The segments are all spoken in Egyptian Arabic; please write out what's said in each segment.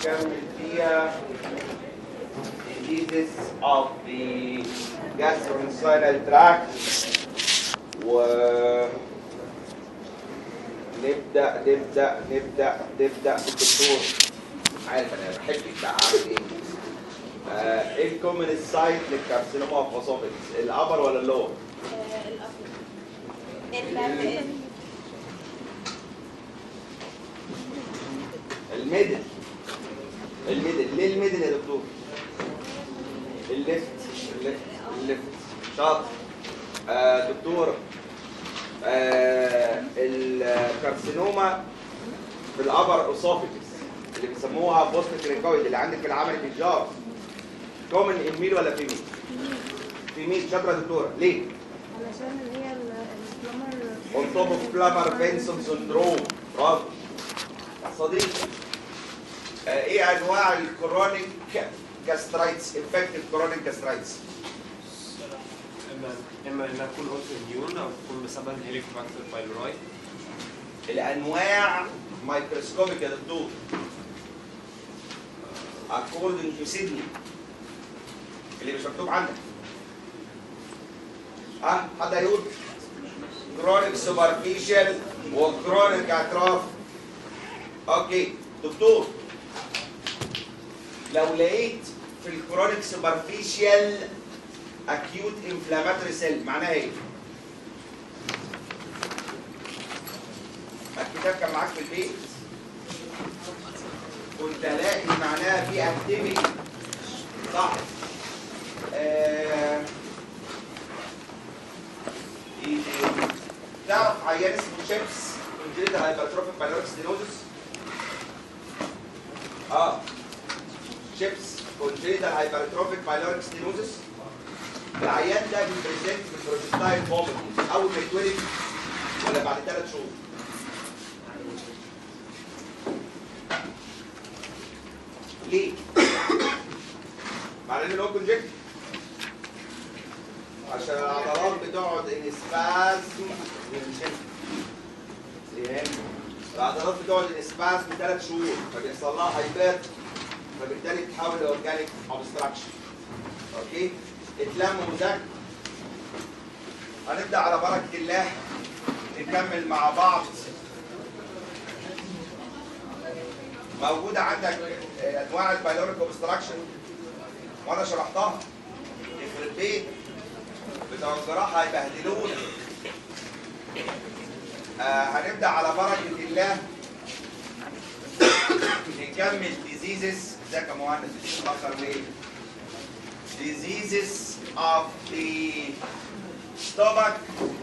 هنكمل فيها diseases of the gastrointestinal tract و نبدأ نبدأ نبدأ نبدأ بالدكتور عارف انا بحبك بقى اعمل ايه؟ آه، ايه الكومن سايت للكارسينوما اوف اسوفيكس الابر ولا اللور؟ الميدل الميدل ليه الميدل يا دكتور؟ الليفت الليفت الليفت شاطر آه دكتور آه الكارسينوما في الابر اسوفيكس اللي بيسموها بوست كريكويد اللي عندك في العمل في الجار كومن ان ميل ولا فيميل؟ فيميل شاطره يا دكتوره ليه؟ علشان هي السلمر on top of Plummer Benson syndrome برافو صديقي آه، ايه انواع الكرونيك جاسترايتس انفكتيف كرونيك جاسترايتس اما اما انها تكون اوتو اميون او تكون بسبب هيليكوباكتر بايلوراي الانواع مايكروسكوبيك يا دكتور according to سيدني اللي مش مكتوب عندك ها حد هيقول كرونيك سوبرفيشال وكرونيك اطراف اوكي دكتور لو لقيت في الكرونيك سوبرفيشال اكيوت انفلاماتوري سيل معناها ايه؟ الكتاب كان معاك في البيت كنت الاقي معناها في اكتيفيتي صح آه، ايه تاني؟ تعرف عيان اسمه شيبس كونجيتال هايبرتروفيك بالوريك ستينوزس اه شيبس كونجيتال هايبرتروفيك بالوريك ستينوزس العيان ده بيبريزنت بالبروجستايل فوميتنج اول ما يتولد ولا بعد ثلاث شهور ليه؟ معناه ان هو كونجكت عشان العضلات بتقعد ان سبازم العضلات بتقعد ان سبازم ثلاث شهور فبيحصل لها هايبات فبالتالي بتحول لاورجانيك اوبستراكشن اوكي اتلموا وذاكروا هنبدا على بركه الله نكمل مع بعض موجودة عندك آه، أنواع البايلوريك اوبستراكشن وأنا شرحتها يخرب بيت بتوع الجراحة هيبهدلونا آه هنبدأ على بركة الله نكمل ديزيزز ازيك يا مهندس متأخر ليه؟ diseases of the stomach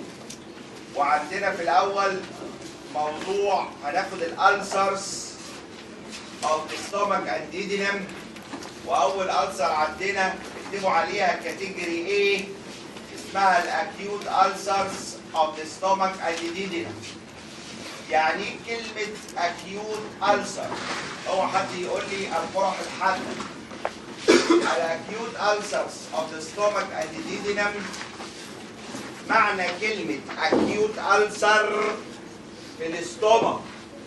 وعندنا في الأول موضوع هناخد الألسرز of the stomach and duodenum واول ألسر عندنا اكتبوا عليها كاتيجوري A اسمها الاكيوت ألسرز of the stomach and duodenum يعني إيه كلمة acute ألسر هو حد يقول لي القرح الحد الاكيوت ألسرز of the stomach and duodenum معنى كلمة acute ألسر في الاستومك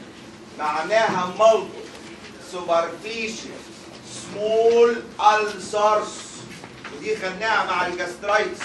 معناها multiple superficial small ulcers ودي خدناها مع الجاسترايتس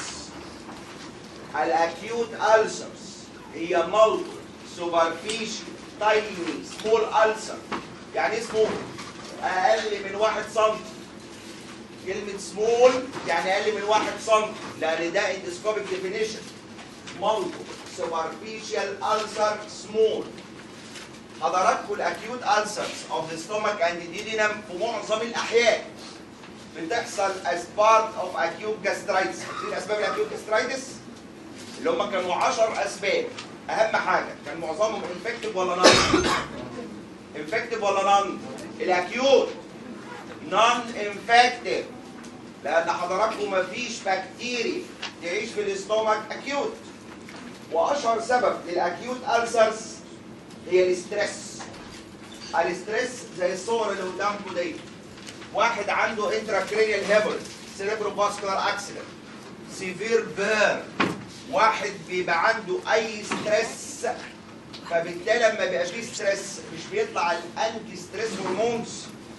الاكيوت ulcers هي multiple superficial tiny small ulcer يعني اسمه اقل من واحد سم كلمة small يعني اقل من واحد سم لان ده اندسكوبيك ديفينيشن multiple superficial ulcer small حضراتكم الاكيوت ulcers of the stomach and the duodenum في معظم الاحيان بتحصل as part of acute gastritis دي اسباب الاكيوت gastritis اللي هم كانوا 10 اسباب اهم حاجه كان معظمهم انفكتيف ولا نون انفكتيف ولا نون الاكيوت نون انفكتيف لان حضراتكم مفيش بكتيريا تعيش في الاستومك اكيوت واشهر سبب للاكيوت ulcers هي الاسترس الاسترس زي الصور اللي قدامكم دي واحد عنده انتراكرينيال هيبل سيريبرو فاسكولار اكسيدنت سيفير بيرن واحد بيبقى عنده اي ستريس فبالتالي لما بيبقى فيه ستريس مش بيطلع الانتي ستريس هرمونز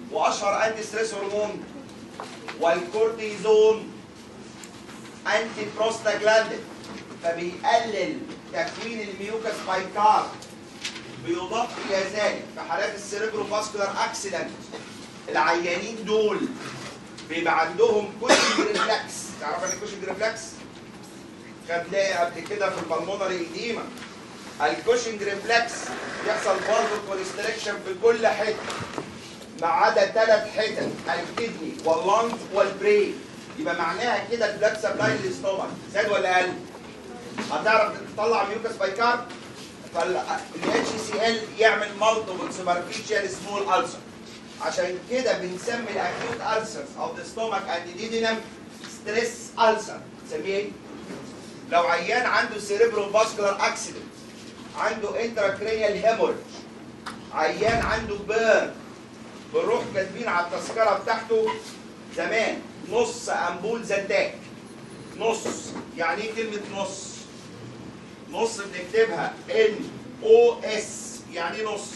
واشهر انتي ستريس هرمون والكورتيزون انتي بروستاجلاندين فبيقلل تكوين الميوكس بايكار بيضاف الى ذلك في حالات السيريبرو فاسكولار اكسيدنت العيانين دول بيبقى عندهم كوشنج ريفلكس تعرف يعني كوشنج ريفلكس؟ خدناه قبل كده في البلمونري ايديما الكوشنج ريفلكس يحصل برضه كونستريكشن في كل حته ما عدا ثلاث حتت الكدني واللنج والبرين يبقى معناها كده البلاد سبلاي للاستومك زاد ولا قل؟ هتعرف تطلع ميوكس بايكارب فالاتش سي ال يعمل مالتيبل سوبرفيشال سمول ألسر عشان كده بنسمي الاكيوت ألسرز اوف ذا ستومك اند ديدينم ستريس ألسر نسميه ايه؟ لو عيان عنده سيريبرو فاسكولار اكسيدنت عنده انتراكرينيال هيمورج عيان عنده بيرن بنروح كاتبين على التذكره بتاعته زمان نص امبول زنتاك نص يعني ايه كلمه نص نص بنكتبها ان او اس يعني ايه نص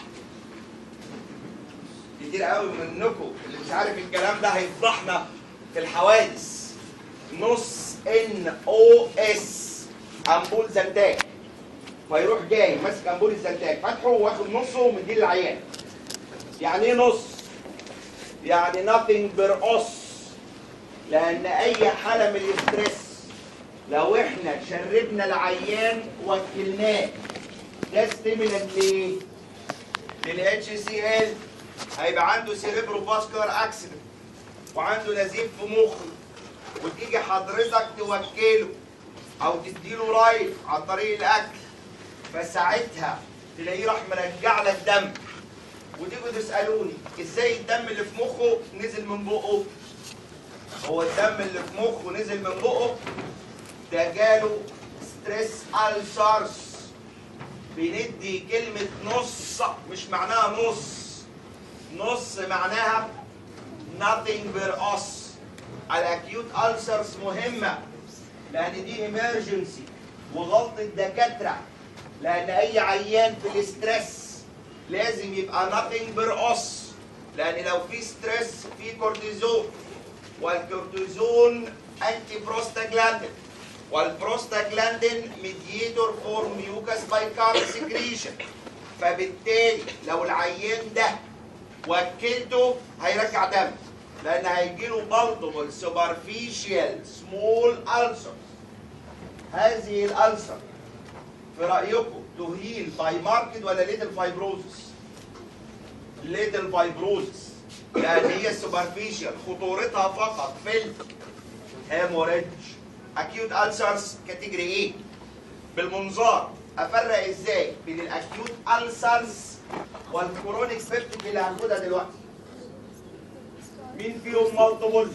كتير قوي منكم اللي مش عارف الكلام ده هيفضحنا في الحوادث نص ان او اس امبول زنتاك فيروح جاي ماسك امبول الزنتاك فاتحه واخد نصه ومديه للعيان يعني ايه نص يعني nothing بر اس لان اي حاله من الاسترس لو احنا شربنا العيان وكلناه ده ستيمولانت ليه؟ للاتش سي ال هيبقى عنده سيريبرو فاسكولار اكسيدنت وعنده نزيف في مخه وتيجي حضرتك توكله او تديله رايف عن طريق الاكل فساعتها تلاقيه راح مرجع لك دم وتيجوا تسالوني ازاي الدم اللي في مخه نزل من بقه هو الدم اللي في مخه نزل من بقه ده جاله ستريس ألسرز بندي كلمة نص مش معناها نص نص معناها nothing بر us الاكيوت ألسرز مهمة لأن دي emergency وغلطة دكاترة لأن أي عيان في الاسترس لازم يبقى nothing بر us لأن لو في ستريس في كورتيزون والكورتيزون انتي بروستاجلاندين والبروستاجلاندين ميديتور فور ميوكاس بايكارب سكريشن فبالتالي لو العيان ده وكلته هيرجع دم لان هيجيله مالتيبل سوبرفيشال سمول ألسر هذه الألسر في رأيكم تهيل باي ماركت ولا ليتل فايبروزس؟ ليتل فايبروزس لان هي السوبرفيشال خطورتها فقط في الهيموريدج اكيوت ألسرز كاتيجوري ايه بالمنظار افرق ازاي بين الاكيوت ألسرز والكرونيك سبيبتيك اللي هناخدها دلوقتي مين فيهم مالتيبل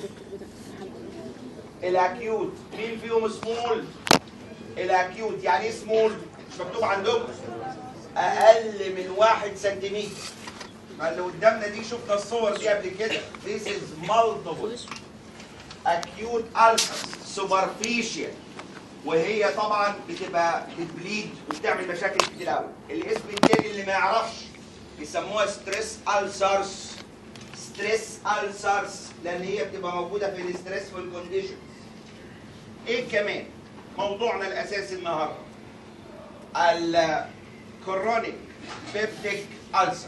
الاكيوت مين فيهم سمول الاكيوت يعني ايه سمول مش مكتوب عندكم اقل من واحد سنتيمتر ما اللي قدامنا دي شفنا الصور دي قبل كده this is multiple acute ulcers superficial وهي طبعا بتبقى بتبليد وبتعمل مشاكل كتير قوي الاسم التاني اللي ما يعرفش بيسموها ستريس ألسرز ستريس ألسرز لان هي بتبقى موجوده في الستريسفول كونديشن ايه كمان موضوعنا الاساسي النهارده الكرونيك بيبتيك ألسر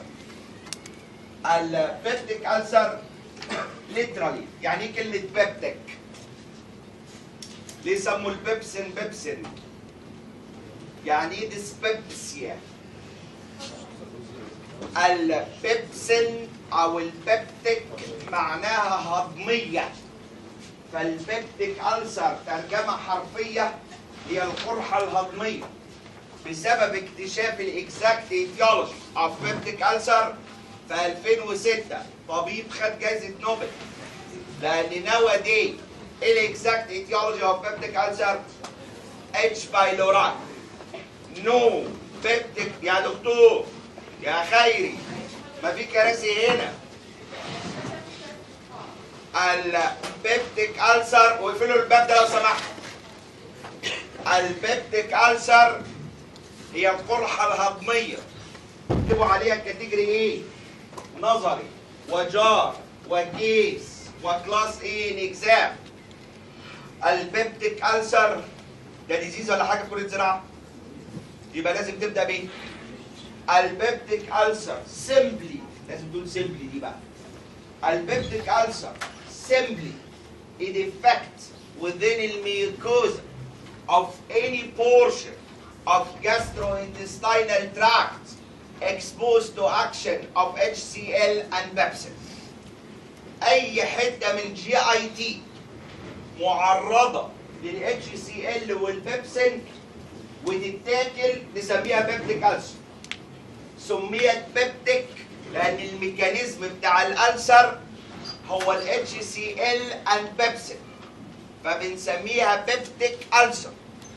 البيبتيك ألسر ليترالي يعني ايه كلمة بيبتيك؟ ليه سموا البيبسين بيبسين؟ يعني ايه ديسبيبسيا؟ البيبسين او البيبتيك معناها هضمية فالبيبتيك ألسر ترجمة حرفية هي القرحة الهضمية بسبب اكتشاف الاكزاكت ايتيولوجي اوف بيبتيك ألسر في 2006 طبيب خد جائزة نوبل لأن نوا دي الاكزاكت ايتيولوجي اوف بيبتيك ألسر اتش بايلوراي نو بيبتيك يا دكتور يا خيري ما في كراسي هنا البيبتيك ألسر واقفلوا الباب ده لو سمحت البيبتيك ألسر هي القرحة الهضمية اكتبوا عليها الكاتيجوري ايه؟ نظري وجار وكيس وكلاس اي ان اكزام البيبتيك ألسر ده ديزيز ولا حاجه في كليه الزراعه يبقى لازم تبدا بيه البيبتيك ألسر سيمبلي لازم تقول سيمبلي دي بقى البيبتيك ألسر سيمبلي a defect within the mucosa of any portion of gastrointestinal tract exposed to action of HCl and pepsin. أي حتة من الجي اي تي معرضة لل HCl والبيبسين وتتاكل نسميها بيبتيك ألسر. سميت بيبتيك لأن الميكانيزم بتاع الألسر هو ال HCl and pepsin فبنسميها بيبتيك ألسر.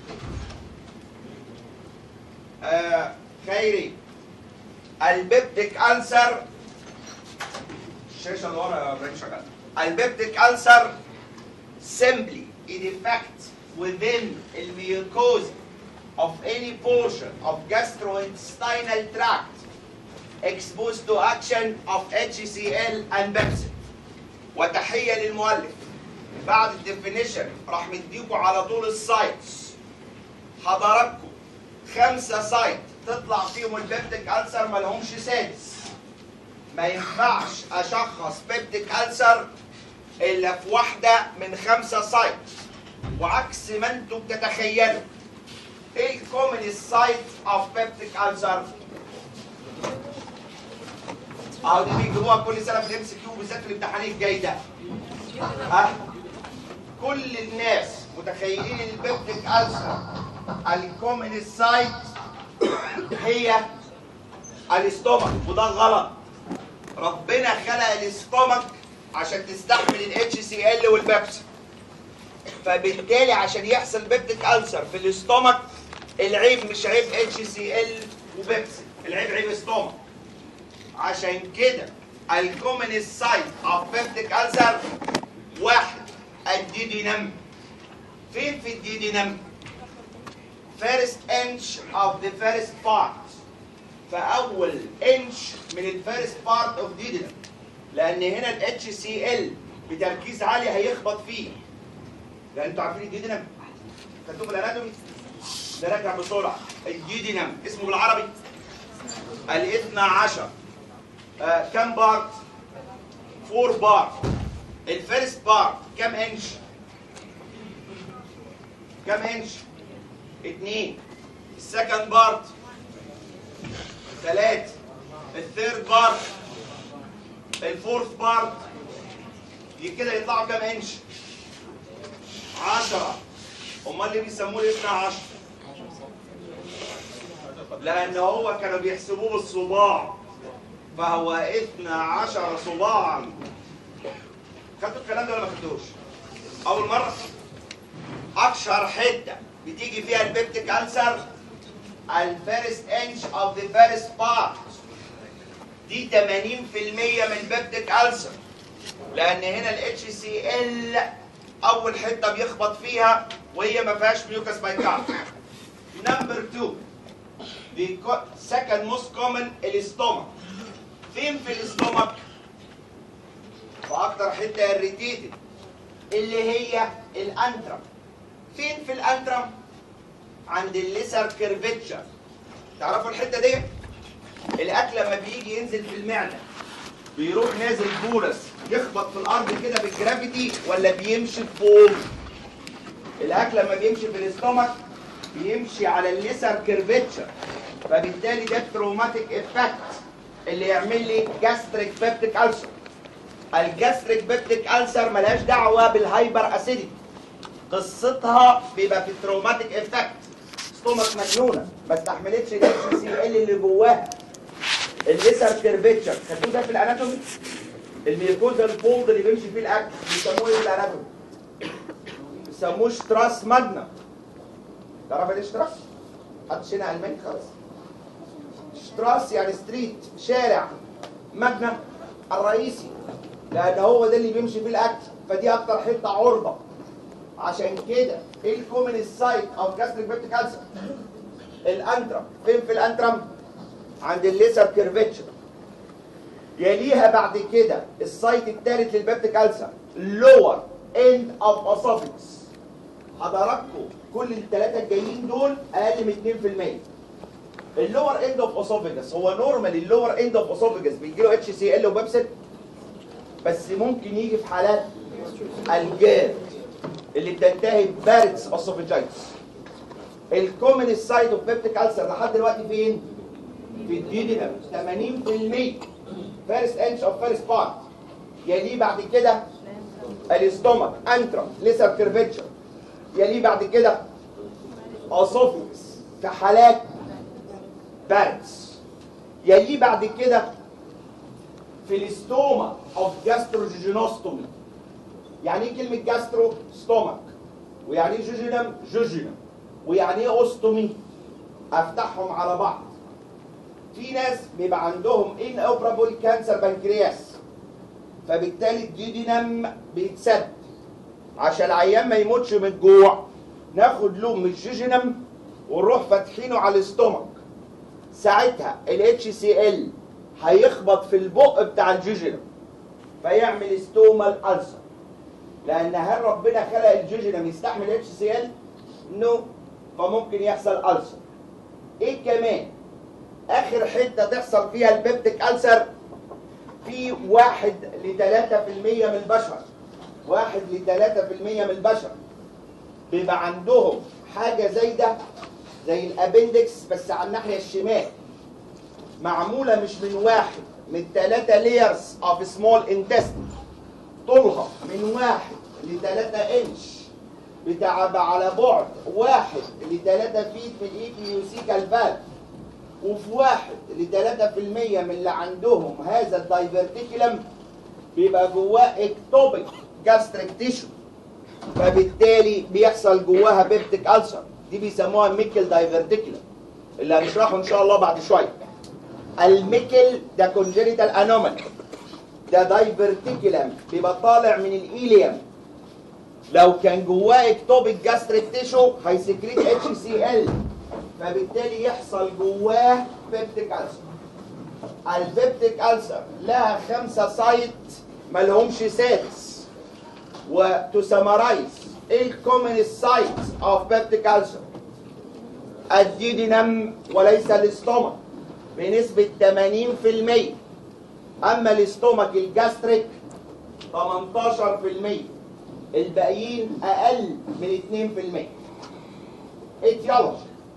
آه خيري البيبتيك ألسر الشاشة اللي ورا يا ابراهيم شغال البيبتيك ألسر simply a defect within the mucosa of any portion of gastrointestinal tract exposed to action of HCl and pepsin وتحية للمؤلف بعد الديفينيشن راح مديكوا على طول السايتس حضراتكم خمسة سايت تطلع فيهم البيبتيك ألسر مالهمش سادس ما ينفعش أشخص بيبتيك ألسر إلا في واحدة من خمسة سايت وعكس ما انتم بتتخيلوا ايه الكومن سايت اوف بيبتيك ألسر؟ اهو دي بيجيبوها كل سنه في الام سي كيو بالذات في الامتحان الجاي ده ها كل الناس متخيلين البيبتيك ألسر الكومن سايت هي الاستومك وده غلط ربنا خلق الاستومك عشان تستحمل الاتش سي ال والبيبسي فبالتالي عشان يحصل بيبتيك ألسر في الاستومك العيب مش عيب اتش سي ال وبيبسي العيب عيب استومك عشان كده الكومن سايت اوف بيبتيك ألسر واحد الديدينم فين في الديدينم؟ first inch of the first part فأول انش من الفيرست بارت اوف ديدينم لأن هنا ال HCl بتركيز عالي هيخبط فيه لأن انتوا عارفين الديدينم خدتوه في الاناتومي نراجع بسرعة الديدينم اسمه بالعربي الاثنى عشر آه كم بارت؟ فور بارت الفيرست بارت كم انش؟ كم انش؟ اتنين السكند بارت ثلاثة الثيرد بارت الفورث بارت دي كده يطلعوا كام انش؟ عشرة امال ليه بيسموه الاثنى عشر؟ لان هو كانوا بيحسبوه بالصباع فهو اثنى عشر صباعا خدتوا الكلام ده ولا ما خدتوش؟ اول مرة اشهر حته بتيجي فيها البيبتيك ألسر الفيرست انش اوف ذا فيرست بارت دي 80% من بيبتيك ألسر لان هنا الاتش سي ال اول حته بيخبط فيها وهي ما فيهاش ميوكاس بايكارد نمبر 2 the second most common الاستومك فين في الاستومك واكتر حته irritated اللي هي الانترم فين في الانترم عند الليسر كيرفتشر تعرفوا الحته دي الاكل لما بيجي ينزل في المعده بيروح نازل بولس يخبط في الارض كده بالجرافيتي ولا بيمشي فوق الاكل لما بيمشي في الاستومك بيمشي على الليسر كيرفتشر فبالتالي ده تروماتيك افكت اللي يعمل لي جاستريك بيبتيك ألسر الجاستريك بيبتيك ألسر ملهاش دعوه بالهايبر اسيديتي قصتها بيبقى في التروماتيك افكت ستومك مجنونه ما استحملتش الاتش سي ال اللي جواها الليسر كيرفتشر خدتوه ده في الاناتومي الميكوزال فولد اللي بيمشي فيه الاكل بيسموه ايه في الاناتومي؟ بيسموه شتراس ماجنا تعرف ايه شتراس؟ محدش هنا الماني خالص شتراس يعني ستريت شارع ماجنا الرئيسي لان هو ده اللي بيمشي فيه الاكل فدي اكتر حته عرضه عشان كده ايه الكومن سايت او جاستريك بيبتيك ألسر الانترم فين في الانترم عند الليسر كيرفتشر يليها بعد كده السايت الثالث للبيبتيك ألسر لور اند اوف اسوفيكس حضراتكم كل الثلاثه الجايين دول اقل من 2% اللور اند اوف اسوفيجس هو نورمال اللور اند اوف اسوفيجس بيجي له اتش سي ال وبيبسل بس ممكن يجي في حالات الجاد اللي بتنتهي ببارتس اسوفيجايتس الكومن سايد اوف بيبتيك ألسر لحد دلوقتي فين؟ في الديدنم 80% فيرست انش اوف فيرست بارت يليه بعد كده الاستومك انترا ليسر كيرفيتشر يليه بعد كده اسوفيكس في حالات بارتس يليه بعد كده في الاستوما اوف جاستروجيجينوستومي يعني ايه كلمه جاسترو ستومك ويعني ايه جوجينم جوجينم ويعني ايه اوستومي افتحهم على بعض في ناس بيبقى عندهم ان اوبرابل كانسر بنكرياس فبالتالي الديودينم بيتسد عشان العيان ما يموتش من الجوع ناخد له من الجيجينم ونروح فاتحينه على الاستومك ساعتها الاتش سي ال هيخبط في البق بتاع الجيجينم فيعمل استومال ألسر لان هل ربنا خلق الجيجينم يستحمل اتش سي ال نو فممكن يحصل ألسر ايه كمان اخر حته تحصل فيها البيبتيك ألسر في واحد لثلاثة في المية من البشر واحد لثلاثة في المية من البشر بيبقى عندهم حاجة زي ده زي الابندكس بس على الناحية الشمال معمولة مش من واحد من ثلاثة layers of small intestine طولها من واحد لثلاثة انش بتاع على بعد واحد لثلاثة فيت من الايبيوسيكال فالف وفي واحد لثلاثة في المية من اللي عندهم هذا الدايفرتيكولم بيبقى جواه اكتوبيك جاستريك تيشو فبالتالي بيحصل جواها بيبتيك ألسر دي بيسموها ميكل دايفرتيكولم اللي هنشرحه ان شاء الله بعد شويه الميكل ده كونجينيتال انومالي ده دايفرتيكولم بيبقى طالع من الايليوم لو كان جواه اكتوبيك جاستريك تيشو هيسكريت اتش سي ال فبالتالي يحصل جواه بيبتيك ألسر البيبتيك ألسر لها خمسة سايت مالهمش سادس وتسمرايز ايه الكومن سايت اوف بيبتيك ألسر الديدينم وليس الاستومك بنسبة 80% اما الاستومك الجاستريك 18% الباقيين اقل من 2% اتيولوجي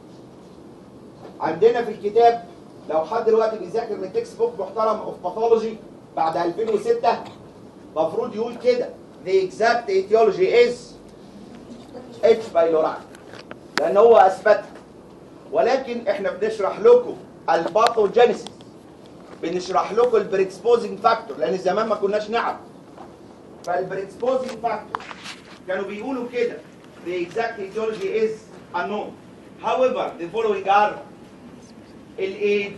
عندنا في الكتاب لو حد دلوقتي بيذاكر من تكست بوك محترم اوف باثولوجي بعد 2006 المفروض يقول كده the exact etiology is H. pylori لان هو اثبتها ولكن احنا بنشرح لكم الباثوجينيسيس بنشرح لكم البريكسبوزنج فاكتور لان زمان ما كناش نعرف فالبريكسبوزنج فاكتور كانوا بيقولوا كده the exact etiology is unknown however the following are الايج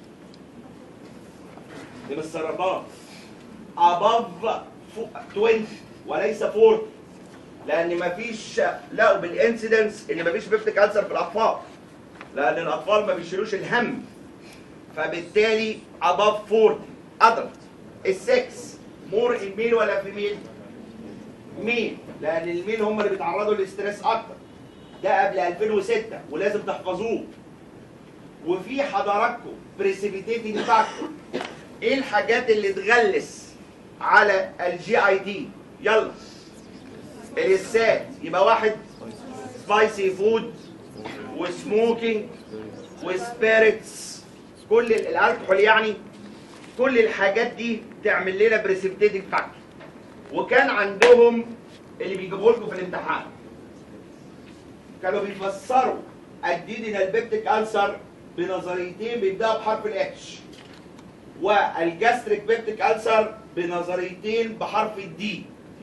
دي مش سرطان above 20 وليس 40 لان مفيش لقوا بالانسيدنس ان مفيش بيبتيك ألسر في الاطفال لان الاطفال ما بيشيلوش الهم فبالتالي above 40 adult السكس مور الميل ولا فيميل ميل لان الميل هم اللي بيتعرضوا للاستريس اكتر ده قبل 2006 ولازم تحفظوه وفي حضراتكم بريسيبيتيتنج فاكتور ايه الحاجات اللي تغلس على الجي اي دي يلا الاسات يبقى واحد سبايسي فود وسموكينج وسبيريتس كل ال- الالكحول يعني كل الحاجات دي تعمل لنا بريسيبيتيتنج فاكتور وكان عندهم اللي بيجيبوا لكم في الامتحان كانوا بيفسروا الديدينال بيبتيك ألسر بنظريتين بيبداوا بحرف الاتش والجاستريك بيبتيك ألسر بنظريتين بحرف الدي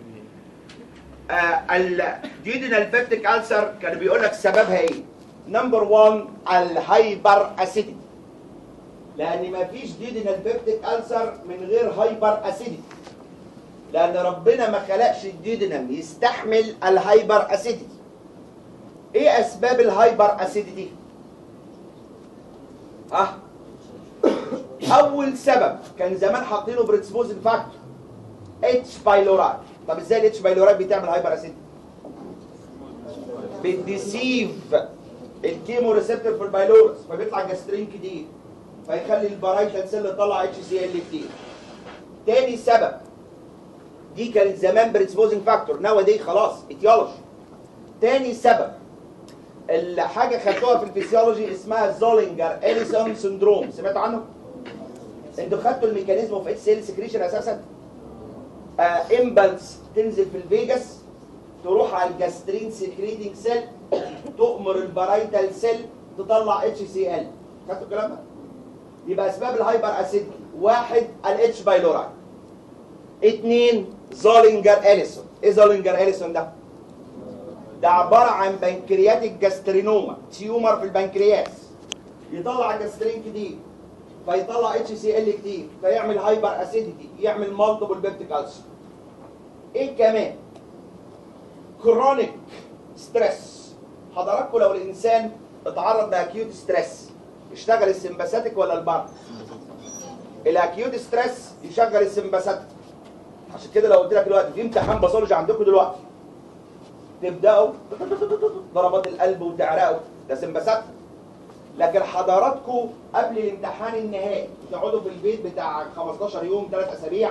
آه الديدينال بيبتيك ألسر كان بيقول لك سببها ايه نمبر 1 الهايبر اسيديتي لان مفيش ديدينال بيبتيك ألسر من غير هايبر اسيديتي لان ربنا ما خلقش الديدينم يستحمل الهايبر اسيديتي ايه اسباب الهايبر اسيديتي اه اول سبب كان زمان حاطينه بريتسبوزن فاكتور اتش بايلوراي طب ازاي الاتش بايلوراي بتعمل هايبر اسيد بتديسيف الكيمو ريسبتور في البايلورس فبيطلع جاسترين كتير فيخلي البرايتال سيل تطلع اتش سي ال كتير تاني سبب دي كانت زمان بريتسبوزنج فاكتور ناو دي خلاص اتيولوجي تاني سبب الحاجه خدتوها في الفسيولوجي اسمها زولينجر اليسون سندروم سمعتوا عنه؟ انتوا خدتوا الميكانيزم اوف اتش سيل سكريشن اساسا آه امبلس تنزل في الفيجاس تروح على الجاسترين سكريتنج سيل تؤمر البرايتال سيل تطلع اتش سي ال خدتوا الكلام ده؟ يبقى اسباب الهايبر اسيد واحد الاتش بايلوراي اثنين زولينجر اليسون ايه زولينجر اليسون ده؟ ده عباره عن بنكرياتيك جاسترينوما تيومر في البنكرياس يطلع جاسترين كتير فيطلع اتش سي ال كتير فيعمل هايبر اسيديتي يعمل مالتيبل بيبتيك ألسر ايه كمان كرونيك ستريس حضراتكم لو الانسان اتعرض لاكيوت ستريس يشتغل السمباثيك ولا البار الاكيوت ستريس يشغل السمباثيك عشان كده لو قلت لك دلوقتي في امتحان باثولوجي عندكم دلوقتي تبداوا ضربات القلب وتعرقوا ده سمباثيك لكن حضراتكم قبل الامتحان النهائي تقعدوا في البيت بتاع 15 يوم 3 اسابيع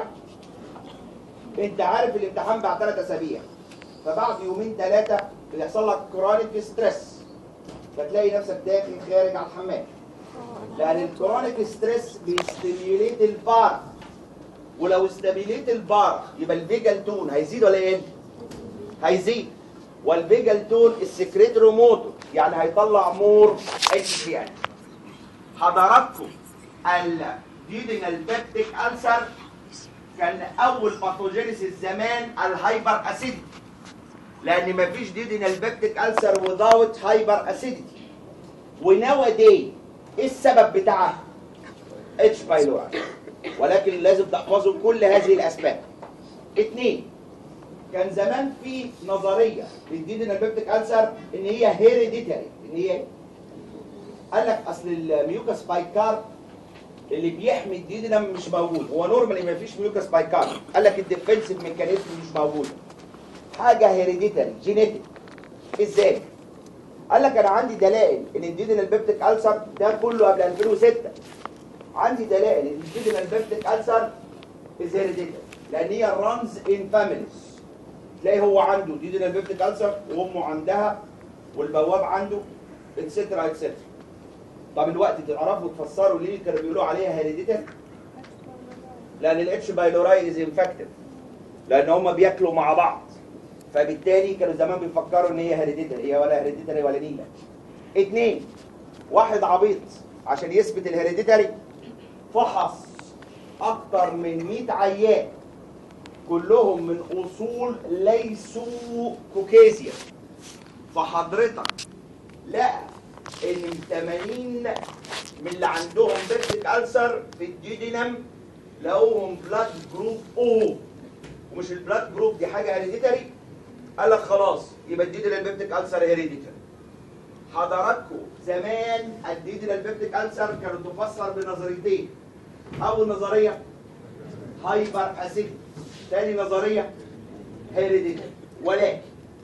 انت عارف الامتحان بعد 3 اسابيع فبعد يومين ثلاثه بيحصل لك كرونيك ستريس فتلاقي نفسك داخل خارج على الحمام لان الكرونيك ستريس بيستيميوليت البار ولو استيميوليت البار يبقى الفيجال تون هيزيد ولا يقل؟ هيزيد والفيجال تون السكريترو موتور يعني هيطلع مور اتش سي ال حضراتكم الديودينال بيبتيك ألسر كان اول باثوجينيسيس زمان الهايبر اسيديتي لان مفيش ديودينال بيبتيك ألسر without هايبر اسيديتي وناو داي ايه السبب بتاعها؟ اتش بايلورا ولكن لازم تحفظوا كل هذه الاسباب اثنين كان زمان في نظريه للديدينال بيبتيك ألسر ان هي هيريديتاري ان هي قال لك اصل الميوكاس بايكارب اللي بيحمي الديدينم مش موجود هو نورمالي ما فيش ميوكاس بايكارب قال لك الديفنسيف ميكانيزم مش موجود حاجه هيريديتاري جينيتك ازاي قال لك انا عندي دلائل ان الديدينال بيبتيك ألسر ده كله قبل 2006 عندي دلائل ان الديدينال بيبتيك ألسر از هيريديتاري لان هي رانز ان فاميليز تلاقي هو عنده ديدينال بيبتيك ألسر وامه عندها والبواب عنده اتسترا اتسترا طب الوقت تعرفوا تفسروا ليه كانوا بيقولوا عليها هيريديتاري لان الاتش بايلوراي از انفكتيف لان هم بياكلوا مع بعض فبالتالي كانوا زمان بيفكروا ان هي هيريديتاري هي ولا هيريديتاري ولا نيله اتنين واحد عبيط عشان يثبت الهيريديتاري فحص اكتر من 100 عيان كلهم من اصول ليسوا كوكيزيا فحضرتك لقى ان 80 من اللي عندهم بيبتيك ألسر في الديودينم لقوهم بلاد جروب او ومش البلاد جروب دي حاجه هيريديتاري قال لك خلاص يبقى الديودينال بيبتيك ألسر هيريديتاري حضراتكم زمان الديودينال بيبتيك ألسر كانت تفسر بنظريتين اول نظريه هايبر اسيد تاني نظريه هيريديتاري ولكن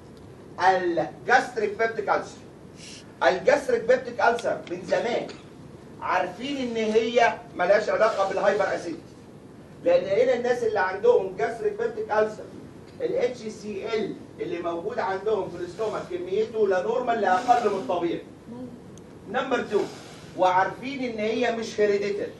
الجاستريك بيبتيك ألسر الجاستريك بيبتيك ألسر من زمان عارفين ان هي ملهاش علاقه بالهايبر اسيد لان هنا الناس اللي عندهم جاستريك بيبتيك ألسر الاتش سي ال اللي موجود عندهم في الاستومك كميته لا نورمال لا اقل من الطبيعي نمبر 2 وعارفين ان هي مش هيريديتري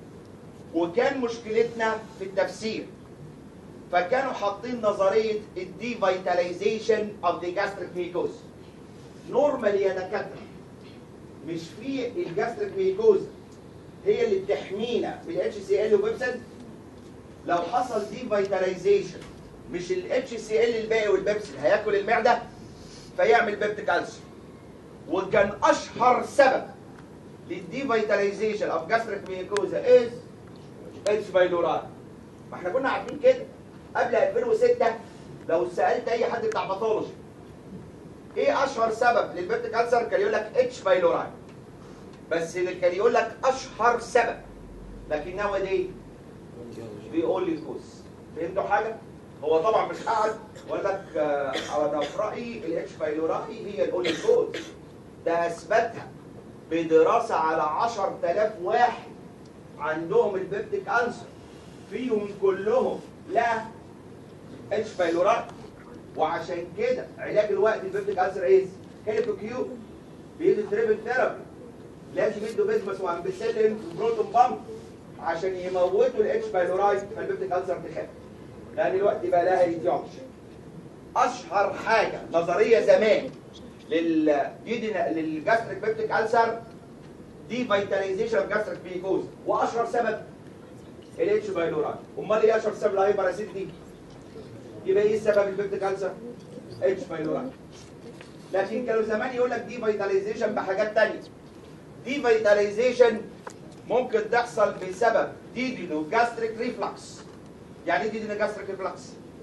وكان مشكلتنا في التفسير فكانوا حاطين نظريه الديفيتاليزيشن اوف ذا جاستريك ميكوز نورمالي يا دكاتره مش في الجاستريك ميكوز هي اللي بتحمينا من الاتش سي ال وبيبسن لو حصل ديفيتاليزيشن مش الاتش سي ال الباقي والبيبسين هياكل المعده فيعمل بيبتيك ألسر وكان اشهر سبب للديفيتاليزيشن اوف جاستريك ميكوزا از اتش بايلورال ما احنا كنا عارفين كده قبل 2006 لو سالت اي حد بتاع باثولوجي ايه اشهر سبب للبيبتيك ألسر كان يقول لك اتش بايلوراي بس اللي كان يقول لك اشهر سبب لكن نوادي بيقول لي كوز فهمتوا حاجه؟ هو طبعا مش قاعد وقال لك آه، انا في رايي الاتش بايلورائي هي الاولي كوز ده اثبتها بدراسه على 10000 واحد عندهم البيبتيك انسر فيهم كلهم لا اتش بايلورائي وعشان كده علاج الوقت البيبتيك انسر ايه؟ هيليكوكيو بيدوا تريبل ثيرابي لازم يدوا بيزمس وامبيسيلين وبروتون بامب عشان يموتوا الاتش بايلورايد فالبيبتيك انسر تخاف لان الوقت بقى لها ايديولوجي اشهر حاجه نظريه زمان للجيدنا للجاستريك بيبتيك انسر دي فيتاليزيشن اوف جاستريك بيكوز واشهر سبب الاتش بايلورايد امال ايه اشهر سبب الهايبراسيد دي يبقى ايه السبب البيبتيك انسر اتش بايلورايد لكن كانوا زمان يقول لك دي فيتاليزيشن بحاجات تانية دي فيتاليزيشن ممكن تحصل بسبب ديدينو جاستريك ريفلكس يعني ايه ديدينو جاستريك ريفلكس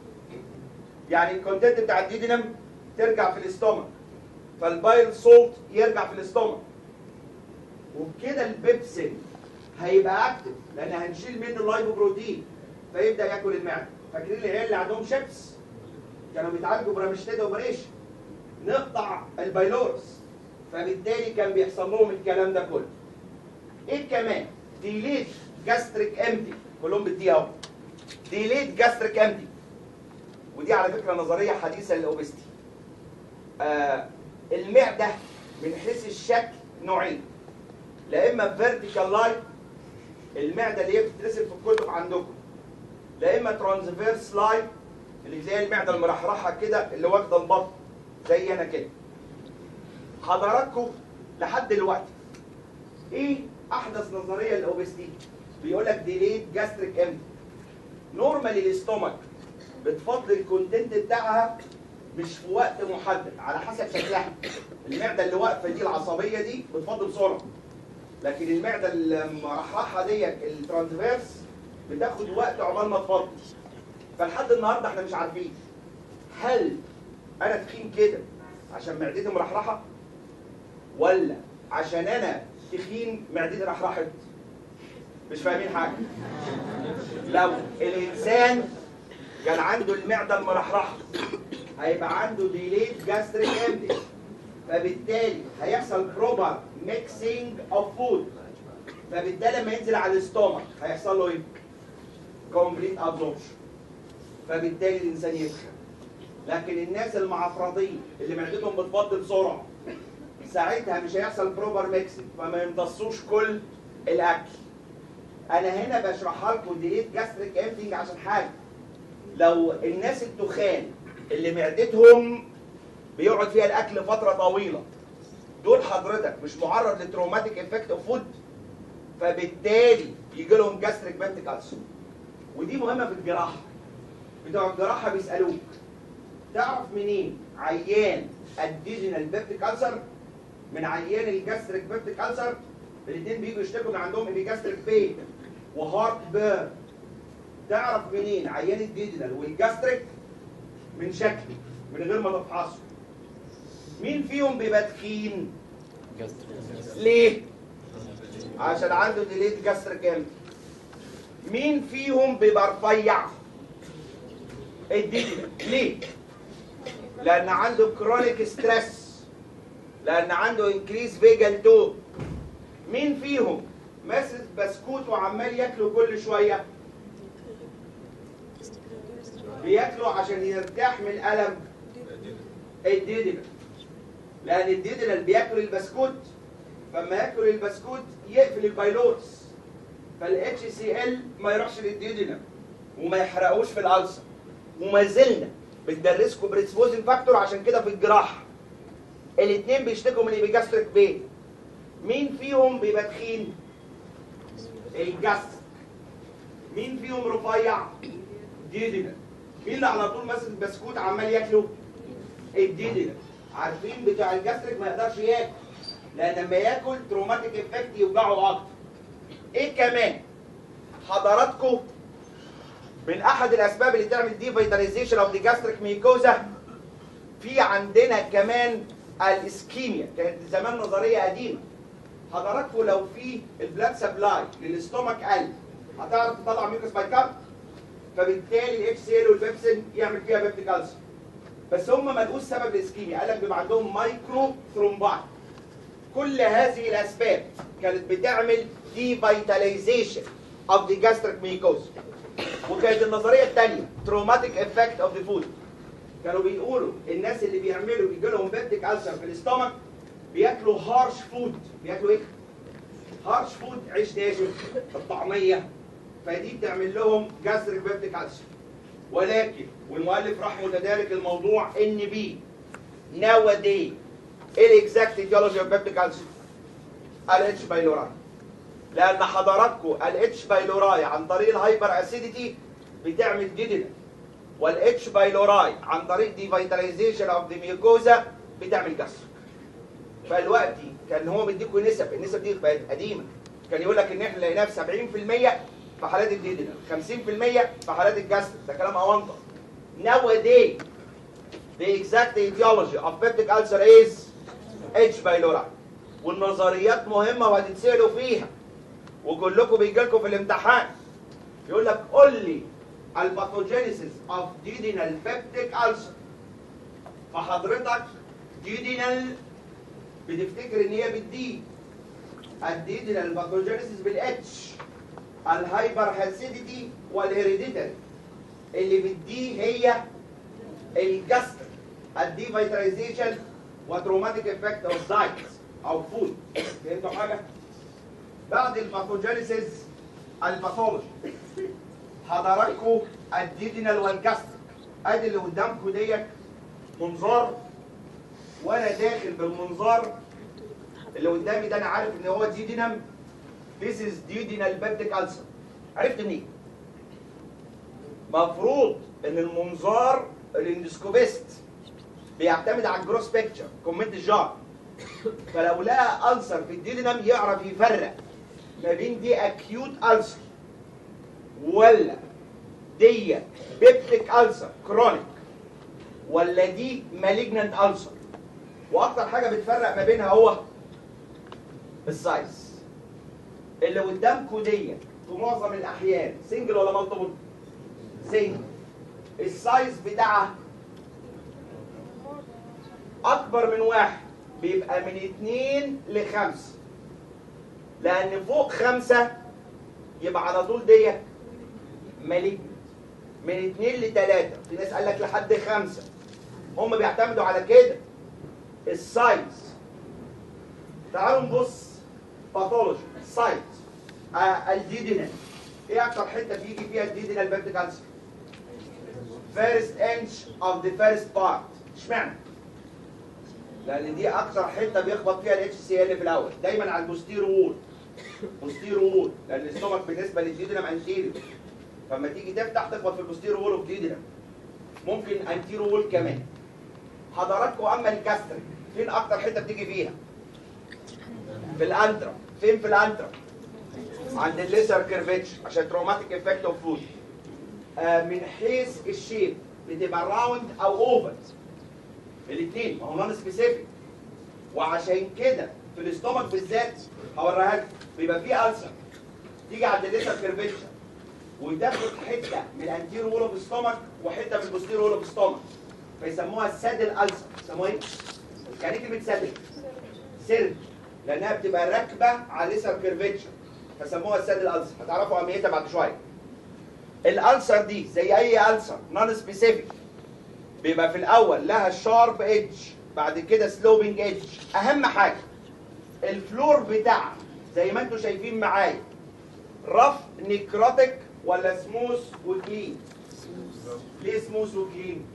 يعني الكونتنت بتاع الديدينم ترجع في الاستومك فالبايل سولت يرجع في الاستومك وبكده البيبسين هيبقى اكتف لان هنشيل منه اللايبوبروتين فيبدا ياكل المعده فاكرين العيال اللي عندهم شيبس كانوا بيتعالجوا برامشتيد اوبريشن نقطع البايلورس فبالتالي كان بيحصل لهم الكلام ده كله ايه كمان ديليت جاستريك امتي كلهم بالدي اهو ديليت جاستريك امتي ودي على فكره نظريه حديثه للاوبستي آه المعده من حيث الشكل نوعين لا اما فيرتيكال لاين المعده اللي هي بتترسم في الكتب عندكم لا اما ترانسفيرس لاين اللي زي المعده المرحرحه كده اللي واخده البطن زي انا كده حضراتكم لحد دلوقتي ايه احدث نظريه للاوبستي بيقول لك ديليت جاستريك امتي نورمالي الاستومك بتفضل الكونتنت بتاعها مش في وقت محدد على حسب شكلها المعده اللي واقفه دي العصبيه دي بتفضل بسرعه لكن المعده المرحرحه ديت الترانسفيرس بتاخد وقت عقبال ما تفضل فلحد النهارده احنا مش عارفين هل انا تخين كده عشان معدتي مرحرحه ولا عشان انا تخين معدتي رحرحت مش فاهمين حاجه لو الانسان كان عنده المعده المرحرحه هيبقى عنده ديليت جاستريك امبتي فبالتالي هيحصل بروبر ميكسينج اوف فود فبالتالي لما ينزل على الاستومك هيحصل له ايه؟ كومبليت ابزوربشن فبالتالي الانسان يتخن لكن الناس المعفرطين اللي معدتهم بتفضل بسرعه ساعتها مش هيحصل بروبر ميكسنج فما يمتصوش كل الاكل انا هنا بشرحها لكم ديليت جاستريك امتنج عشان حاجه لو الناس التخان اللي معدتهم بيقعد فيها الاكل فتره طويله دول حضرتك مش معرض لتروماتيك افكت اوف فود فبالتالي يجي لهم جاستريك بنتك ألسر ودي مهمه في الجراحه بتوع الجراحه بيسالوك تعرف منين عيان الديجينال بيبتيك ألسر من عيان الجاستريك بيبتيك ألسر الاثنين بيجوا يشتكوا ان عندهم ايبيجاستريك بين وهارت بيرن تعرف منين عيان الديجينال والجاستريك من شكله من غير ما تفحصه مين فيهم بيبقى تخين ليه عشان عنده ديليت جاستريك امتي مين فيهم بيبقى رفيع الديجينال ليه لان عنده كرونيك ستريس لان عنده انكريز فيجال تو مين فيهم ماسك بسكوت وعمال ياكله كل شويه بياكله عشان يرتاح من الالم الديدنال لان الديدنال بياكل البسكوت فما ياكل البسكوت يقفل البايلورس فالاتش سي ال ما يروحش للديدنال وما يحرقوش في الالسر وما زلنا بندرسكم بريسبوزنج فاكتور عشان كده في الجراحه الاثنين بيشتكوا من ايبيجاستريك بين مين فيهم بيبقى تخين الجاستريك مين فيهم رفيع ديدنال مين اللي على طول ماسك البسكوت عمال ياكله الديدنال عارفين بتاع الجاستريك ما يقدرش ياكل لان لما ياكل تروماتيك افكت يوجعه اكتر ايه كمان حضراتكم من احد الاسباب اللي تعمل دي فيتاليزيشن اوف دي جاستريك ميكوزا في عندنا كمان الاسكيميا كانت زمان نظريه قديمه حضراتكم لو في البلاد سبلاي للاستومك قل هتعرف تطلع ميوكس بايكارب فبالتالي الاتش سي ال والبيبسين يعمل فيها بيبتيك ألسر بس هم ما لقوش سبب الاسكيميا قال لك بيبقى عندهم مايكرو ثرومبات كل هذه الاسباب كانت بتعمل ديفيتاليزيشن اوف ذا جاستريك ميكوز وكانت النظريه الثانيه تروماتيك افكت اوف ذا فود كانوا بيقولوا الناس اللي بيعملوا بيجي لهم بيبتيك ألسر في الاستومك بياكلوا هارش فود بياكلوا ايه؟ هارش فود عيش ناشف الطعميه فدي بتعمل لهم جاستريك بيبتيك ألسر ولكن والمؤلف راح متدارك الموضوع ان بي nowadays ايه الاكزاكت ايديولوجي اوف بيبتيك ألسر؟ الاتش بايلوراي لان حضراتكم الاتش بايلوراي عن طريق الهايبر اسيديتي بتعمل ديدنا والاتش بايلوراي عن طريق ديفيتاليزيشن اوف ذا ميوكوزا بتعمل جاستريك فالوقت كان هو مديكوا نسب النسب دي بقت قديمه كان يقول لك ان احنا لقيناه في 70% في حالات الديدنا 50% في حالات الجاستريك ده كلام اونطه nowadays the exact etiology of peptic ulcer is H. pylori والنظريات مهمه وهتتسالوا فيها وكلكم بيجي لكم في الامتحان يقول لك قول لي الباثوجينيسيس اوف ديدينال بيبتيك ألسر فحضرتك ديدينال بتفتكر ان هي بالدي الديدينال باثوجينيسيس بالاتش الهايبر هاسيديتي والهيريديتري اللي بالدي هي الجاستر الدي فيترايزيشن وتروماتيك افكت اوف دايت او فود فهمتوا حاجه؟ بعد الباثوجينيسيس الباثولوجي حضراتكم الديدينال والجاستريك ادي اللي قدامكم ديت منظار وانا داخل بالمنظار اللي قدامي ده انا عارف ان هو ديدينم This is duodenal peptic ulcer عرفت منين؟ مفروض ان المنظار الاندسكوبيست بيعتمد على الجروس بيكتشر كومنت الجار فلو لقى ألسر في الديدينم يعرف يفرق ما بين دي اكيوت ألسر ولا دي بيبتيك ألسر كرونيك ولا دي مالجنانت ألسر واكتر حاجه بتفرق ما بينها هو السايز اللي قدامكم دي في معظم الاحيان سنجل ولا مالتيبل سنجل السايز بتاعها اكبر من واحد بيبقى من اتنين لخمسة لان فوق خمسة يبقى على طول دي مالجنت من اتنين لتلاتة في ناس قال لك لحد خمسة هم بيعتمدوا على كده السايز تعالوا نبص باثولوجي سايت آه الديدينال ايه اكتر حته بيجي فيها الديدينال بيبتيك ألسر فيرست انش اوف ذا فيرست بارت اشمعنى لان دي اكتر حته بيخبط فيها الاتش سي ال في الاول دايما على البوستيرو وول بوستيرو وول لان الاستومك بالنسبه للديدينم انتيريو فلما تيجي تفتح تخبط في البوستيرو وول اوف ديدينم ممكن انتيرو وول كمان حضراتكم اما الكاستريك فين اكتر حته بتيجي فيها في الانترا فين في الانترا عند الليسر كيرفيتش عشان تروماتيك افكت اوف فود من حيث الشيب بتبقى راوند او اوفر الاثنين ما هو نون سبيسيفيك وعشان كده في الاستومك بالذات هوريها لك بيبقى فيه ألسر تيجي عند الليسر كيرفيتش وتاخد حته من الانتيرو وول اوف ستومك وحته من البوستيرو وول اوف ستومك فيسموها السادل ألسر يسموها ايه؟ يعني إيه كلمة سادل سيرد لانها بتبقى راكبه على الليسر كيرفيتشر فسموها السادل ألسر هتعرفوا اهميتها بعد شويه الألسر دي زي اي ألسر نون سبيسيفيك بيبقى في الاول لها شارب ايدج بعد كده سلوبنج ايدج اهم حاجه الفلور بتاعها زي ما انتم شايفين معايا رف نيكروتيك ولا سموث وكلين ليه سموث وكلين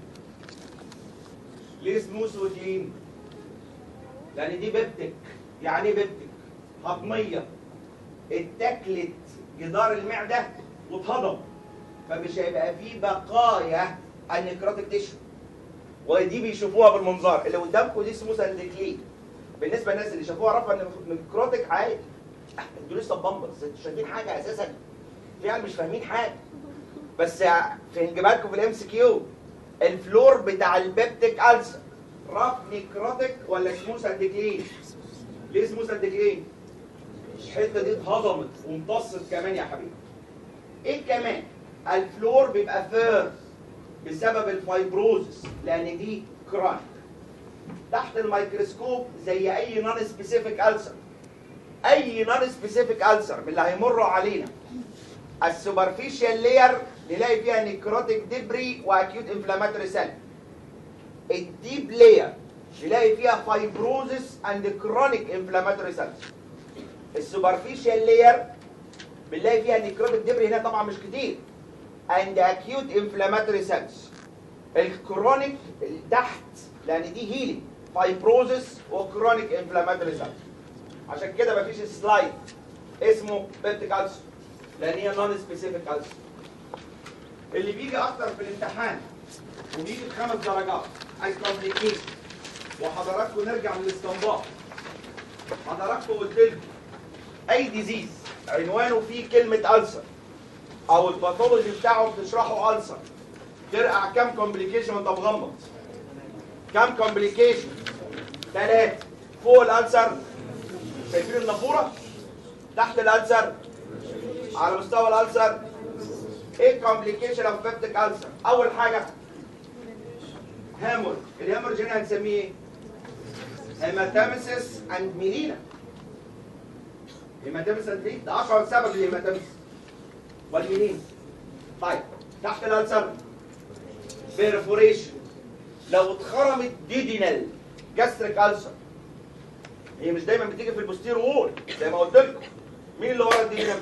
ليه سموث وكلين لان دي بيبتك يعني ايه بيبتك هضميه اتاكلت جدار المعده واتهضم فمش هيبقى فيه بقايا النيكروتيك تيشو ودي بيشوفوها بالمنظار اللي قدامكم دي سموث اند كلين بالنسبه للناس اللي شافوها رفع نيكروتيك عادي انتوا لسه بامبرز انتوا شايفين حاجه اساسا يعني مش فاهمين حاجه بس في انجبالكم في الام سي كيو الفلور بتاع البيبتيك ألسر رف نيكروتيك ولا سموث اند كلين ليه سموث اند كلين الحته دي اتهضمت وامتصت كمان يا حبيبي ايه كمان الفلور بيبقى فير بسبب الفايبروزس لان دي كرونيك تحت الميكروسكوب زي اي نون سبيسيفيك ألسر اي نون سبيسيفيك ألسر من اللي هيمروا علينا السوبرفيشال لاير نلاقي فيها نيكروتيك ديبري واكيوت انفلاماتوري سيل الديب لاير نلاقي فيها فايبروزس اند كرونيك انفلاماتوري سيل السوبرفيشال لاير بنلاقي فيها نيكروتيك ديبري هنا طبعا مش كتير اند اكيوت انفلاماتوري سيلز الكرونيك اللي تحت لان دي هيلينج فايبروزس وكرونيك انفلاماتوري سيلز عشان كده مفيش سلايد اسمه بيبتيك ألسر لان هي نون سبيسيفيك ألسر اللي بيجي اكتر في الامتحان وبيجي بخمس درجات عايز كومبليكيشن وحضراتكم نرجع للاستنباط حضراتكم قلت لكم اي ديزيز عنوانه فيه كلمه ألسر او الباثولوجي بتاعه بتشرحه ألسر ترقع كام كومبليكيشن وانت مغمض كام كومبليكيشن ثلاثة فوق الألسر شايفين النافورة تحت الألسر على مستوى الألسر ايه كومبليكيشن اوف بيبتيك ألسر أول حاجة هامور الهامورج هنا هنسميه ايه؟ هيماتاميسيس اند ميلينا هيماتاميسيس اند ميلينا ده اشهر سبب للهيماتاميسيس والميلين طيب تحت الألسر بيرفوريشن لو اتخرمت ديدينال جاستريك ألسر هي مش دايما بتيجي في البوستير وول زي ما قلت لكم مين اللي ورا الديدينال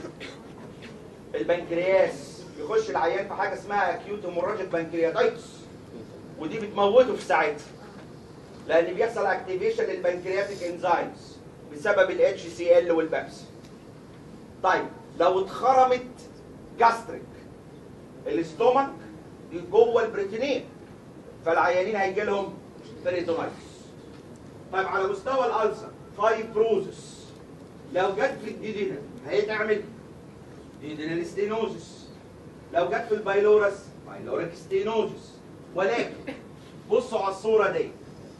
البنكرياس يخش العيان في حاجه اسمها اكيوت هيموراجيك بنكرياتايتس ودي بتموته في ساعتها لان بيحصل اكتيفيشن للبنكرياتيك انزيمز بسبب الاتش سي ال والبابس طيب لو اتخرمت جاستريك الاستومك دي جوه البريتينين فالعيانين هيجي لهم بريتونايتس طيب على مستوى الالسر فايبروزس لو جت في الديدينال هيتعمل ديدينال ستينوزس لو جت في البايلورس بايلوريك ستينوزس ولكن بصوا على الصوره دي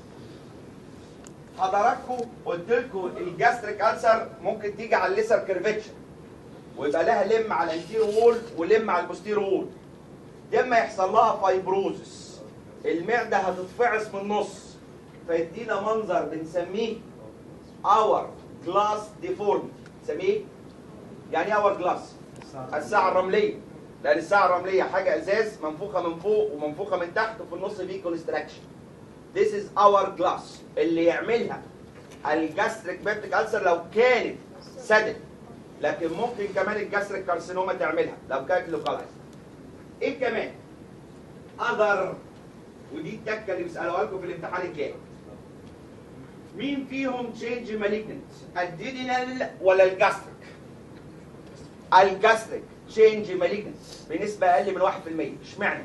حضراتكم قلت لكم الجاستريك ألسر ممكن تيجي على الليسر كيرفيتشر ويبقى لها لم على الانتير وول ولم على البوستير وول دي اما يحصل لها فايبروزس المعده هتتفعص من النص فيدينا منظر بنسميه اور جلاس ديفورميتي نسميه يعني ايه اور جلاس الساعه الرمليه لان الساعه الرمليه حاجه ازاز منفوخه من فوق ومنفوخه من تحت وفي النص فيه كونستراكشن This is our glass اللي يعملها الجاستريك بيبتيك ألسر لو كانت سدد لكن ممكن كمان الجاستريك كارسينوما تعملها لو كانت لوكالايز ايه كمان اذر ودي التكه اللي بيسالوها لكم في الامتحان الجاي مين فيهم تشينج مالجنت الديدينال ولا الجاستريك الجاستريك تشينج مالجنت بنسبه اقل من 1% اشمعنى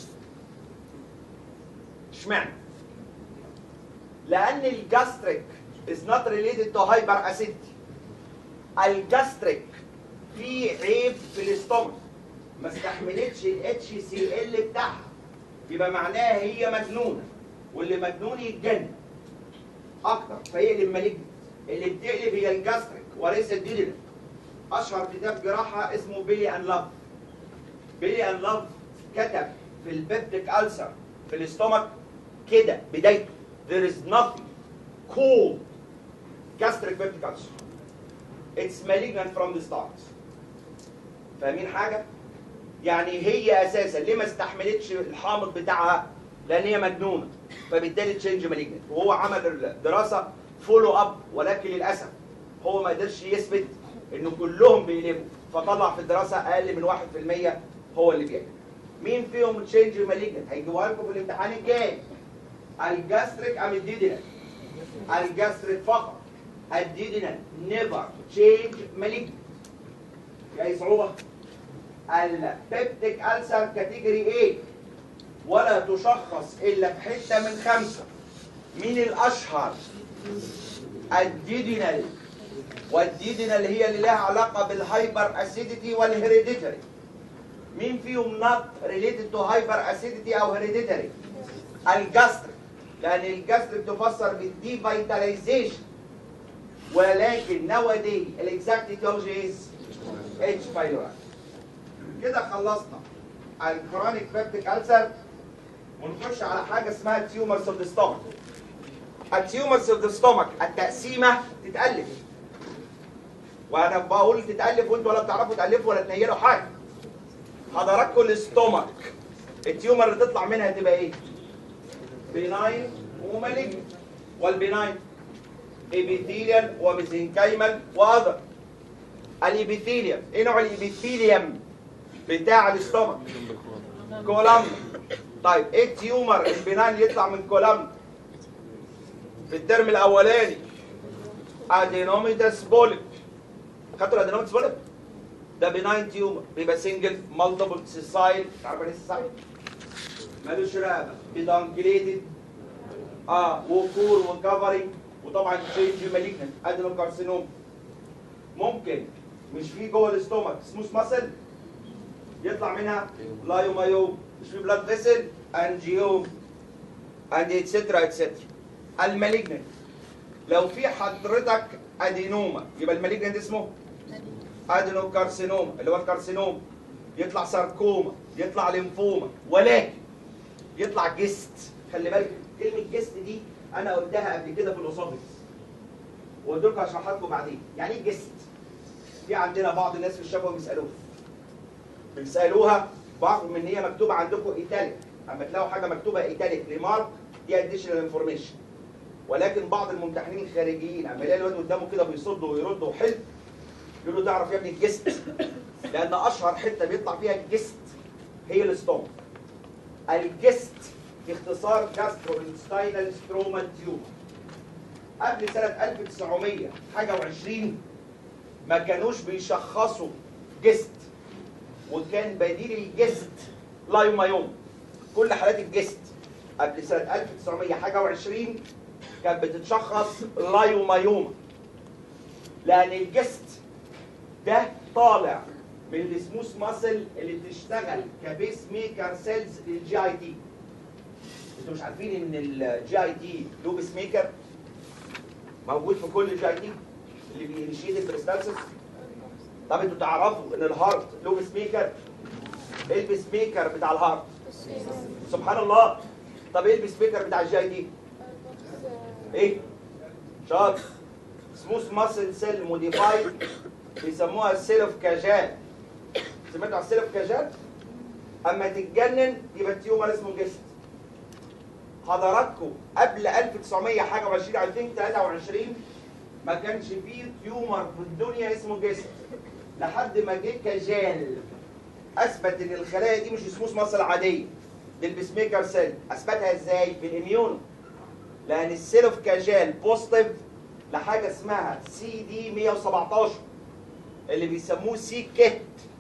اشمعنى لان الجاستريك is not related to hyperacidity الجاستريك في عيب في الاستومك ما استحملتش الاتش سي ال بتاعها يبقى معناها هي مجنونه واللي مجنون يتجنن اكتر فيقلب مالجنت اللي بتقلب هي الجاستريك وليس الديدينال اشهر كتاب جراحه اسمه بيلي ان لاف بيلي ان لاف كتب في البيبتيك ألسر في الاستومك كده بدايته there is nothing called gastric peptic ulcer it's malignant from the start فاهمين حاجه يعني هي اساسا ليه ما استحملتش الحامض بتاعها لان هي مجنونه فبالتالي تشينج مالجنت وهو عمل الدراسه فولو اب ولكن للاسف هو ما قدرش يثبت انه كلهم بيقلبوا فطلع في الدراسه اقل من 1% هو اللي بيقلب مين فيهم تشينج مالجنت هيجيبوها لكم في الامتحان الجاي الجاستريك ام الديدينال الجاستريك فقط الديدينال نيفر تشينج مالجنت في اي صعوبه البيبتيك ألسر كاتيجوري ايه ولا تشخص الا في حته من خمسه مين الاشهر الديدينال والديدينال هي اللي لها علاقه بالهايبر اسيديتي والهيريديتري مين فيهم نوت ريليتد تو هايبر اسيديتي او هيريديتري الجاستريك لان الجاستريك تفسر بالدي فيتاليزيشن ولكن نوادي الاكزاكت ايتيولوجي از اتش بايلوري كده خلصنا الكرونيك بيبتيك ألسر ونخش على حاجه اسمها تيومرز اوف ذا ستومك التيومرز اوف ذا ستومك التقسيمه تتالف وانا بقول تتالف وانتوا ولا بتعرفوا تالفوا ولا تنيلوا حاجه حضراتكم الاستومك التيومر اللي تطلع منها تبقى ايه؟ بيناين ومالجن والبيناين ايبيثيليال وميزنكايمال واذر الابيثيليوم ايه نوع الابيثيليوم بتاع الاستومك كولام طيب ايه التيومر البناين اللي يطلع من كولام في الترم الاولاني ادينوميتاس بوليب خدتوا الادينوميتاس بوليب ده بناين تيومر بيبقى سنجل مالتيبل سيسايل عارف ايه سيسايل مالوش رقبه بيدانكليتد اه وكور وكفرنج وطبعا تشينج مالجنت ادينوكارسينوم ممكن مش في جوه الاستومك سموث ماسل يطلع منها لايومايوم مش في بلاد فيسل انجيوم اند اتسترا اتسترا المالجنت لو في حضرتك ادينوما يبقى المالجنت اسمه ادينوكارسينوما اللي هو الكارسينوم يطلع ساركوما يطلع ليمفوما ولكن يطلع جست خلي بالك كلمه جست دي انا قلتها قبل كده في الاسوفيس وقلت لكم هشرحها لكم بعدين يعني ايه جست في عندنا بعض الناس في الشفوي بيسالوها بيسالوها بعض من هي مكتوبه عندكم ايتاليك اما تلاقوا حاجه مكتوبه ايتاليك ريمارك دي اديشنال انفورميشن ولكن بعض الممتحنين الخارجيين اما يلاقي الواد قدامه كده بيصد ويرد وحل يقول له تعرف يا ابني الجست لان اشهر حته بيطلع فيها الجست هي الاستومك الجست اختصار جاسترو انستاينال ستروما تيومر قبل سنه 1900 حاجه و20 ما كانوش بيشخصوا جست وكان بديل الجست لايومايوم كل حالات الجست قبل سنه 1900 حاجه و20 كانت بتتشخص لايومايوما لان الجست ده طالع من السموث ماسل اللي بتشتغل كبيس ميكر سيلز للجي اي تي انتوا مش عارفين ان الجي اي تي له بيس ميكر موجود في كل الجي اي تي اللي بينشيد البريستالسيس طب انتوا تعرفوا ان الهارت له بيس ميكر ايه البيس ميكر بتاع الهارت سبحان الله طب ايه البيس ميكر بتاع الجي اي تي ايه شاطر سموث ماسل سيل موديفايد بيسموها السيل اوف كاجال سمعتوا على السيل اوف كاجال اما تتجنن يبقى التيومر اسمه جست حضراتكم قبل 1900 حاجه و20 2023 ما كانش فيه تيومر في الدنيا اسمه جست لحد ما جه كاجال اثبت ان الخلايا دي مش سموث ماسل عاديه دي البيس ميكر سيل اثبتها ازاي بالاميونو لان السيل اوف كاجال بوزيتيف لحاجه اسمها سي دي 117 اللي بيسموه سي كيت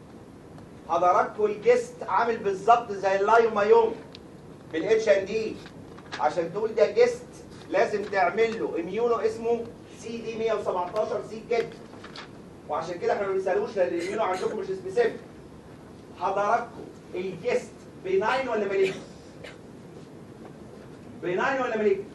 حضراتكم الجست عامل بالظبط زي اللايومايوم بالاتش ان دي عشان تقول ده جست لازم تعمل له اميونو اسمه سي دي 117 سي كيت وعشان كده احنا ما بنسالوش لان الاميونو عندكم مش سبيسيفيك حضراتكم الجست بيناين ولا مالين؟ بيناين ولا مالين؟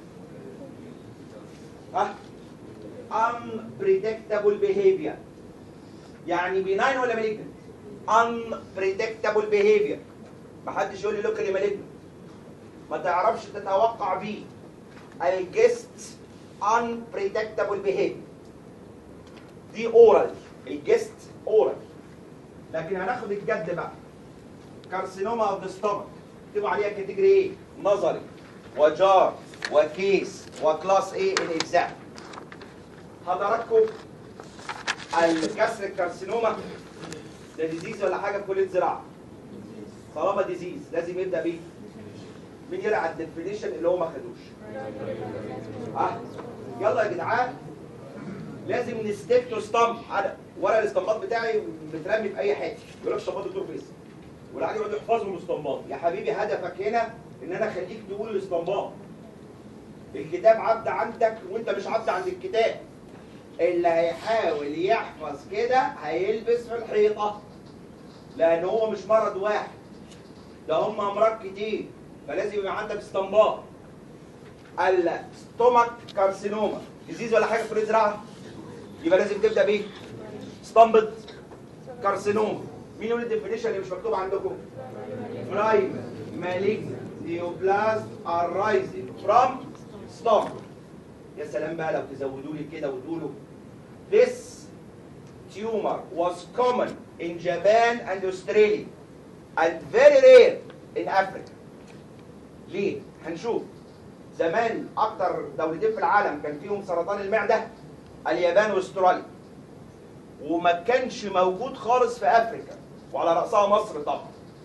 ها؟ unpredictable behavior يعني بيناين ولا مالجنت unpredictable behavior محدش يقول لي لوكالي مالجنت ما تعرفش تتوقع بيه الجست unpredictable behavior دي اورال الجست اورال لكن هناخد الجد بقى كارسينوما اوف ذا ستومك اكتبوا عليها كاتيجوري ايه نظري وجار وكيس وكلاس ايه الاجزاء حضراتكم الكسر الكارسينوما ده ديزيز ولا حاجه في كليه زراعه طالما ديزيز لازم يبدا بيه مين يرعى الديفينيشن اللي هو ما خدوش اه يلا يا جدعان لازم نستيك تو ستامب على ورق الاستنباط بتاعي مترمي في اي حته يقول لك استنباط الدكتور فيصل والعادي يقعد يحفظهم الاستنباط يا حبيبي هدفك هنا ان انا اخليك تقول الاستنباط الكتاب عبد عندك وانت مش عبد عند الكتاب اللي هيحاول يحفظ كده هيلبس في الحيطه لان هو مش مرض واحد ده هم امراض كتير فلازم يبقى عندك استنباط الستومك كارسينوما ديزيز ولا حاجه في الزراعه يبقى لازم تبدا بايه ستامبت كارسينوم مين يقول الديفينيشن اللي مش مكتوب عندكم برايم مالجن نيوبلاست arising from stomach يا سلام بقى لو تزودوا لي كده وتقولوا this tumor was common in Japan and Australia and very rare in Africa ليه؟ هنشوف زمان اكتر دولتين في العالم كان فيهم سرطان المعده اليابان واستراليا وما كانش موجود خالص في افريكا وعلى راسها مصر طبعا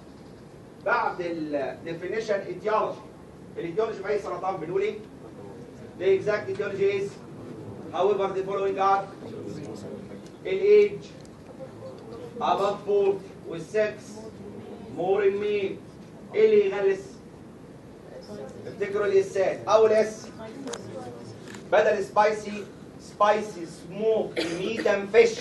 بعد الديفينيشن ايتيولوجي الايتيولوجي في اي سرطان بنقول ايه؟ The exact etiology is however the following are الage above 40 والسكس more in male ايه اللي يغلس؟ افتكروا الاسات اول اس بدل سبايسي سبايسي سموك ميت اند فيش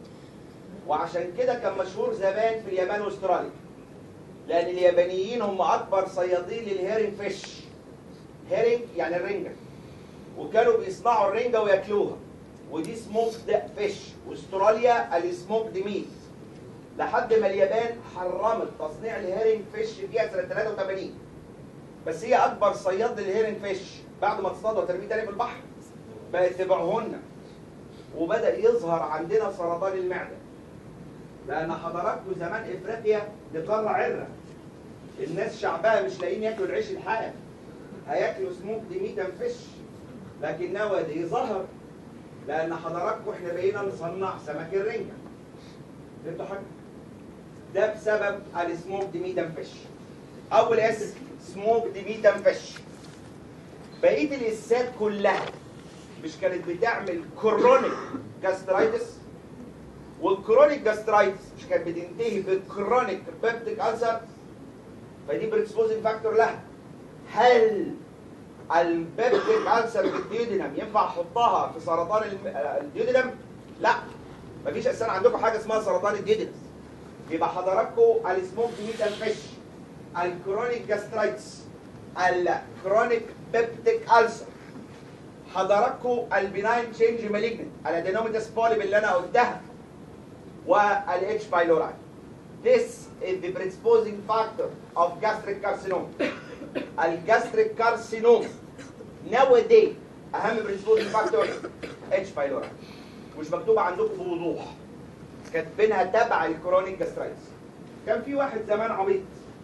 وعشان كده كان مشهور زمان في اليابان واستراليا لان اليابانيين هم اكبر صيادين للهيرنج فيش هيرنج يعني الرنجه وكانوا بيصنعوا الرنجه وياكلوها ودي سموكد فيش واستراليا السموكد ميت لحد ما اليابان حرمت تصنيع الهيرنج فيش فيها سنه 83 بس هي اكبر صياد للهيرنج فيش بعد ما تصطادوا وترميه تاني في البحر بقت تبيعهن وبدا يظهر عندنا سرطان المعده لان حضراتكم زمان افريقيا دي قاره عره الناس شعبها مش لاقيين ياكلوا العيش الحاف هياكلوا سموك دي ميت أند فيش لكن نوادي ظهر لان حضراتكم احنا بقينا نصنع سمك الرنجه فهمتوا حاجه ده بسبب السموك دي ميت أند فيش اول اس سموك دي ميت أند فيش بقيه الاسات كلها مش كانت بتعمل كرونيك جاسترايتس والكرونيك جاسترايتس مش كانت بتنتهي بالكرونيك بيبتيك ألسر فدي بريكسبوزنج فاكتور لها هل البيبتيك ألسر في الديودينم ينفع احطها في سرطان الم- الديودينم؟ لا مفيش اساسا عندكم حاجه اسمها سرطان الديودينم يبقى حضراتكم السموك ميت فيش الكرونيك جاسترايتس الكرونيك بيبتيك ألسر حضراتكم البناين تشينج مالجنت الادينوميتاس بوليب اللي انا قلتها والاتش بايلوراي This is the predisposing factor of gastric carcinoma. الجاستريك كارسينوم nowadays اهم predisposing factor اتش بايلوراي مش مكتوبه عندكم بوضوح كاتبينها تبع الكرونيك جاسترايتس كان في واحد زمان عبيط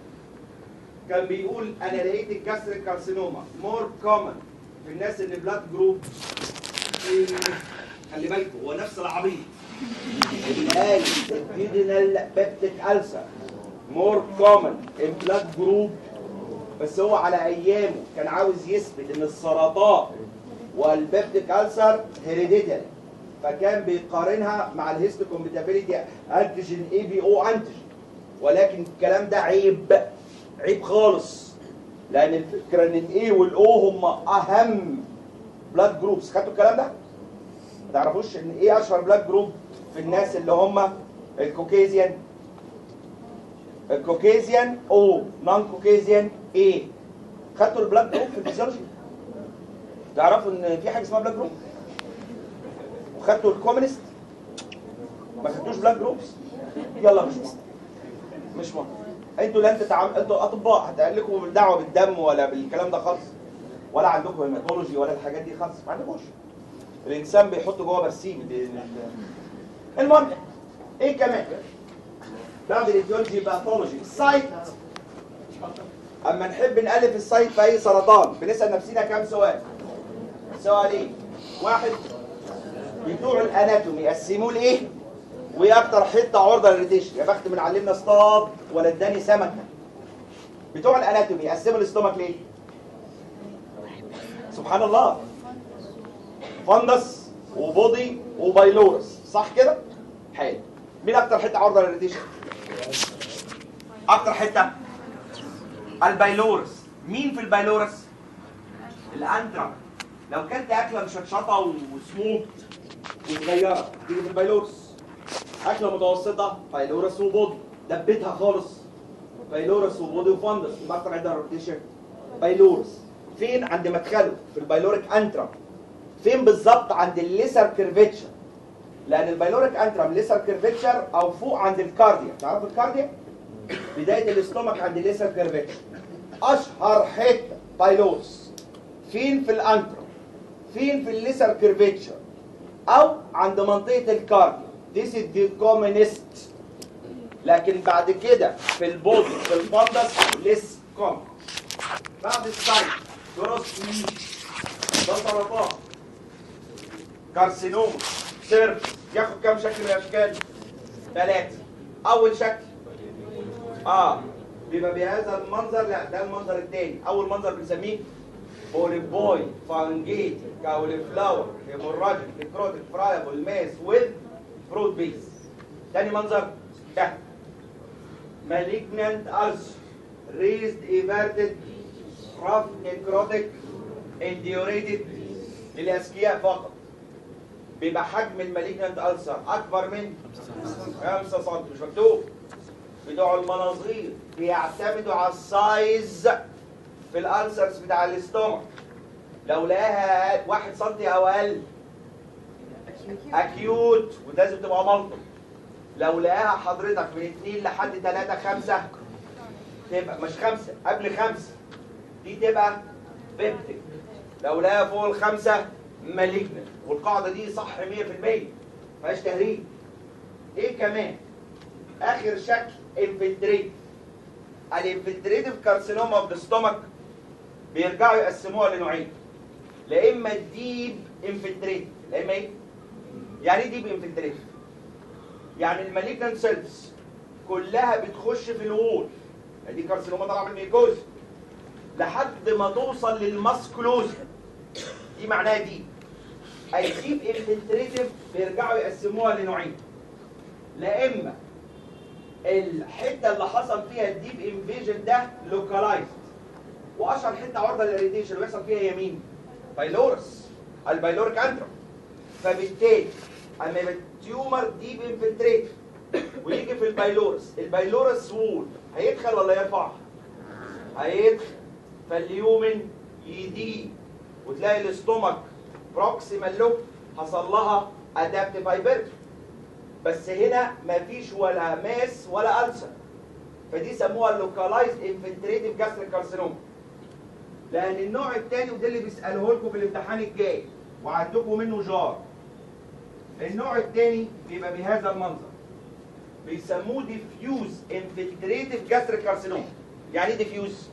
كان بيقول انا لقيت الجاستريك كارسينوما مور كومن في الناس اللي بلاد جروب خلي بالكم هو نفس العبيط اللي قال الديودينال بيبتيك ألسر مور كومن ان بلاد جروب بس هو على ايامه كان عاوز يثبت ان السرطان والبيبتيك ألسر هيريديتري فكان بيقارنها مع الهيستوكومباتيبيليتي انتيجين اي بي او انتيجين ولكن الكلام ده عيب عيب خالص لان الفكره ان الاي والاو هم اهم بلاد جروبس خدتوا الكلام ده؟ ما تعرفوش ان ايه اشهر بلاد جروب في الناس اللي هم الكوكيزيان الكوكيزيان او نون كوكيزيان ايه خدتوا البلاد جروب في الفيزيولوجي تعرفوا ان في حاجه اسمها بلاد جروب وخدتوا الكومونست ما خدتوش بلاد جروبس يلا مش مهم مش مهم انتوا لا انت تعام... انتوا اطباء هتقلكوا دعوه بالدم ولا بالكلام ده خالص ولا عندكم هيماتولوجي ولا الحاجات دي خالص ما عندكوش الانسان بيحط جوه برسيم ال- ال- المهم ايه كمان بعد الايديولوجي باثولوجي السايت اما نحب نالف السايت في اي سرطان بنسال نفسنا كام سؤال سؤالين واحد بتوع الاناتومي قسموه لايه وايه اكتر حته عرضه للريتيشن يا بخت من علمنا اصطاد ولا اداني سمكه بتوع الاناتومي قسموا الاستومك ليه سبحان الله فندس وبودي وبايلورس صح كده حلو مين اكتر حته عرضه للريتيشن اكتر حته البايلورس مين في البايلورس الانترا لو كلت اكله مشطشطه وسموك وصغيره تيجي في البايلورس اكله متوسطه بايلورس وبودي دبتها خالص بايلورس وبودي وفندس يبقى اكتر عده روتيشن بايلورس فين عند مدخله في البايلوريك انترا فين بالظبط عند الليسر كيرفيتشر لان البايلوريك انترم ليسر كيرفيتشر او فوق عند الكارديا تعرفوا الكارديا بدايه الاستومك عند الليسر كيرفيتشر اشهر حته بايلورس فين في الانترم فين في الليسر كيرفيتشر او عند منطقه الكارديا This is the commonest لكن بعد كده في البودي في الفندس ليس كومن بعد السايت جروس ميت ده سرطان كارسينوما سيرفس ياخد كام شكل من الاشكال؟ ثلاثة أول شكل اه بيبقى بهذا المنظر لا ده المنظر الثاني أول منظر بنسميه بوليبوي فانجيت كاوليفلاور هيموراجيك نكروتيك فرايبل ماس ويز فروت بيس تاني منظر ده malignant ulcer raised everted rough necrotic indurated للأذكياء فقط بيبقى حجم المالجنانت ألسر أكبر من 5 سم مش مكتوب بتوع المناظير بيعتمدوا على السايز في الألسرز بتاع الاستومك لو لقاها 1 سم أو أقل أكيوت ولازم تبقى ملطم لو لقاها حضرتك من 2 لحد 3 5 تبقى مش 5 قبل 5 دي تبقى بيبتك لو لقاها فوق الخمسة مالجنت والقاعدة دي صح 100% مفيهاش تهريج ايه كمان اخر شكل انفلتريت الانفلتريتيف كارسينوما اوف ذا ستومك بيرجعوا يقسموها لنوعين لا اما الديب انفلتريت لا اما ايه يعني ايه ديب انفلتريت يعني المالجنت سيلز كلها بتخش في الوول دي كارسينوما طالعه من الميكوز لحد ما توصل للماسكولوز دي معناها دي الديب انفلتريتيف بيرجعوا يقسموها لنوعين لا اما الحته اللي حصل فيها الديب انفيجن ده لوكالايزد واشهر حته عرضه للاريتيشن اللي بيحصل فيها هي مين؟ بايلورس البايلوريك انترم فبالتالي اما يبقى التيومر ديب انفلتريتيف ويجي في البايلورس البايلورس وول هيدخل ولا يرفع؟ هيدخل فاليومن يضيق وتلاقي الاستومك بروكسيمال لوب حصل لها ادابتيف هايبرتي بس هنا مفيش ولا ماس ولا ألسر فدي سموها اللوكالايزد انفلتريتيف جاستريك كارسينوما لان النوع الثاني وده اللي بيسالوه لكم في الامتحان الجاي وعندكم منه جار النوع الثاني بيبقى بهذا المنظر بيسموه ديفيوز انفلتريتيف جاستريك كارسينوما يعني ايه ديفيوز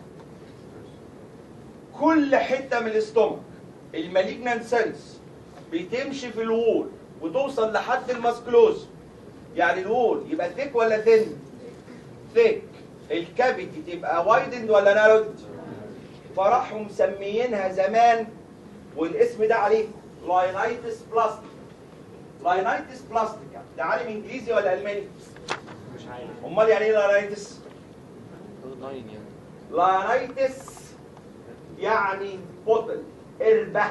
كل حته من الاستومك المالجنانت سيلز بتمشي في الوول وتوصل لحد الماسكلوز يعني الوول يبقى ثيك ولا ثين ثيك الكافيتي تبقى وايدند ولا نارود فراحوا مسميينها زمان والاسم ده عليه لاينايتس بلاستيك لاينايتس بلاستيكا ده عالم انجليزي ولا الماني مش عارف امال يعني ايه لاينايتس لاين يعني لاينايتس يعني بطل قربة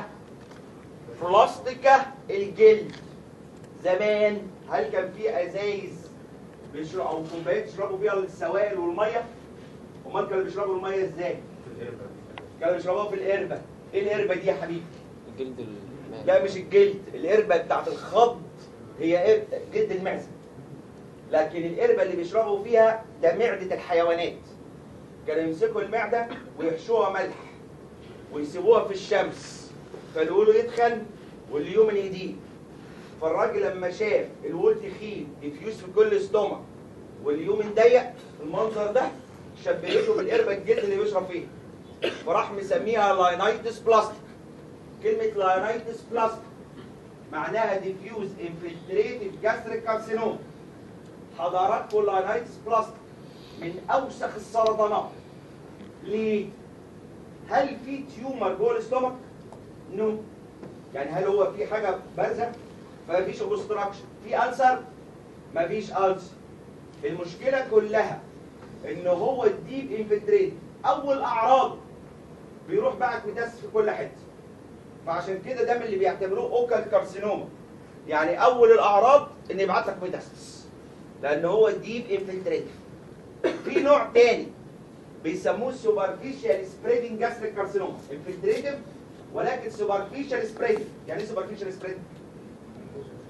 بلاستيكا الجلد زمان هل كان في ازايز بيشربوا او كوبايات يشربوا فيها السوائل والميه امال كانوا بيشربوا الميه ازاي كانوا بيشربوها في القربة ايه القربة دي يا حبيبي الجلد المائي لا مش الجلد القربة بتاعت الخض هي قربة- جلد المعزة لكن القربة اللي بيشربوا فيها ده معدة الحيوانات كانوا يمسكوا المعدة ويحشوها ملح ويسيبوها في الشمس فالولو يتخن واليومن يضيق فالراجل لما شاف الول تخين ديفيوز في كل استومك واليومن ضيق المنظر ده شبهته بالقربة الجلد اللي بيشرب فيها فراح مسميها لاينايتس بلاستيك كلمة لاينايتس بلاستيك معناها ديفيوز انفلتريتيف جاستريك كارسينوم حضراتكم لاينايتس بلاستيك من اوسخ السرطانات ليه؟ هل في تيومر جوه الاستومك؟ نو يعني هل هو في حاجه بارزه؟ فمفيش اوبستراكشن في ألسر؟ مفيش ألسر المشكله كلها ان هو الديب انفلتريت اول اعراض بيروح بقى ميتاس في كل حته فعشان كده ده من اللي بيعتبروه اوكال كارسينوما يعني اول الاعراض ان يبعت لك ميتاستس لان هو ديب انفلتريتيف في نوع تاني بيسموه سوبرفيشال سبريدنج جاستريك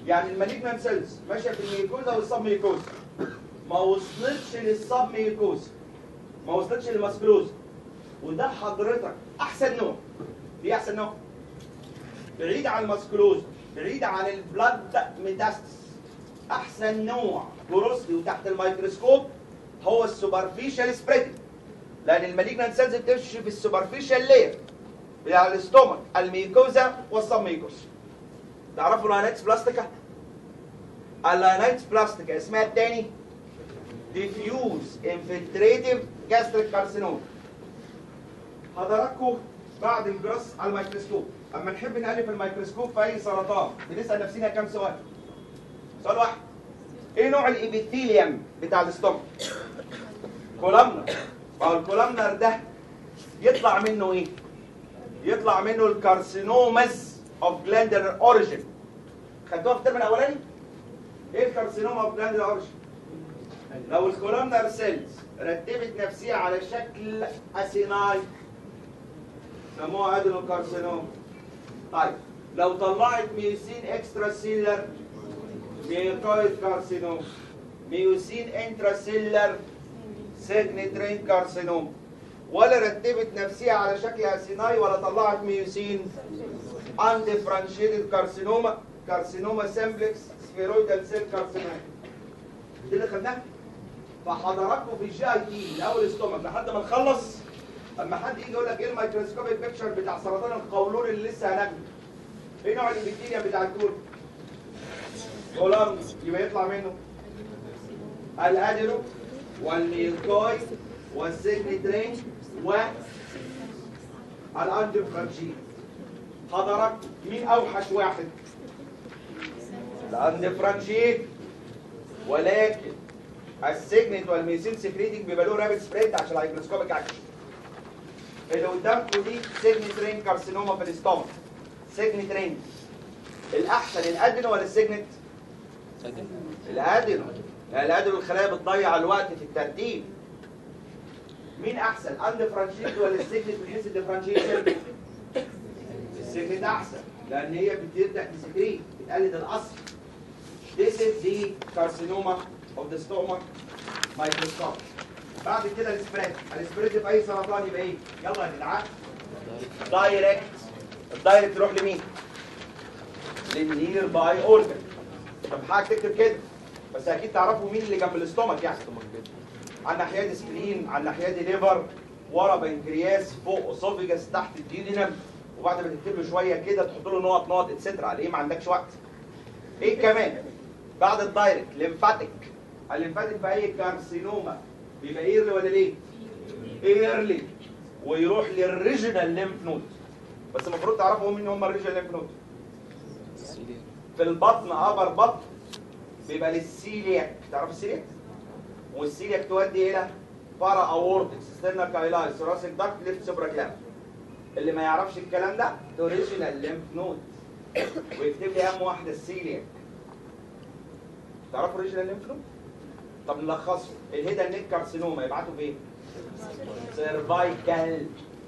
يعني المالجنان سيلز ماشيه في الميكوزا والسب ميكوزا ما وصلتش للسب ميكوزا ما وصلتش للماسكلوزا وده حضرتك احسن نوع دي احسن نوع بعيد عن الماسكلوزا بعيد عن البلاد ميتاستس احسن نوع جروسلي وتحت الميكروسكوب هو السوبرفيشال سبريدنج لان المالجنان سيلز بتمشي في السوبرفيشال لاير بتاع الاستومك الميكوزا والسبميكوزا تعرفوا اللاينايتس بلاستيكا اللاينايتس بلاستيكا اسمها التاني ديفيوز انفلتريتيف جاستريك كارسينوم حضراتكم بعد الجراس على الميكروسكوب اما نحب نقلب الميكروسكوب في اي سرطان بنسال نفسنا كام سؤال سؤال واحد ايه نوع الابيثيليوم بتاع الاستومك كولامنر ما هو الكولامنر ده يطلع منه ايه يطلع منه الكارسينومز اوف جلاندر اوريجين خدوها في الترم الاولاني ايه الكارسينوما اوف جلاندر اوريجين لو الكولامنر سيلز رتبت نفسها على شكل اسيناي سموها ادينوكارسينوما طيب لو طلعت ميوسين اكسترا سيلر ميوكويد كارسينوم ميوسين انترا سيلر سيجنترين كارسينوم ولا رتبت نفسها على شكل اسيناي ولا طلعت ميوسين اندفرنشيتد كارسينوما كارسينوما سمبلكس سفيرويدال سيل كارسينوما دي اللي خدناها فحضراتكم في الجي اي تي من اول استومك لحد ما نخلص اما حد يجي يقول لك ايه الميكروسكوبيك بيكتشر بتاع سرطان القولون اللي لسه هناخده ايه نوع البكتيريا بتاع الكول كولام يبقى يطلع منه الادينو والميوكويد والسيجنترين و الاندفرانشيت حضرتك مين اوحش واحد الاندفرانشيت ولكن السيجنت والميسين سكريتنج بيبقى له رابid سبريد عشان الهيجروسكوبيك اكشن اللي قدامكم دي سيجنت رين كارسينوما في الاستومك سيجنت رين الاحسن الادينو ولا السيجنت الادينو يعني الادينو الخلايا بتضيع الوقت في الترتيب مين احسن اندفرانشيت ولا السيجنت من حيث الديفرنشيشن السيجنت احسن لان هي بتبدا تسكريت بتقلد الاصل This is the carcinoma of the stomach microscope. بعد كده السبريد السبريد في اي سرطان يبقى ايه يلا يا جدعان دايركت الدايركت يروح لمين للنير باي اورجن طب حاجه تكتب كده بس اكيد تعرفوا مين اللي جنب الاستومك يعني على الناحيه دي سكرين على الناحيه دي ليفر ورا بنكرياس فوق اسوفيجاس تحت الديودينم وبعد ما تكتب له شويه كده تحط له نقط نقط اتسترا عليه ما عندكش وقت ايه كمان بعد الدايركت ليمفاتيك الليمفاتيك في اي كارسينوما بيبقى ايرلي ولا ليه؟ ايرلي ويروح للريجنال ليمف نود بس المفروض تعرفوا مين هم الريجنال ليمف نود في البطن ابر بطن بيبقى للسيلياك تعرف السيلياك؟ والسيلياك تودي الى بارا اورتكس ستيرنا كايلاي ثوراسيك داكت ليفت سوبراكلام اللي ما يعرفش الكلام ده اوريجينال ليمف نود ويكتب لي اهم واحده السيلياك تعرفوا اوريجينال ليمف نود؟ طب نلخصه الهيدا نيك كارسينوما يبعتوا فين؟ سيرفايكال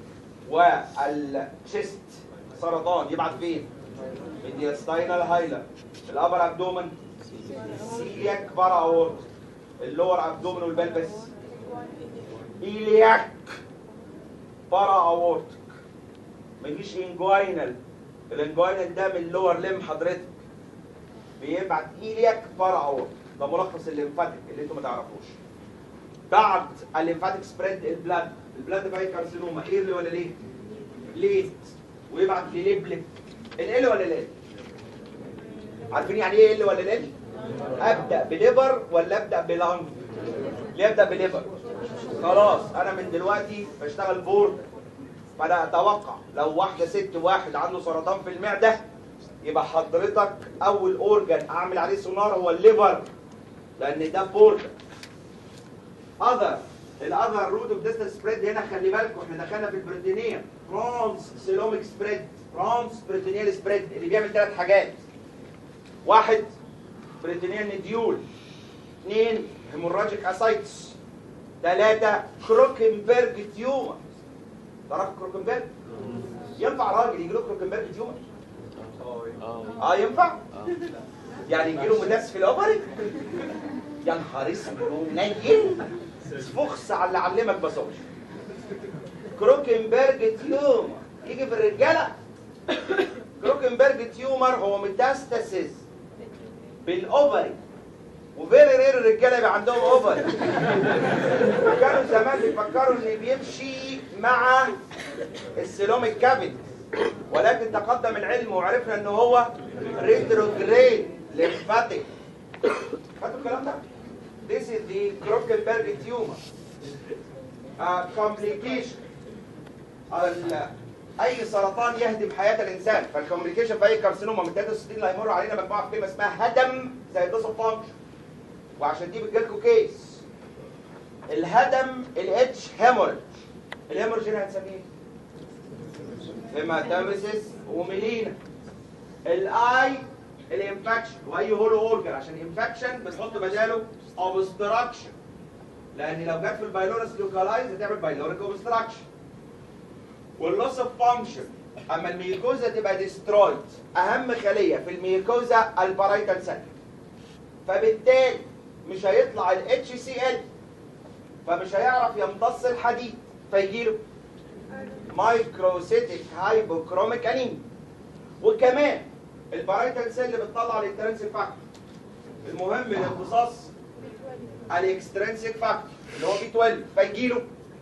والشيست سرطان يبعت فين؟ ميدياستاينال هايلا الابر ابدومن سيلياك بارا اورت اللور ابدومن والبلبس ايلياك بارا اورتك ما يجيش انجوينال الانجوينال ده من اللور ليم حضرتك بيبعت ايلياك بارا اورتك ده ملخص الليمفاتيك اللي انتوا ما تعرفوش بعد الليمفاتيك سبريد البلاد البلاد بقى كارسينوما ايرلي ولا ليه؟ ليت ويبعت لليبلك ال ولا ليل؟ عارفين يعني ايه ال ولا ليل؟ ابدا بليفر ولا ابدا بلانج؟ ليه ابدا بليفر؟ خلاص انا من دلوقتي بشتغل بورد فانا اتوقع لو واحده ست واحد عنده سرطان في المعده يبقى حضرتك اول اورجن اعمل عليه سونار هو الليفر لان ده بورد اذر الاذر روت اوف ديستال سبريد هنا خلي بالكم احنا دخلنا في البروتينيه ترانس سيلوميك سبريد ترانس بروتينيال سبريد اللي بيعمل ثلاث حاجات واحد بريتينيال نديول اثنين هيموراجيك اسايتس ثلاثة كروكنبرج تيومر تعرف كروكنبرج؟ ينفع راجل يجي له كروكنبرج تيومر؟ اه ينفع؟ يعني يجيله مدس في الاوفري يا نهار اسود نيل فخس على اللي علمك بصوش كروكنبرج تيومر يجي في الرجاله كروكنبرج تيومر هو ميتاستاسيس بالاوفري وفيري رير الرجاله يبقى عندهم اوفري كانوا زمان بيفكروا ان بيمشي مع السيلوميك كافيتي ولكن تقدم العلم وعرفنا ان هو ريتروجريد ليمفاتيك خدتوا الكلام ده؟ This is the Krockenberg tumor. Uh, complication. ال- اي سرطان يهدم حياه الانسان فالكوميونيكيشن في اي كارسينوما من 63 اللي هيمر علينا مجموعه في كلمه اسمها هدم زي الدوس فانكشن وعشان دي بتجيلكوا كيس الهدم الاتش هيموريج الهيموريج هنا هنسميه هيماتاميسيس وميلينا الاي الانفكشن واي هولو اورجن عشان انفكشن بنحط بداله اوبستراكشن لان لو جت في البايلورس لوكالايز هتعمل بايلوريك اوبستراكشن واللوس اوف فانكشن اما الميوكوزا تبقى ديسترويد اهم خليه في الميوكوزا البارايتال سيل فبالتالي مش هيطلع ال HCl فمش هيعرف يمتص الحديد فيجيله مايكروسيتيك هايبوكروميك انيميا وكمان البارايتال سيل اللي بتطلع الانترنسيك فاكتور المهم الامتصاص الاكسترنسيك فاكتور اللي هو بي 12 فيجيله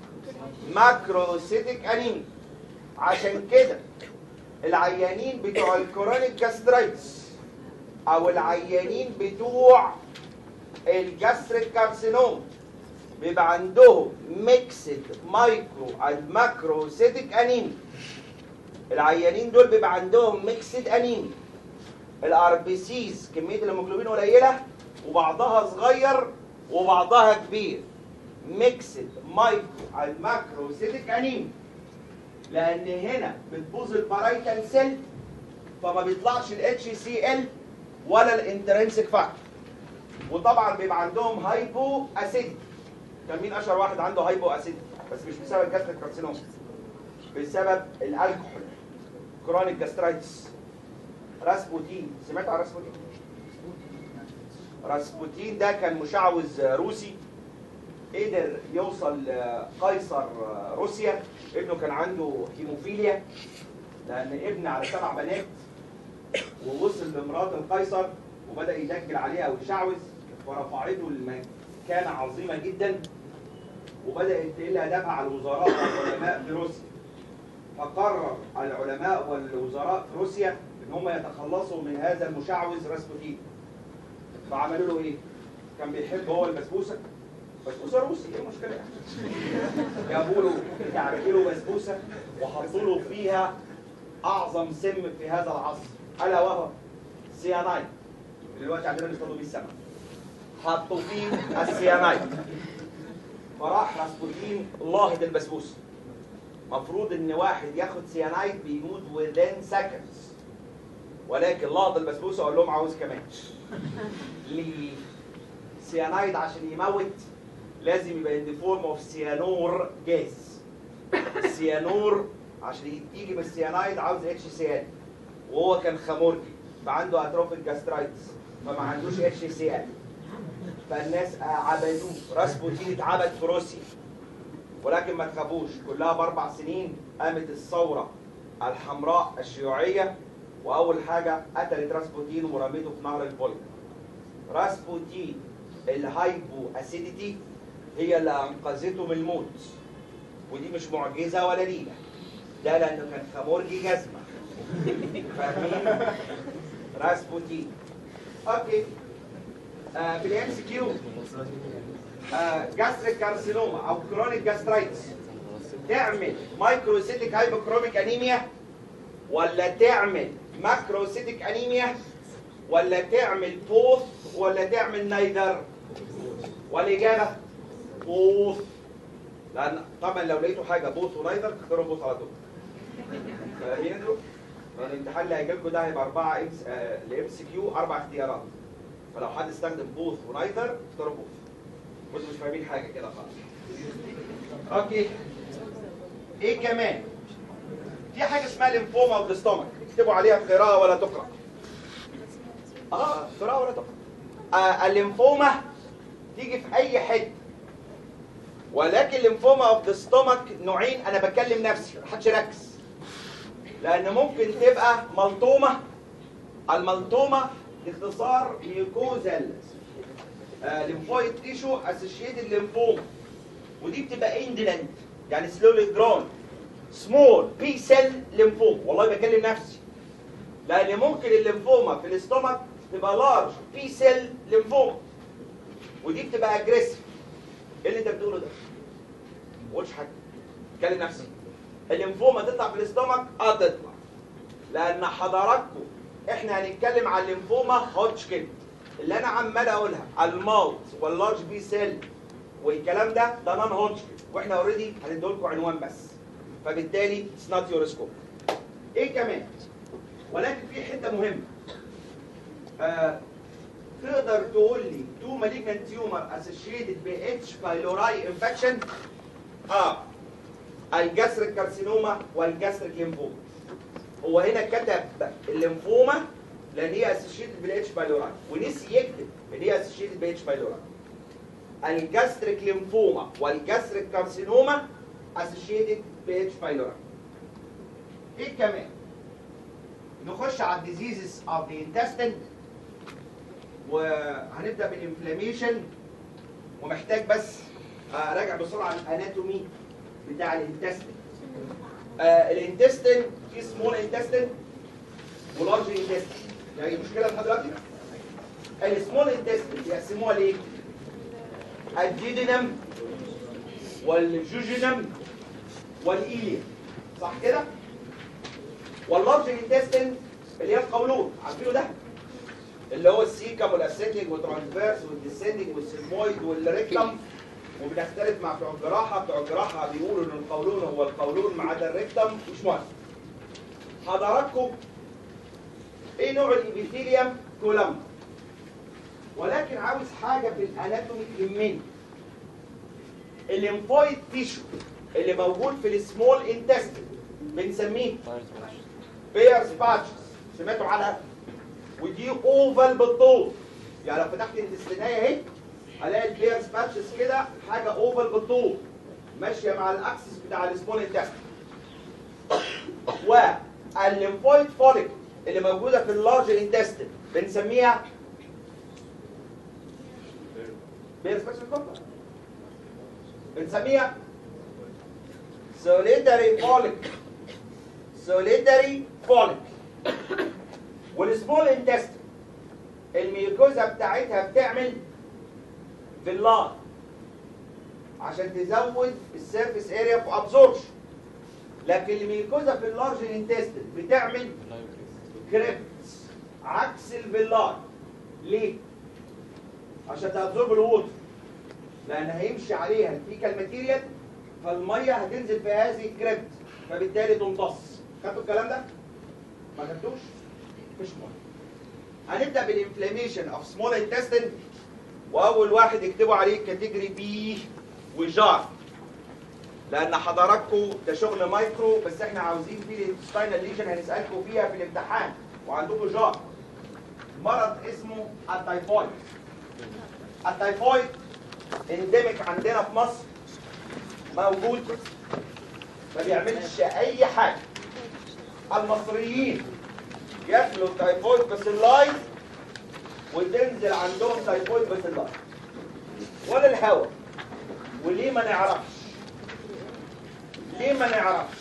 ماكروسيتيك انيميا عشان كده العيانين بتوع الكورونيك جاسترايتس او العيانين بتوع الجاستريك كارسينوم بيبقى عندهم ميكسد مايكرو الماكروسيتيك انيميا العيانين دول بيبقى عندهم ميكسد انيميا الار بي سيز كميه الهيموجلوبين قليله وبعضها صغير وبعضها كبير ميكسد مايكرو الماكروسيتيك انيميا لان هنا بتبوظ البارايتال سيل فما بيطلعش الاتش سي ال ولا الانترنسيك فاكتور وطبعا بيبقى عندهم هايبو اسيدي كان مين اشهر واحد عنده هايبو اسيدي بس مش بسبب جاستريك كارسينوم بسبب الالكحول كرونيك جاسترايتس راسبوتين سمعت عن راسبوتين راسبوتين ده كان مشعوذ روسي قدر يوصل قيصر روسيا ابنه كان عنده هيموفيليا لان ابن على سبع بنات ووصل لمرات القيصر وبدا يدجل عليها ويشعوذ فرفعته لمكانه عظيمه جدا وبدات تقل ادبها على الوزراء والعلماء في روسيا فقرر العلماء والوزراء في روسيا ان هم يتخلصوا من هذا المشعوذ راسبوتين فعملوا له ايه؟ كان بيحب هو البسبوسه بسبوسه روسي ايه المشكله يعني؟ جابوا له بتاع كيلو بسبوسه وحطوا له فيها اعظم سم في هذا العصر الا وهو سيانايد دلوقتي عندنا بيصطادوا بيه السمك حطوا فيه السيانايد فراح راسبوتين لاهض البسبوسه مفروض ان واحد ياخد سيانايد بيموت within seconds ولكن لاهض البسبوسه وقال لهم عاوز كمان ليه؟ سيانايد عشان يموت لازم يبقى in the form of سيانور جاز السيانور عشان يجي بالسيانايد عاوز اتش سي ال وهو كان خمورجي فعنده اتروفيك جاسترايتس فما عندوش اتش سي ال فالناس عبدوه راسبوتين اتعبد في روسيا ولكن ما تخافوش كلها باربع سنين قامت الثوره الحمراء الشيوعيه واول حاجه قتلت راسبوتين ورميته في نهر الفولجا راسبوتين الهايبو اسيديتي هي اللي انقذته من الموت ودي مش معجزه ولا ليله ده لانه كان خمورجي جزمه فاهمين راسبوتين اوكي آه في الام سي كيو جاستريك كارسينوما او كرونيك جاسترايتس تعمل مايكروسيتيك هايبوكروميك انيميا ولا تعمل ماكروسيتيك انيميا ولا تعمل بوث ولا تعمل نايدر والاجابه بوث لان طبعا لو لقيتوا حاجه بوث ونايدر تختاروا بوث على طول فاهمين انتوا؟ الامتحان اللي هيجي لكم ده هيبقى اربعه ام لام سي كيو اربع اختيارات فلو حد استخدم بوث ونايدر اختاروا بوث وانتوا مش فاهمين حاجه كده خالص اوكي ايه كمان في حاجه اسمها ليمفوما اوف ذا ستومك اكتبوا عليها قراءه ولا تقرا اه بسرعه ولا تقف آه الليمفوما تيجي في اي حته ولكن الليمفوما اوف ذا ستومك نوعين انا بكلم نفسي محدش يركز لان ممكن تبقى ملطومه الملطومه اختصار ميوكوزال آه ليمفويد تيشو اسوشيتد ليمفوما ودي بتبقى اندلنت يعني سلولي جرون سمول بي سيل ليمفوما والله بكلم نفسي لان ممكن الليمفوما في الاستومك تبقى لارج بي سيل ليمفوما ودي بتبقى اجريسيف ايه اللي انت بتقوله ده؟ ما قولش حاجه اتكلم نفسي الليمفوما تطلع في الاستومك اه تطلع لان حضراتكم احنا هنتكلم على الليمفوما هوتشكن اللي انا عمال اقولها الماوت واللارج بي سيل والكلام ده ده نون هوتشكن واحنا اوريدي هنديلكم عنوان بس فبالتالي اتس نوت يور سكوب ايه كمان ولكن في حته مهمه آه تقدر تقول لي تو مالجنت تيومر اسوشيتد ب اتش بايلوراي انفكشن اه الجاستريك كارسينوما والجاستريك ليمفوما هو هنا كتب الليمفوما لان هي اسوشيتد بالاتش بايلوراي ونسي يكتب ان هي اسوشيتد باتش بايلوراي الجاستريك ليمفوما والجاستريك كارسينوما اسوشيتد باتش بايلوراي ايه كمان نخش على الديزيزز اوف ذا انتستين وهنبدا بالانفلاميشن ومحتاج بس اراجع بسرعه الاناتومي بتاع الانتستين آه الانتستين في سمول انتستين ولارج انتستين يعني مشكله لحد دلوقتي السمول انتستين بيقسموها ليه؟ الجيجينم والجوجينم والايليا صح كده؟ واللارج انتستين اللي هي القولون عارفينه ده؟ اللي هو السيكم والاسندنج والترانسفيرس والديسندنج والسيمويد والريكتم وبنختلف مع بتوع الجراحه بتوع الجراحه بيقولوا ان القولون هو القولون ما عدا الريكتم مش مهم حضراتكم ايه نوع الابيثيليوم كولم ولكن عاوز حاجه في الاناتومي تهمني الليمفويد تيشو اللي موجود في السمول انتستين بنسميه بيرز باتشز سمعتوا عنها ودي اوفال بالطول يعني لو فتحت الانتستينية اهي هلاقي البيرز باتشز كده حاجه اوفال بالطول ماشيه مع الاكسس بتاع السمول انتستين والليمفويد فوليك اللي موجوده في اللارج انتستين بنسميها بيرز باتشز كومبا بنسميها سوليداري فوليك سوليداري فوليك والسمول انتستين الميوكوزا بتاعتها بتعمل فيلار عشان تزود السيرفيس اريا في ابزوربشن لكن الميوكوزا في اللارج انتستين بتعمل كريبتس عكس الفيلار ليه؟ عشان تابزورب الووتر لان هيمشي عليها الفيكال ماتيريال فالميه هتنزل في هذه الكريبت فبالتالي تمتص خدتوا الكلام ده؟ ما خدتوش؟ مش مهم هنبدا بالانفلاميشن اوف سمول انتستين واول واحد اكتبوا عليه كاتيجوري بي وجار لان حضراتكم ده شغل مايكرو بس احنا عاوزين فيه الانتستينال ليجن هنسالكم فيها في الامتحان وعندكم جار مرض اسمه التايفويد التايفويد انديميك عندنا في مصر موجود ما بيعملش اي حاجه المصريين ياكلوا تايفويد باسيلاي وتنزل عندهم تايفويد باسيلاي ولا الهواء وليه ما نعرفش ليه ما نعرفش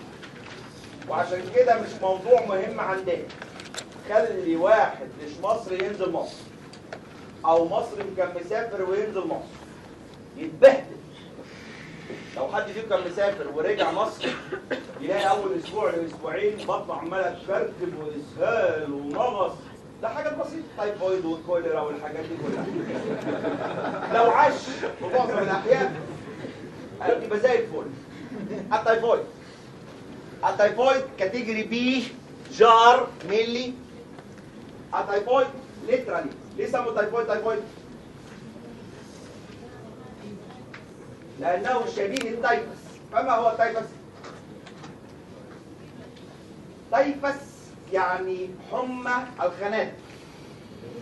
وعشان كده مش موضوع مهم عندنا خلي واحد مش مصري ينزل مصر او مصري كان مسافر وينزل مصر يتبهدل لو حد فيكم كان مسافر ورجع مصر يلاقي اول اسبوع لاسبوعين بطنه عماله تكركب واسهال ومغص ده حاجات بسيطه تايفويد والكوليرا والحاجات دي كلها لو عاش في معظم الاحيان هيبقى زي الفل التايفويد التايفويد كاتيجوري بي جار ميلي التايفويد ليترالي ليه سموا تايفويد تايفويد؟ لأنه شبيه التيفس فما هو التيفس؟ تيفس يعني حمى الخنات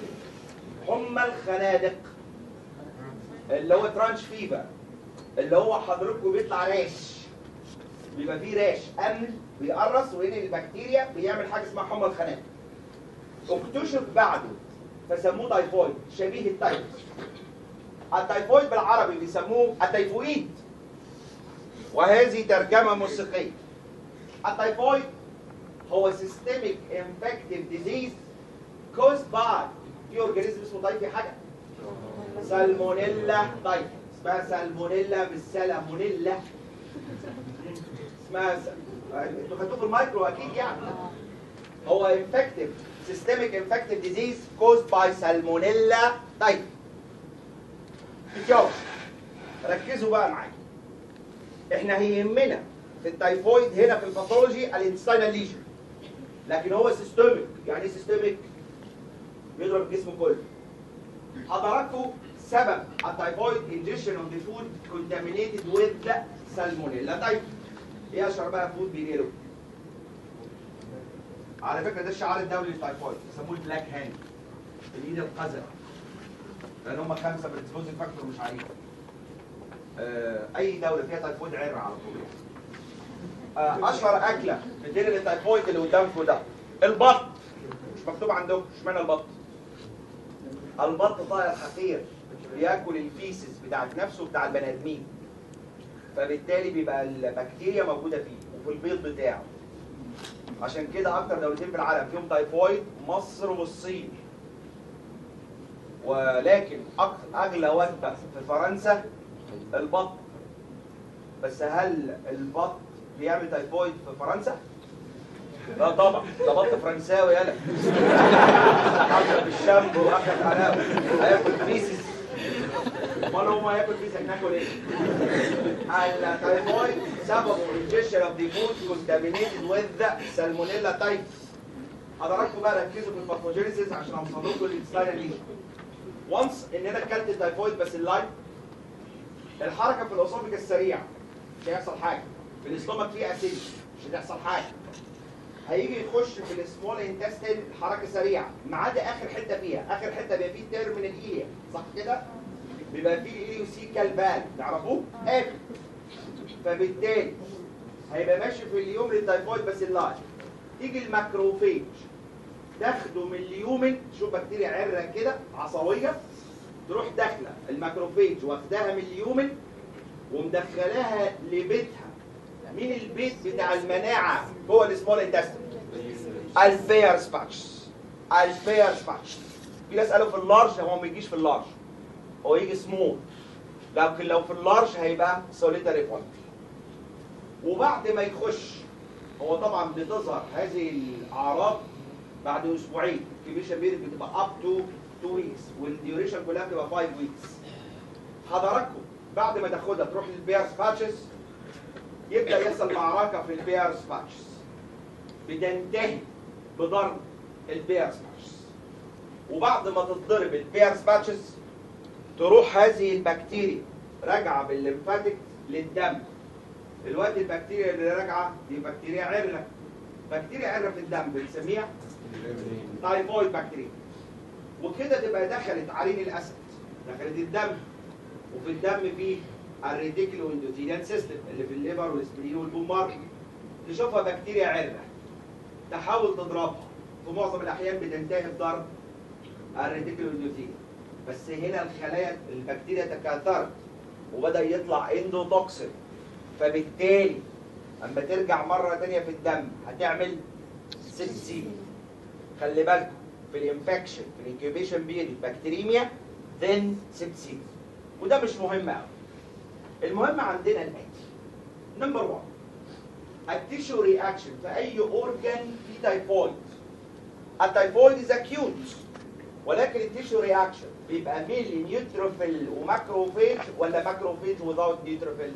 حمى الخنادق اللي هو ترانش فيفر اللي هو حضرتكم بيطلع راش بيبقى فيه راش امل بيقرص وينقل البكتيريا بيعمل حاجه اسمها حمى الخنادق اكتشف بعده فسموه تايفويد شبيه التايفوس التايفويد بالعربي بيسموه التيفويد وهذه ترجمه موسيقيه التايفويد هو systemic infective disease caused by في اورجانيزم اسمه تايفي حاجه سالمونيلا تايفي اسمها سالمونيلا مش سالمونيلا اسمها س... انتوا خدتوه في المايكرو اكيد يعني هو infective systemic infective disease caused by salmonella typhi يلا ركزوا بقى معايا احنا هيهمنا في التايفويد هنا في الباثولوجي الانتستينال ليجن لكن هو سيستميك يعني ايه سيستميك بيضرب الجسم كله حضراتكم سبب التايفويد ingestion of the food contaminated with salmonella typhi ايه اشهر بقى فود بينيرو على فكره ده الشعار الدولي للتايفويد بيسموه البلاك هاند الايد القذره لان هم خمسه بريدسبوزنج فاكتور مش عارف آه، اي دوله فيها تايفويد عر على طول آه، اشهر اكله بتدير التايفويد اللي قدامكم ده البط مش مكتوب عندكم اشمعنى البط البط طائر حقير بياكل الفيسز بتاعت نفسه وبتاع البني ادمين فبالتالي بيبقى البكتيريا موجوده فيه وفي البيض بتاعه عشان كده اكتر دولتين في العالم فيهم تايفويد مصر والصين ولكن أك- اغلى وجبه في فرنسا البط بس هل البط بيعمل تايفويد في فرنسا؟ لا طبعا ده بط فرنساوي يالا حاطط بالشامبو واخد حلاوه هياكل بيسز امال هو هياكل بيسز هناكل ايه؟ التايفويد سببه ingestion of the food contaminated with salmonella typhus حضراتكم بقى ركزوا في الباثوجينيسيس عشان اوصل لكم للستايل ليجن وانس ان انا اكلت التايفويد بس اللايف الحركه في الاسوفيجاس السريع مش هيحصل حاجه في الاستومك فيه اسيد مش هتحصل حاجه هيجي يخش في السمول انتستين حركه سريعه ما عدا اخر حته فيها اخر حته بيبقى فيه تيرمينال ايليا صح كده بيبقى فيه الايليوسيكال فال تعرفوه قافل فبالتالي هيبقى ماشي في اليوم للتايفويد بس اللايف تيجي الماكروفيج تاخده من اليومن شوف بكتيريا عره كده عصويه تروح داخله الماكروفيج واخداها من اليومن ومدخلاها لبيتها مين البيت بتاع المناعه جوه السمول انتستين البير سباتش البير سباتش في ناس قالوا في اللارج هو ما بيجيش في اللارج هو يجي سمول لكن لو في اللارج هيبقى سوليتاري بوينت وبعد ما يخش هو طبعا بتظهر هذه الاعراض بعد اسبوعين الكبيشن بيريد بتبقى اب تو 2 ويكس والديوريشن كلها بتبقى 5 ويكس حضراتكم بعد ما تاخدها تروح للبير سباتشز يبدا يحصل معركه في البير سباتشز بتنتهي بضرب البير سباتشز وبعد ما تتضرب البير سباتشز تروح هذه البكتيريا راجعه بالليمفاتيك للدم دلوقتي البكتيريا اللي راجعه دي بكتيريا عره بكتيريا عره في الدم بنسميها تايفويد بكتيريا وكده تبقى دخلت عرين الاسد دخلت الدم وفي الدم فيه الريتيكولو اندوثيليال سيستم اللي في الليبر والسبلين والبومار تشوفها بكتيريا عره تحاول تضربها في معظم الاحيان بتنتهي بضرب الريتيكولو اندوثيليال بس هنا الخلايا البكتيريا تكاثرت وبدا يطلع اندوتوكسين فبالتالي اما ترجع مره تانية في الدم هتعمل سيبسيميا خلي بالكم في الانفكشن في الانكيوبيشن بيريد بكتيريميا ذن سيبسيميا وده مش مهم قوي المهم عندنا الاتي نمبر 1 التيشو رياكشن في اي اورجان في تايفويد التايفويد از اكيوت ولكن التيشو رياكشن بيبقى ميلي نيوتروفيل وماكروفيج ولا ماكروفيج وذاوت نيوتروفيل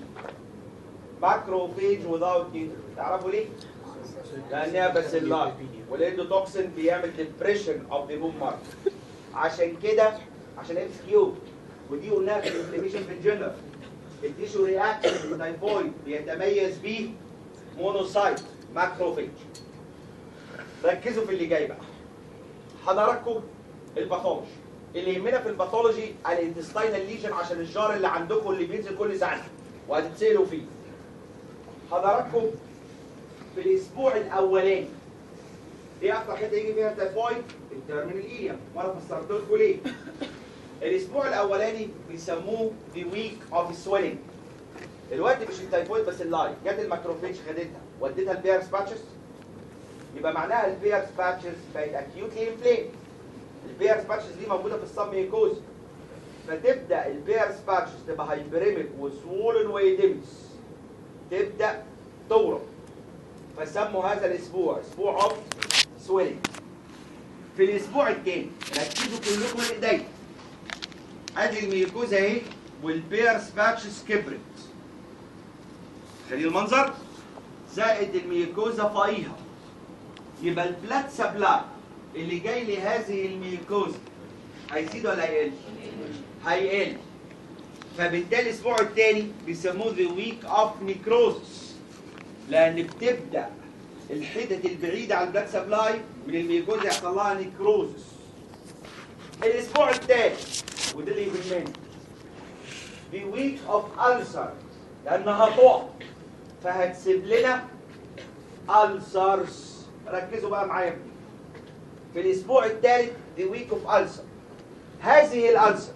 ماكروفيج وذاوت نيوتروفيل تعرفوا ليه؟ لانها باسيلاي والاندوتوكسين بيعمل ديبريشن اوف ذا بون مارك عشان كده عشان ام كيو ودي قلناها في الانفلاميشن في الجنرال التيشو رياكشن في التايفويد بيتميز بيه مونوسايت ماكروفيج ركزوا في اللي جاي بقى حضراتكم الباثولوجي اللي يهمنا في الباثولوجي الانتستينال ليجن عشان الجار اللي عندكم اللي بينزل كل سنه وهتتسالوا فيه حضراتكم في الاسبوع الاولاني ايه اكتر حته يجي فيها تايفويد الترمينال ايليوم وانا فسرت لكم ليه الاسبوع الاولاني بيسموه the week of swelling دلوقتي مش التايفويد بس اللايف جت الماكروفيج خدتها وديتها البيرس باتشز يبقى معناها البيرس باتشز بقت اكيوتلي انفليم البيرس باتشز دي موجوده في الصم ميكوز فتبدا البيرس باتشز تبقى هايبريميك وسوولن ويدمس تبدا تورم فسموا هذا الاسبوع اسبوع اوف سويلنج في الاسبوع الثاني ركزوا كلكم الايدين ادي الميكوزا اهي والبيرس باتشز كبرت خلي المنظر زائد الميكوزا فايها يبقى البلاد سبلاي اللي جاي لهذه الميكوزا هيزيد ولا هيقل؟ هيقل فبالتالي الاسبوع الثاني بيسموه ذا ويك اوف نيكروزس لان بتبدا الحتت البعيده عن البلاد سبلاي من الميكوزا يحصل لها نيكروزس الاسبوع الثالث وده اللي يهمني the week of ulcer لانها تقع فهتسيب لنا ulcers ركزوا بقى معايا في دي. في الاسبوع الثالث the week of ulcer هذه الالسر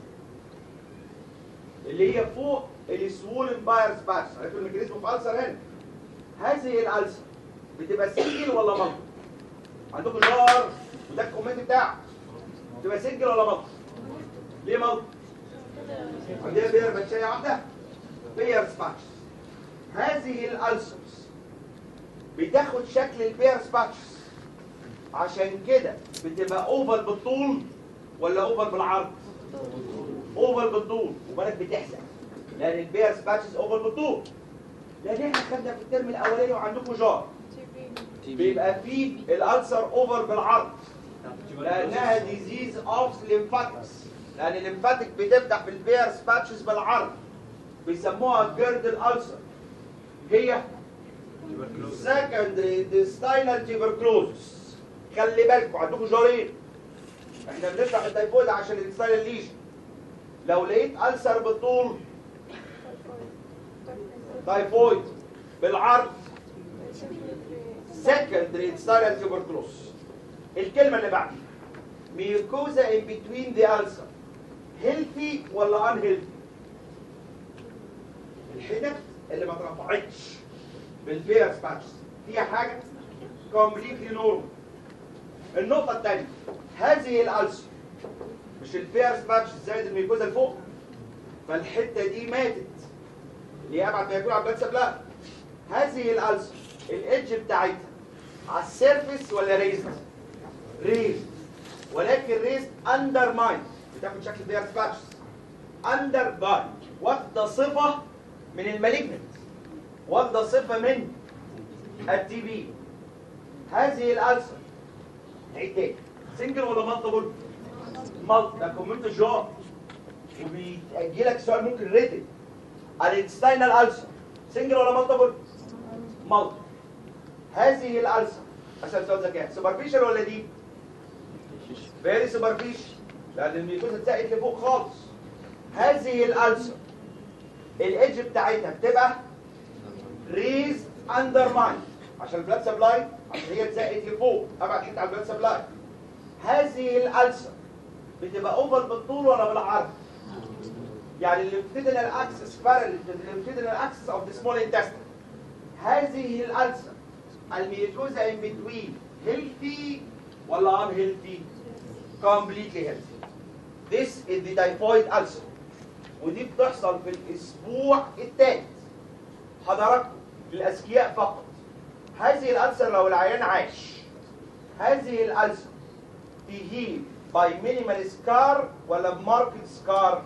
اللي هي فوق السوولن بايرز باس عرفتوا الميكانيزم في السر هنا هذه الالسر بتبقى سنجل ولا ملط عندكم جار وده الكومنت بتاعك بتبقى سنجل ولا ملط ليه ملط عندنا بير باتشايه واحده بير سباتش هذه الالسرز بتاخد شكل البير سباتش عشان كده بتبقى اوفر بالطول ولا اوفر بالعرض اوفر بالطول وبالك بتحزق لان البير سباتشز اوفر بالطول لان احنا خدنا في الترم الاولاني وعندكم جار بيبقى فيه الالسر اوفر بالعرض لانها ديزيز اوف ليمفاتكس لان الليمفاتيك بتفتح في البير سباتشز بالعرض بيسموها جيردل الالسر هي سكندري intestinal tuberculosis خلي بالكم عندكم جارين احنا بنفتح التيفويد عشان الانستايل ليجن لو لقيت ألسر بالطول تايفويد بالعرض سكندري انستايل تيوبركلوس الكلمه اللي بعديها ميوكوزا ان بتوين ذا ألسر هيلثي ولا ان هيلثي الحتت اللي ما اترفعتش بالبير سباتشز فيها حاجه كومبليتلي نورمال النقطه الثانيه هذه الألسر مش البير سباتش زائد الميكوزا لفوق فالحته دي ماتت اللي هي ابعد ما يكون على البلاد سبلاي هذه الألسر الايدج بتاعتها على السيرفيس ولا ريزد؟ ريزد ولكن ريزد اندر ماين بتاخد شكل بير سباتش اندر باي واخده صفه من المالجنت واخده صفه من التي بي هذه الألسر نعيد تاني سنجل ولا مالتيبل؟ مالت ده كومنت جار وبيتأجلك سؤال ممكن ريتد الانستاينال ألسر سنجل ولا مالتيبل؟ مالت هذه الألسر عشان سؤال ذكاء سوبرفيشال ولا ديب؟ فيري سوبرفيشال لأن الميكوزا اتسقت لفوق خالص هذه الألسر الإيدج بتاعتها بتبقى ريز اندر ماين عشان البلاد سبلاي عشان هي اتزقت لفوق ابعد حته على البلاد سبلاي هذه الالسر بتبقى اوفر بالطول ولا بالعرض يعني الليمفيدنال اكسس بارل الليمفيدنال اكسس اوف ذا سمول انتستين هذه الالسر الميكوزا ان بتوين هيلثي ولا ان هيلثي completely healthy this is the typhoid ulcer ودي بتحصل في الاسبوع الثالث حضراتكم للاذكياء فقط هذه الألسر لو العيان عاش هذه الألسر تهيل باي مينيمال سكار ولا بماركت سكار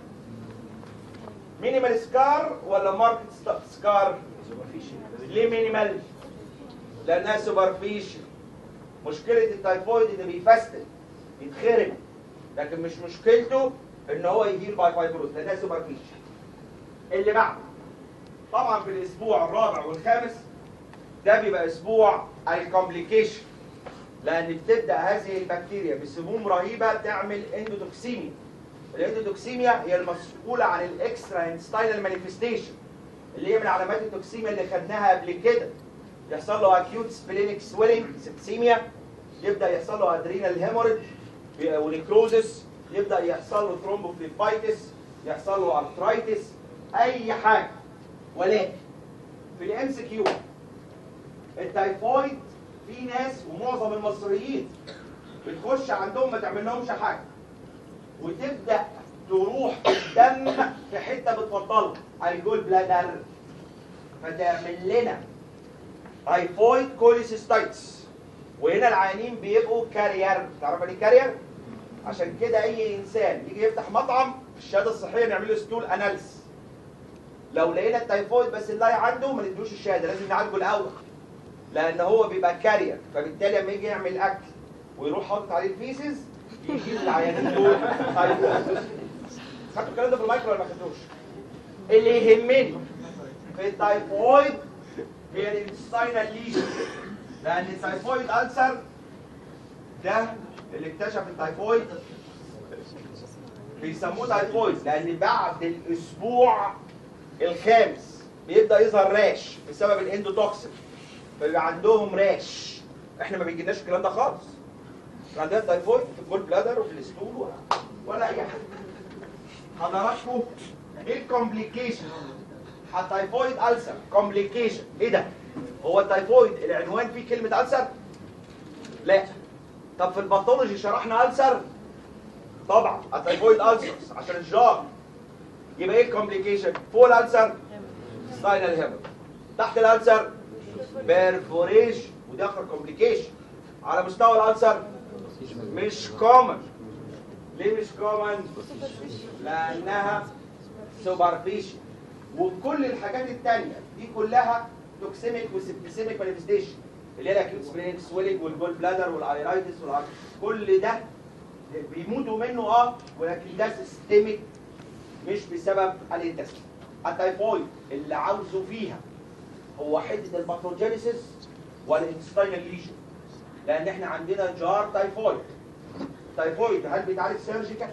مينيمال سكار ولا ماركت سكار ليه مينيمال لانها سوبرفيشن مشكله التايفويد انه بيفستل يتخرب لكن مش مشكلته ان هو يهيل باي فايبروز لانها سوبرفيشن اللي بعده طبعا في الاسبوع الرابع والخامس ده بيبقى اسبوع الكومبليكيشن لان بتبدا هذه البكتيريا بسموم رهيبه تعمل اندوتوكسيميا الاندوتوكسيميا هي المسؤوله عن الاكسترا انستاينال مانيفستيشن اللي هي من علامات التوكسيميا اللي خدناها قبل كده يحصل له اكيوت سبلينيك سويلنج سبسيميا يبدا يحصل له ادرينال هيموريج ونيكروزس يبدا يحصل له ثرومبوفليبايتس يحصل له ارثرايتس اي حاجه ولكن في الام سي كيو التايفويد في ناس ومعظم المصريين بتخش عندهم ما تعمل لهمش حاجه وتبدا تروح الدم في حته بتفضلها الجول بلادر فتعمل لنا تايفويد كوليسيستايتس وهنا العيانين بيبقوا كارير تعرف يعني إيه كارير عشان كده اي انسان يجي يفتح مطعم الشهاده الصحيه نعمل له ستول اناليس لو لقينا التايفويد بس اللي عنده ما ندوش الشهاده لازم نعالجه الاول لان هو بيبقى كارير فبالتالي لما يجي يعمل اكل ويروح حاطط عليه الفيسز يجيب العيانين دول تايفويد خدتوا الكلام ده في المايكرو ولا ما خدتوش؟ اللي يهمني في التايفويد هي الانستاينال ليجن لان التايفويد ألسر ده اللي اكتشف التايفويد بيسموه تايفويد لان بعد الاسبوع الخامس بيبدا يظهر راش بسبب الاندوتوكسين فبيبقى عندهم راش احنا ما بيجيناش الكلام ده خالص احنا عندنا تايفويد في الجول بلادر وفي الستول ولا, ولا اي حاجه حضراتكم ايه الكومبليكيشن التايفويد ألسر كومبليكيشن ايه ده هو التايفويد العنوان فيه كلمه ألسر لا طب في الباثولوجي شرحنا ألسر طبعا التايفويد ألسرز عشان الجار يبقى ايه الكومبليكيشن فوق الألسر سباينال هيمر تحت الألسر بيرفوريشن ودي اخر كومبليكيشن على مستوى الألسر مش كومن ليه مش كومن لانها سوبرفيشن وكل الحاجات التانية دي كلها توكسيميك وسبتسيميك مانيفستيشن اللي هي الاكيوت سبرين سويلنج والجول بلادر والايرايتس والعرق كل ده بيموتوا منه اه ولكن ده سيستميك مش بسبب الانتستين التايفويد اللي عاوزه فيها هو حته الباثوجينيسيس والانستاينال ليجن لان احنا عندنا جار تايفويد تايفويد هل بيتعالج سيرجيكال؟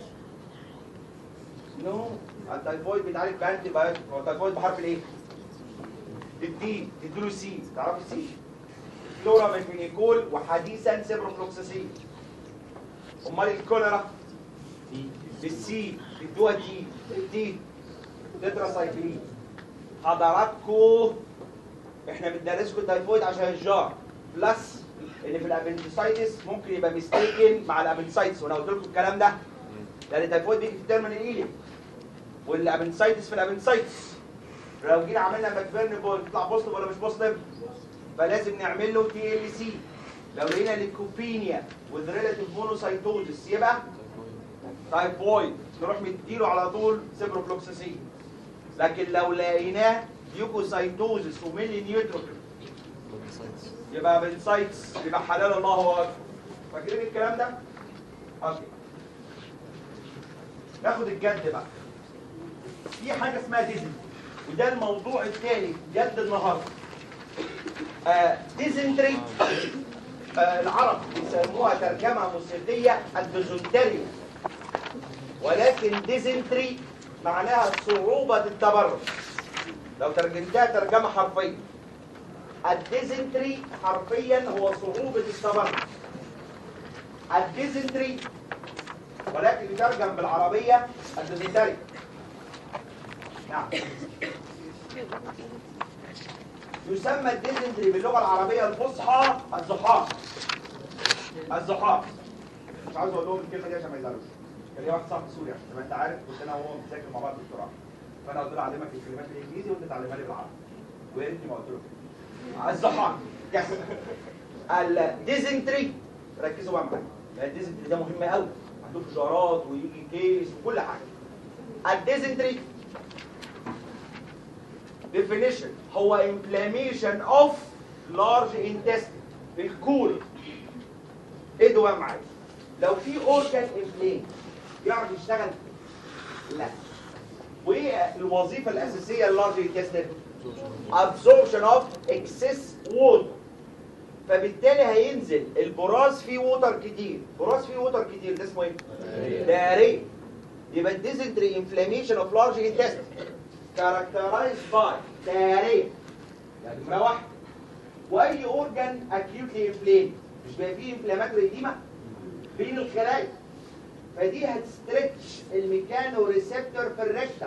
نو التايفويد بيتعالج بانتي بايوتيك هو التايفويد بحرف الايه؟ الدي تديله سي تعرف السي؟ فلورا ميفينيكول وحديثا سيبروفلوكساسين امال الكوليرا بالسي تدوها دي الدي تتراسايكلين حضراتكم احنا بندرسكم التايفويد عشان الجار بلس ان في الابندسايتس ممكن يبقى ميستيكن مع الابندسايتس وانا قلت لكم الكلام ده لان التايفويد بيجي في التيرمينال ايليم والابندسايتس في الابندسايتس لو جينا عملنا ماكبيرن بول تطلع بوزيتيف ولا مش بوزيتيف فلازم نعمل له تي ال سي لو لقينا ليكوبينيا وذ ريلاتيف مونوسايتوزس يبقى تايفويد نروح مديله على طول سيبروفلوكساسين لكن لو لقيناه ليوكوسايتوزس وميلي نيوتروفيل يبقى بنسايتس يبقى حلال الله اكبر فاكرين الكلام ده؟ اوكي ناخد الجد بقى في حاجه اسمها ديزني وده الموضوع الثاني جد النهارده آه ديزنتري آه العرب بيسموها ترجمه موسيقيه الديزنتري ولكن ديزنتري معناها صعوبه التبرد لو ترجمتها ترجمه حرفيه الديزنتري حرفيا هو صعوبة التبرد الديزنتري ولكن يترجم بالعربية الديزنتري نعم يسمى الديزنتري باللغة العربية الفصحى الزحاق الزحاق مش عاوز اقول لهم الكلمة دي عشان ما يزعلوش كان ليا واحد صاحبي سوري عشان زي ما انت عارف كنت انا وهو بنذاكر مع بعض دكتوراه فانا قلت له اعلمك الكلمات بالانجليزي وانت تعلمها لي بالعربي ويا ريتني ما قلت له كده. الزحاق يس الديزنتري ركزوا بقى معايا لان الديزنتري ده مهم قوي عندكم جارات ويجي كيس وكل حاجه الديزنتري definition هو inflammation of large intestine الكول ايه ده بقى معايا لو في اورجان انفلام يعرف يشتغل لا وايه الوظيفه الاساسيه للارج intestine absorption of excess water فبالتالي هينزل البراز فيه ووتر كتير براز فيه ووتر كتير ده اسمه ايه داريه يبقى الديزنتري انفلاميشن اوف لارج انتستين كاركترايز باي داريه يعني نمره واحده واي اورجان اكيوتلي انفليم مش بقى فيه انفلاماتوري ديما بين الخلايا فدي هتسترتش الميكانو ريسبتور في الريكتم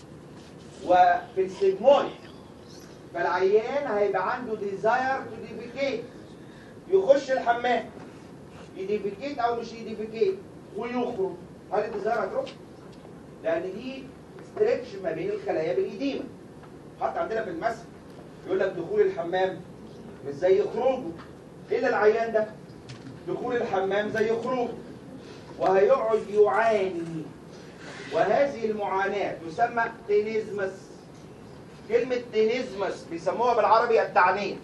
وفي السيجمويد فالعيان هيبقى عنده ديزاير تو ديفيكيت يخش الحمام يديفيكيت او مش يديفيكيت ويخرج هل الديزاير هتروح؟ لان دي ستريتش ما بين الخلايا بالايديما حتى عندنا في المسك يقول لك دخول الحمام مش زي خروجه الا العيان ده دخول الحمام زي خروجه وهيقعد يعاني وهذه المعاناة تسمى تينيزمس كلمة تينيزمس بيسموها بالعربي التعنية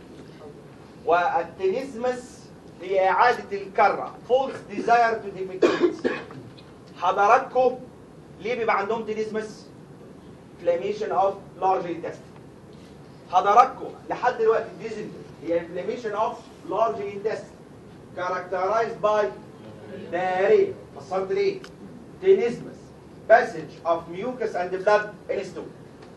والتينيزمس هي إعادة الكرة false desire to defecate حضراتكم ليه بيبقى عندهم تينيزمس inflammation of large intestine حضراتكم لحد دلوقتي الديزنتري هي inflammation of large intestine characterized by diarrhea فسرت ليه؟ تينيزمس passage of mucus and blood in stool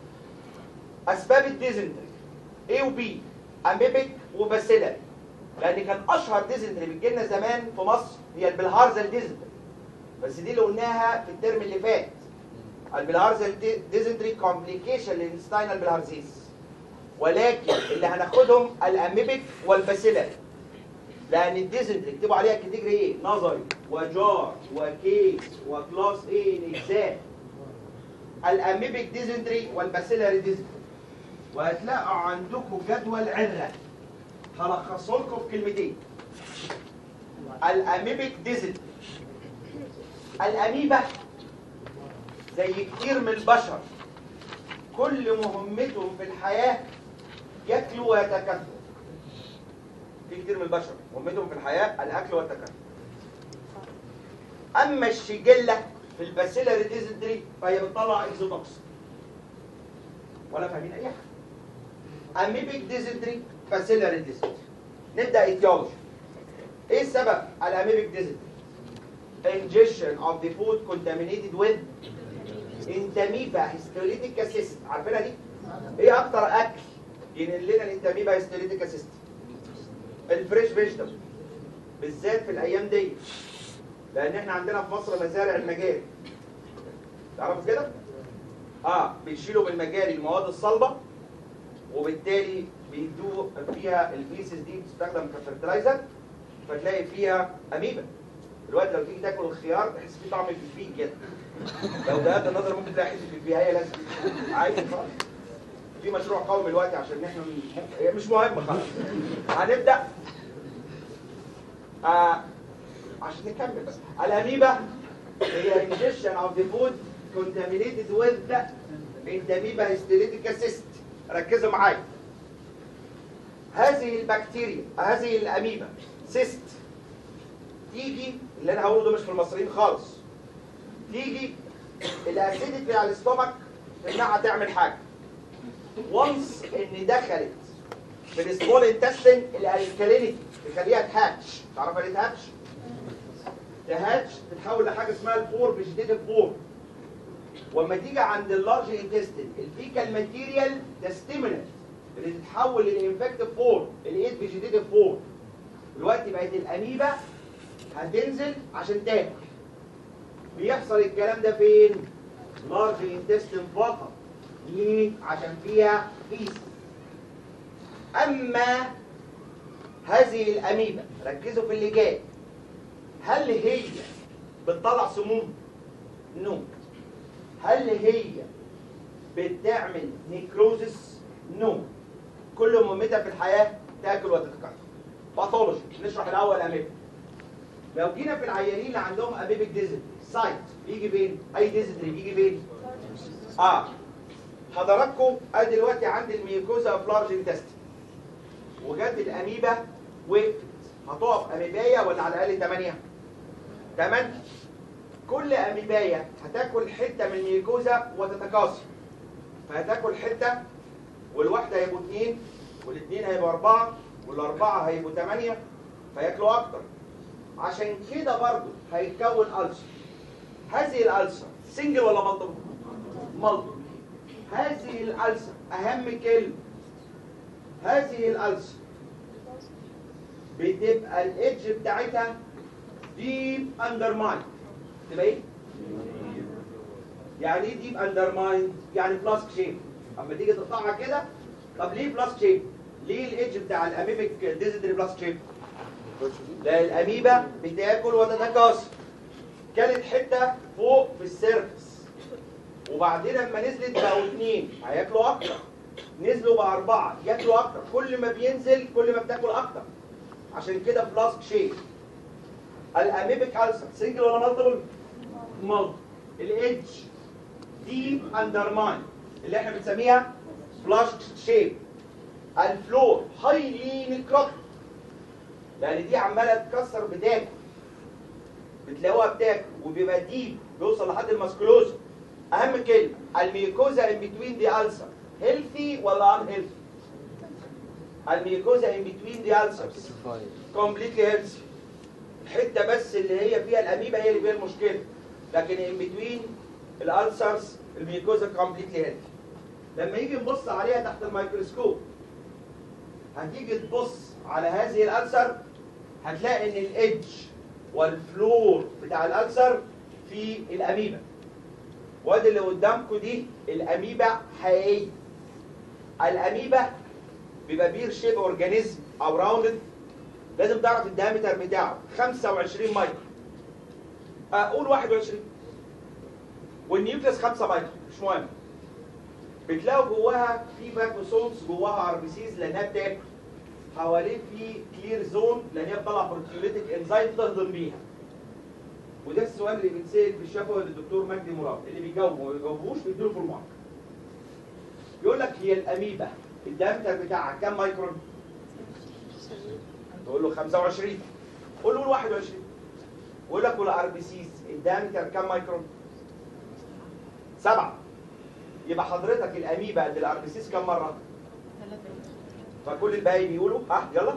اسباب الديزنتري A و B اميبك وباسيلاري لان كان اشهر ديزنتري بتجيلنا زمان في مصر هي البلهارزل ديزنتري بس دي اللي قلناها في الترم اللي فات البلهارزل ديزنتري كومبليكيشن للانستاينال بلهارزيس ولكن اللي هناخدهم الاميبك والباسيلاري لان الديزنتري اكتبوا عليها كاتيجوري ايه نظري وجار وكيس وكلاس ايه اجزاء الاميبك ديزنتري والباسيلاري ديزنتري وهتلاقوا عندكم جدول عره هلخصه لكم في كلمتين الاميبك ديزنتري الاميبا زي كتير من البشر كل مهمتهم في الحياه ياكلوا ويتكاثروا في كتير من البشر مهمتهم في الحياه الاكل والتكاثر اما الشجله في الباسيلاري ديزنتري فهي بتطلع اكزوتوكسين ولا فاهمين اي حاجه اميبك ديزنتري باسيلاري ديزنتري نبدا ايتيولوجي ايه السبب الاميبك ديزنتري ingestion of the food contaminated with انتاميبا هيستوليتيكا سيست عارفينها دي ايه اكتر اكل ينقل لنا الانتاميبا هيستوليتيكا سيست الفريش فيجيتابل بالذات في الايام دي لان احنا عندنا في مصر مزارع المجاري تعرفوا كده اه بيشيلوا بالمجاري المواد الصلبه وبالتالي بيدوا فيها الفيسز دي بتستخدم كفرتلايزر فتلاقي فيها اميبا دلوقتي لو تيجي تاكل الخيار تحس فيه طعم الفلفل كده لو ده النظر ممكن تلاقي حته الفلفل هي لازم عادي خالص في مشروع قومي دلوقتي عشان احنا هي مش مهم خالص هنبدا آه عشان نكمل بس الاميبا هي ingestion of the food contaminated with انتاميبا هيستيريتيكا سيست ركزوا معايا هذه البكتيريا هذه الاميبا سيست تيجي اللي انا هقوله ده مش في المصريين خالص تيجي الاسيديتي بتاع الاستومك تمنعها تعمل حاجه وانس ان دخلت في السمول انتستين الالكالينيتي تخليها تهاتش تعرف يعني تهاتش؟ تهاتش تتحول لحاجه اسمها الفور فيجيتيف فور واما تيجي عند اللارج انتستين الفيكال ماتيريال تستيمولنت اللي تتحول للانفكتيف فور الايد فيجيتيف فور دلوقتي بقت الاميبا هتنزل عشان تاكل بيحصل الكلام ده فين؟ لارج انتستين فقط ليه؟ عشان فيها فيس اما هذه الاميبا ركزوا في اللي جاي هل هي بتطلع سموم؟ نو هل هي بتعمل نيكروزس؟ نو كل مهمتها في الحياه تاكل وتتكاثر باثولوجي نشرح الاول اميبا لو جينا في العيانين اللي عندهم اميبك ديزنتري سايت بيجي فين؟ اي ديزنتري بيجي فين؟ اه حضراتكم ادي دلوقتي عندي الميوكوزا اوف لارج انتستين وجت الاميبا وقفت هتقف اميبايه ولا على الاقل 8 8 كل اميبايه هتاكل حته من الميوكوزا وتتكاثر فهتاكل حته والواحده هيبقوا اثنين والاثنين هيبقوا اربعه والاربعه هيبقوا ثمانيه فياكلوا اكتر عشان كده برضو هيتكون ألسر هذه الألسر سنجل ولا مالتيبل؟ مالتيبل هذه الألسر أهم كلمة هذه الألسر بتبقى الإدج بتاعتها ديب أندرماين تبقى إيه؟ يعني إيه ديب أندرماين؟ يعني بلاسك شيب أما تيجي تقطعها كده طب ليه بلاسك شيب؟ ليه الإدج بتاع الأميبك ديزيدري بلاسك شيب؟ لا الأميبا بتاكل وتتكاثر كانت حتة فوق في السيرفس وبعدين لما نزلت بقوا اثنين هياكلوا أكتر نزلوا بقى أربعة ياكلوا أكتر كل ما بينزل كل ما بتاكل أكتر عشان كده فلاسك شيب الأميبك ألسر سنجل ولا مالتيبل؟ مالتيبل الإدج ديب أندرماين اللي احنا بنسميها فلاسك شيب الفلور هايلي نيكروتيك لان دي عماله تكسر بتاكل بتلاقوها بتاكل وبيبقى ديب بيوصل لحد الماسكولوز اهم كلمه الميكوزا ان بتوين دي السر هيلثي ولا ان هيلثي الميكوزا ان بتوين دي السرز كومبليتلي هيلثي الحته بس اللي هي فيها الاميبا هي اللي فيها المشكله لكن ان بتوين الالسرز الميكوزا كومبليتلي هيلثي لما يجي نبص عليها تحت الميكروسكوب هتيجي تبص على هذه الألسر هتلاقي ان الإدج والفلور بتاع الألسر في الأميبا وادي اللي قدامكم دي الأميبا حقيقية الأميبا بيبقى بير شيب اورجانيزم او راوندد لازم تعرف الدايمتر بتاعه 25 مايكرو اقول 21 والنيوكليس 5 مايكرو مش مهم بتلاقوا جواها في باكوسومز جواها ار بي سيز لانها بتاكل حواليه في كلير زون لان هي بتطلع بروتيوليتيك انزايم تهضم بيها وده السؤال اللي بيتسال في الشفوي للدكتور مجدي مراد اللي بيجاوب وما بيجاوبوش بيديله فول مارك يقول لك هي الاميبا الدايمتر بتاعها كام مايكرون؟ تقول له 25 قول له 21 يقول لك والار بي سيز الدايمتر كام مايكرون؟ سبعه يبقى حضرتك الاميبا قد الار بي سيز كام مره؟ فكل الباقي بيقولوا ها يلا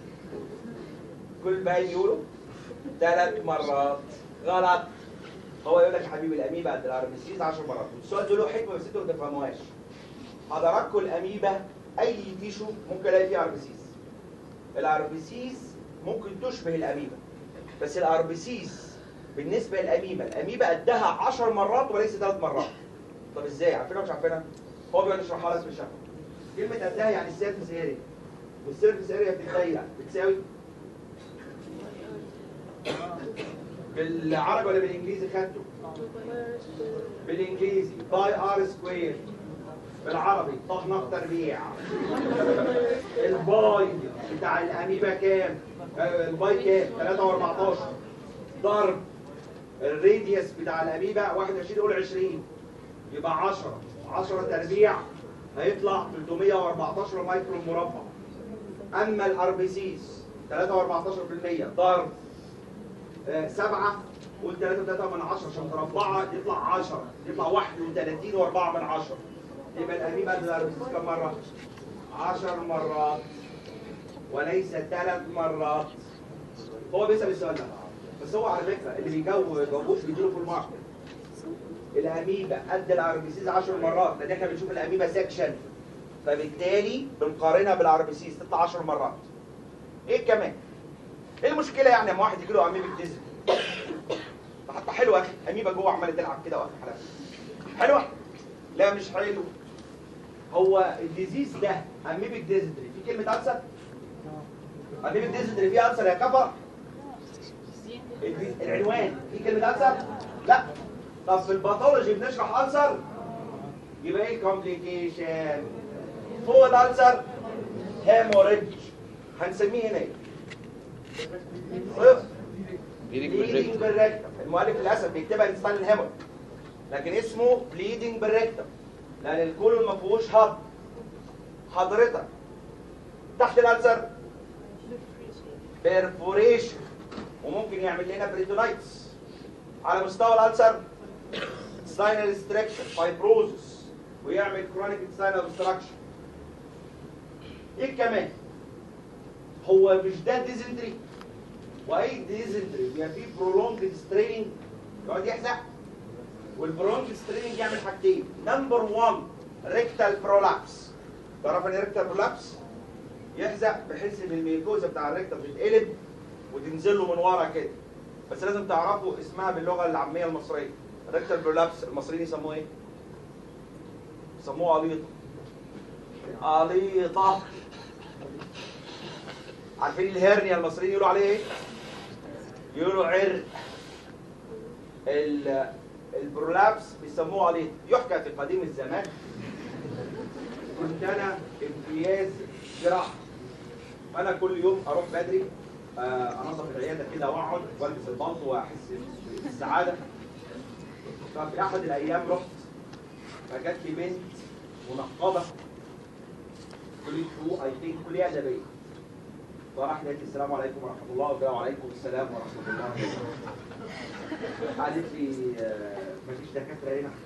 كل الباقي بيقولوا ثلاث مرات غلط هو يقول لك يا حبيبي الاميبا قد الار بي سيز 10 مرات السؤال ده له حكمه بس انتوا ما تفهموهاش حضراتكم الاميبا اي تيشو ممكن الاقي فيه ار بي سيز الار بي سيز ممكن تشبه الاميبا بس الار بي سيز بالنسبه للاميبا الاميبا قدها 10 مرات وليس ثلاث مرات طب ازاي عارفينها مش عارفينها هو بيقعد يشرحها لك في الشرح كلمه قدها يعني السيرفس اريا والسيرفس اريا بتتضيق بتساوي بالعربي ولا بالانجليزي خدته بالانجليزي باي ار سكوير بالعربي طهنق تربيع الباي بتاع الاميبا كام آه، الباي كام 3 و14 ضرب الراديوس بتاع الاميبا 21 قول 20 يبقى 10 10 تربيع هيطلع 314 مايكرون مربع اما الار بي سيز 3.14% ضرب 7 قول 3 3 من 10 عشان تربعها يطلع 10 يطلع 31 و4 من 10 يبقى الاميبا قد الار بي سيز كم مره؟ 10 مرات وليس ثلاث مرات هو بيسال السؤال ده بس هو على فكره اللي بيجاوب ما بيجاوبوش بيديله في الماركت الاميبا قد الار بي سيز 10 مرات لان احنا بنشوف الاميبا سكشن فبالتالي بنقارنها بالار بي سيز تطلع 10 مرات ايه كمان ايه المشكله يعني لما واحد يجي له اميبا ديزل حتى حلو يا اخي اميبا جوه عماله تلعب كده واخد حلقه حلوه لا مش حلو هو الديزيز ده اميبك ديزنتري في كلمه ألسر اميبك ديزنتري فيها ألسر يا كفر الدي- العنوان في كلمه ألسر لا طب في الباثولوجي بنشرح ألسر يبقى ايه الكومبليكيشن فوق الألسر هيموريدج هنسميه هنا ايه؟ صفر بليدنج بالريكتم المؤلف للاسف بيكتبها انسان الهيمور لكن اسمه بليدنج بالريكتم لان الكولون ما فيهوش هضم حضرتك تحت الالسر بيرفوريشن وممكن يعمل لنا بريتونايتس على مستوى الالسر ساينال ريستريكشن فايبروزس ويعمل كرونيك ساينال obstruction ايه كمان هو مش ده ديزنتري واي ديزنتري بيبقى فيه برولونج ستريننج يقعد يحزق والبرولونج ستريننج يعمل حاجتين نمبر 1 ريكتال برولابس تعرف ان ريكتال برولابس يحزق بحيث ان الميكوزا بتاع الريكتال بتتقلب وتنزل له من ورا كده بس لازم تعرفوا اسمها باللغه العاميه المصريه ريكتال برولابس المصريين يسموه ايه؟ يسموه قليطه قليطه عارفين الهرنيا المصريين يقولوا عليه ايه؟ يقولوا عرق ال- البرولابس بيسموه قليطه يحكى في قديم الزمان كنت انا امتياز جراحه فانا كل يوم اروح بدري آه، انظف العياده كده واقعد والبس البلطو واحس بالسعاده ففي احد الايام رحت فجت لي بنت منقبه كليه حقوق اي ثينك كليه ادبيه فراح قالت لي السلام عليكم ورحمه الله قلت لها وعليكم السلام ورحمه الله قالت لي آه، مفيش دكاتره هنا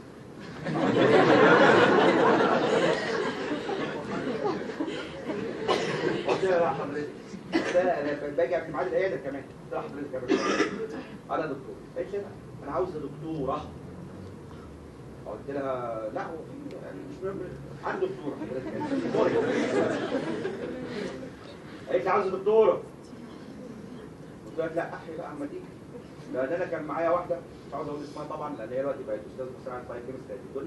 قلت لها لا حضرتك قلت لها انا باجي في ميعاد العياده كمان قلت لها حضرتك يا باشا انا دكتور قالت لي لا، انا عاوزه دكتوره قلت لها لا هو في يعني مش مهم عند دكتوره حضرتك قالت لي عاوزه دكتوره قلت لها لا احي بقى اما تيجي لا ده انا كان معايا واحده مش عاوز اقول اسمها طبعا لان هي دلوقتي بقت استاذ مساعد فايت كيمستري الدنيا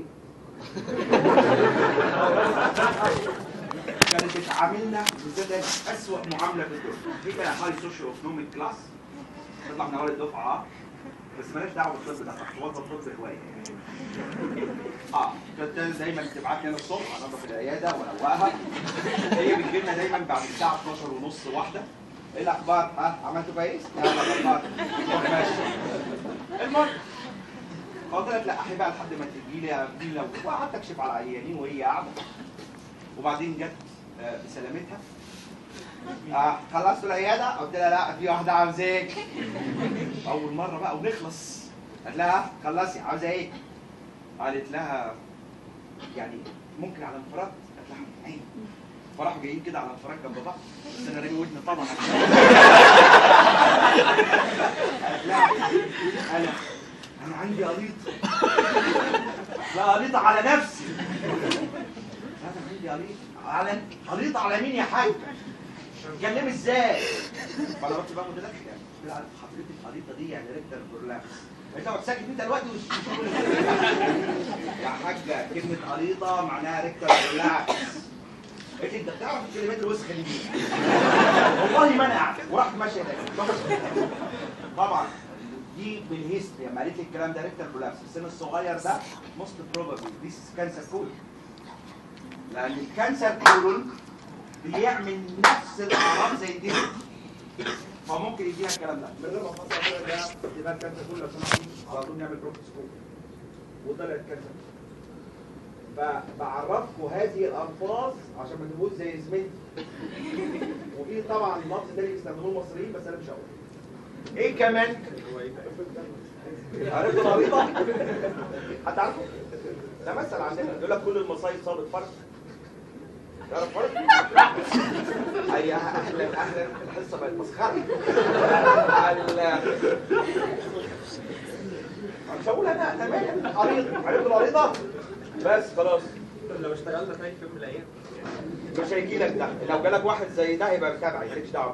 كانت بتعاملنا بجد اسوأ معامله في الدنيا في كده هاي سوشيال ايكونوميك كلاس تطلع من اول الدفعه اه بس مالهاش دعوه بالطب ده هو ده الطب هوايه يعني اه كانت دايما تبعت لي انا الصبح انضف العياده واروقها هي بتجي لنا دايما بعد الساعه 12 ونص واحده ايه الاخبار؟ ها عملتوا كويس؟ يلا الاخبار طب ماشي المهم قلت لك لا احي بقى لحد ما تجي لي يا ابني لو وقعدت اكشف على العيانين وهي قاعده وبعدين جت آه، بسلامتها آه خلصت العياده قلت لها لا في واحده عاوزاك اول مره بقى ونخلص قالت لها خلصي عاوزه ايه؟ قالت لها يعني ممكن على انفراد قالت لها عين فراحوا جايين كده على انفراد جنب بعض بس انا رامي ودني طبعا قالت لها انا انا عندي قليطه لا قليطه على نفسي لا انا عندي قليطه على قليطه على مين يا حاج؟ بتتكلمي ازاي؟ فانا رحت بقى متدخل يعني قلت لها حضرتك القليطه دي يعني ريكتر برلابس انت اقعد ساكت انت دلوقتي وش يا حاجه كلمه قليطه معناها ريكتر برلابس قلت لي انت بتعرف الكلمات الوسخه دي والله ما انا عارف ورحت ماشي هناك طبعا دي بالهيستوري لما قالت لي الكلام ده ريكتر برلابس السن الصغير ده موست بروبابلي ذيس كانسر كولون لان الكانسر كولون بيعمل نفس الاعراض زي دي فممكن يديها الكلام ده من غير ما افصل كده ده احتمال كانسر كولون لو سمحتوا على طول نعمل بروكسكوب وطلعت كانسر فبعرفكم هذه الالفاظ عشان ما تبقوش زي زميلتي وفي طبعا لفظ تاني بيستخدموه المصريين بس انا مش هقول ايه كمان عرفت الخريطه هتعرفوا ده مثل عندنا يقول لك كل المصايب صابت فرق تعرف فرق اي اهلا اهلا الحصه بقت مسخره ال- مش هقول انا انا مالي قريضه عرفت القريضه بس خلاص لو اشتغلنا تاني في يوم من الايام مش هيجي لك ده لو جالك واحد زي ده يبقى بتابعي مالكش دعوه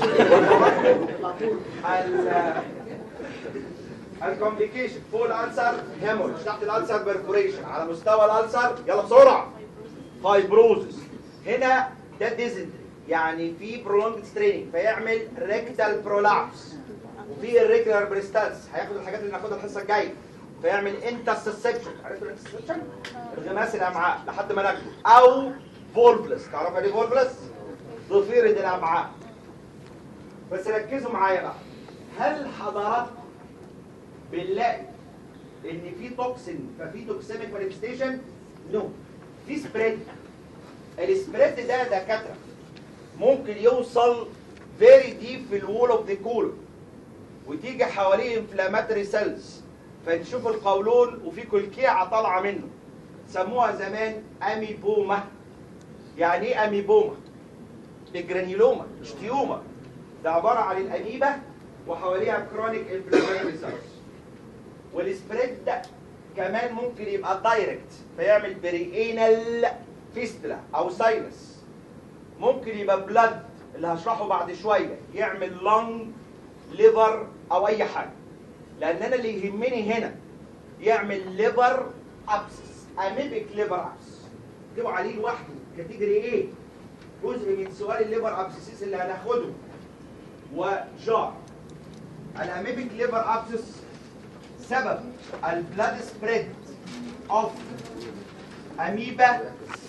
ال- الكومبليكيشن فوق الالسر هيموريج تحت الالسر بيرفوريشن على مستوى الالسر يلا بسرعه فايبروزس هنا ده ديزنتري يعني في برولونج ستريننج فيعمل ريكتال برولابس وفي الريكولار بريستالس هياخد الحاجات اللي ناخدها الحصه الجايه فيعمل انترسبشن عرفت الانترسبشن انغماس الامعاء لحد ما ناكله او فولفلس تعرف يعني ايه فولفلس ضفيره الامعاء بس ركزوا معايا بقى هل حضراتكم بنلاقي ان في توكسين ففي توكسيميك مانيفستيشن نو في سبريد السبريد ده دكاتره ممكن يوصل فيري ديب في الوول اوف ذا كولون وتيجي حواليه انفلاماتوري سيلز فتشوف القولون وفي كلكيعه طالعه منه سموها زمان اميبوما يعني ايه اميبوما دي جرانيولوما مش تيومر ده عباره عن الاميبا وحواليها كرونيك انفلاماتوري سيلز والسبريد ده كمان ممكن يبقى دايركت فيعمل بريئينال فيستلا او ساينس ممكن يبقى بلاد اللي هشرحه بعد شويه يعمل لونج ليفر او اي حاجه لان انا اللي يهمني هنا يعمل ليفر ابسس اميبك ليفر ابسس اكتبوا عليه لوحده كاتيجوري ايه جزء من سؤال الليفر ابسيسيس اللي هناخده وجار الاميبك ليفر ابسس سبب البلاد سبريد اوف اميبا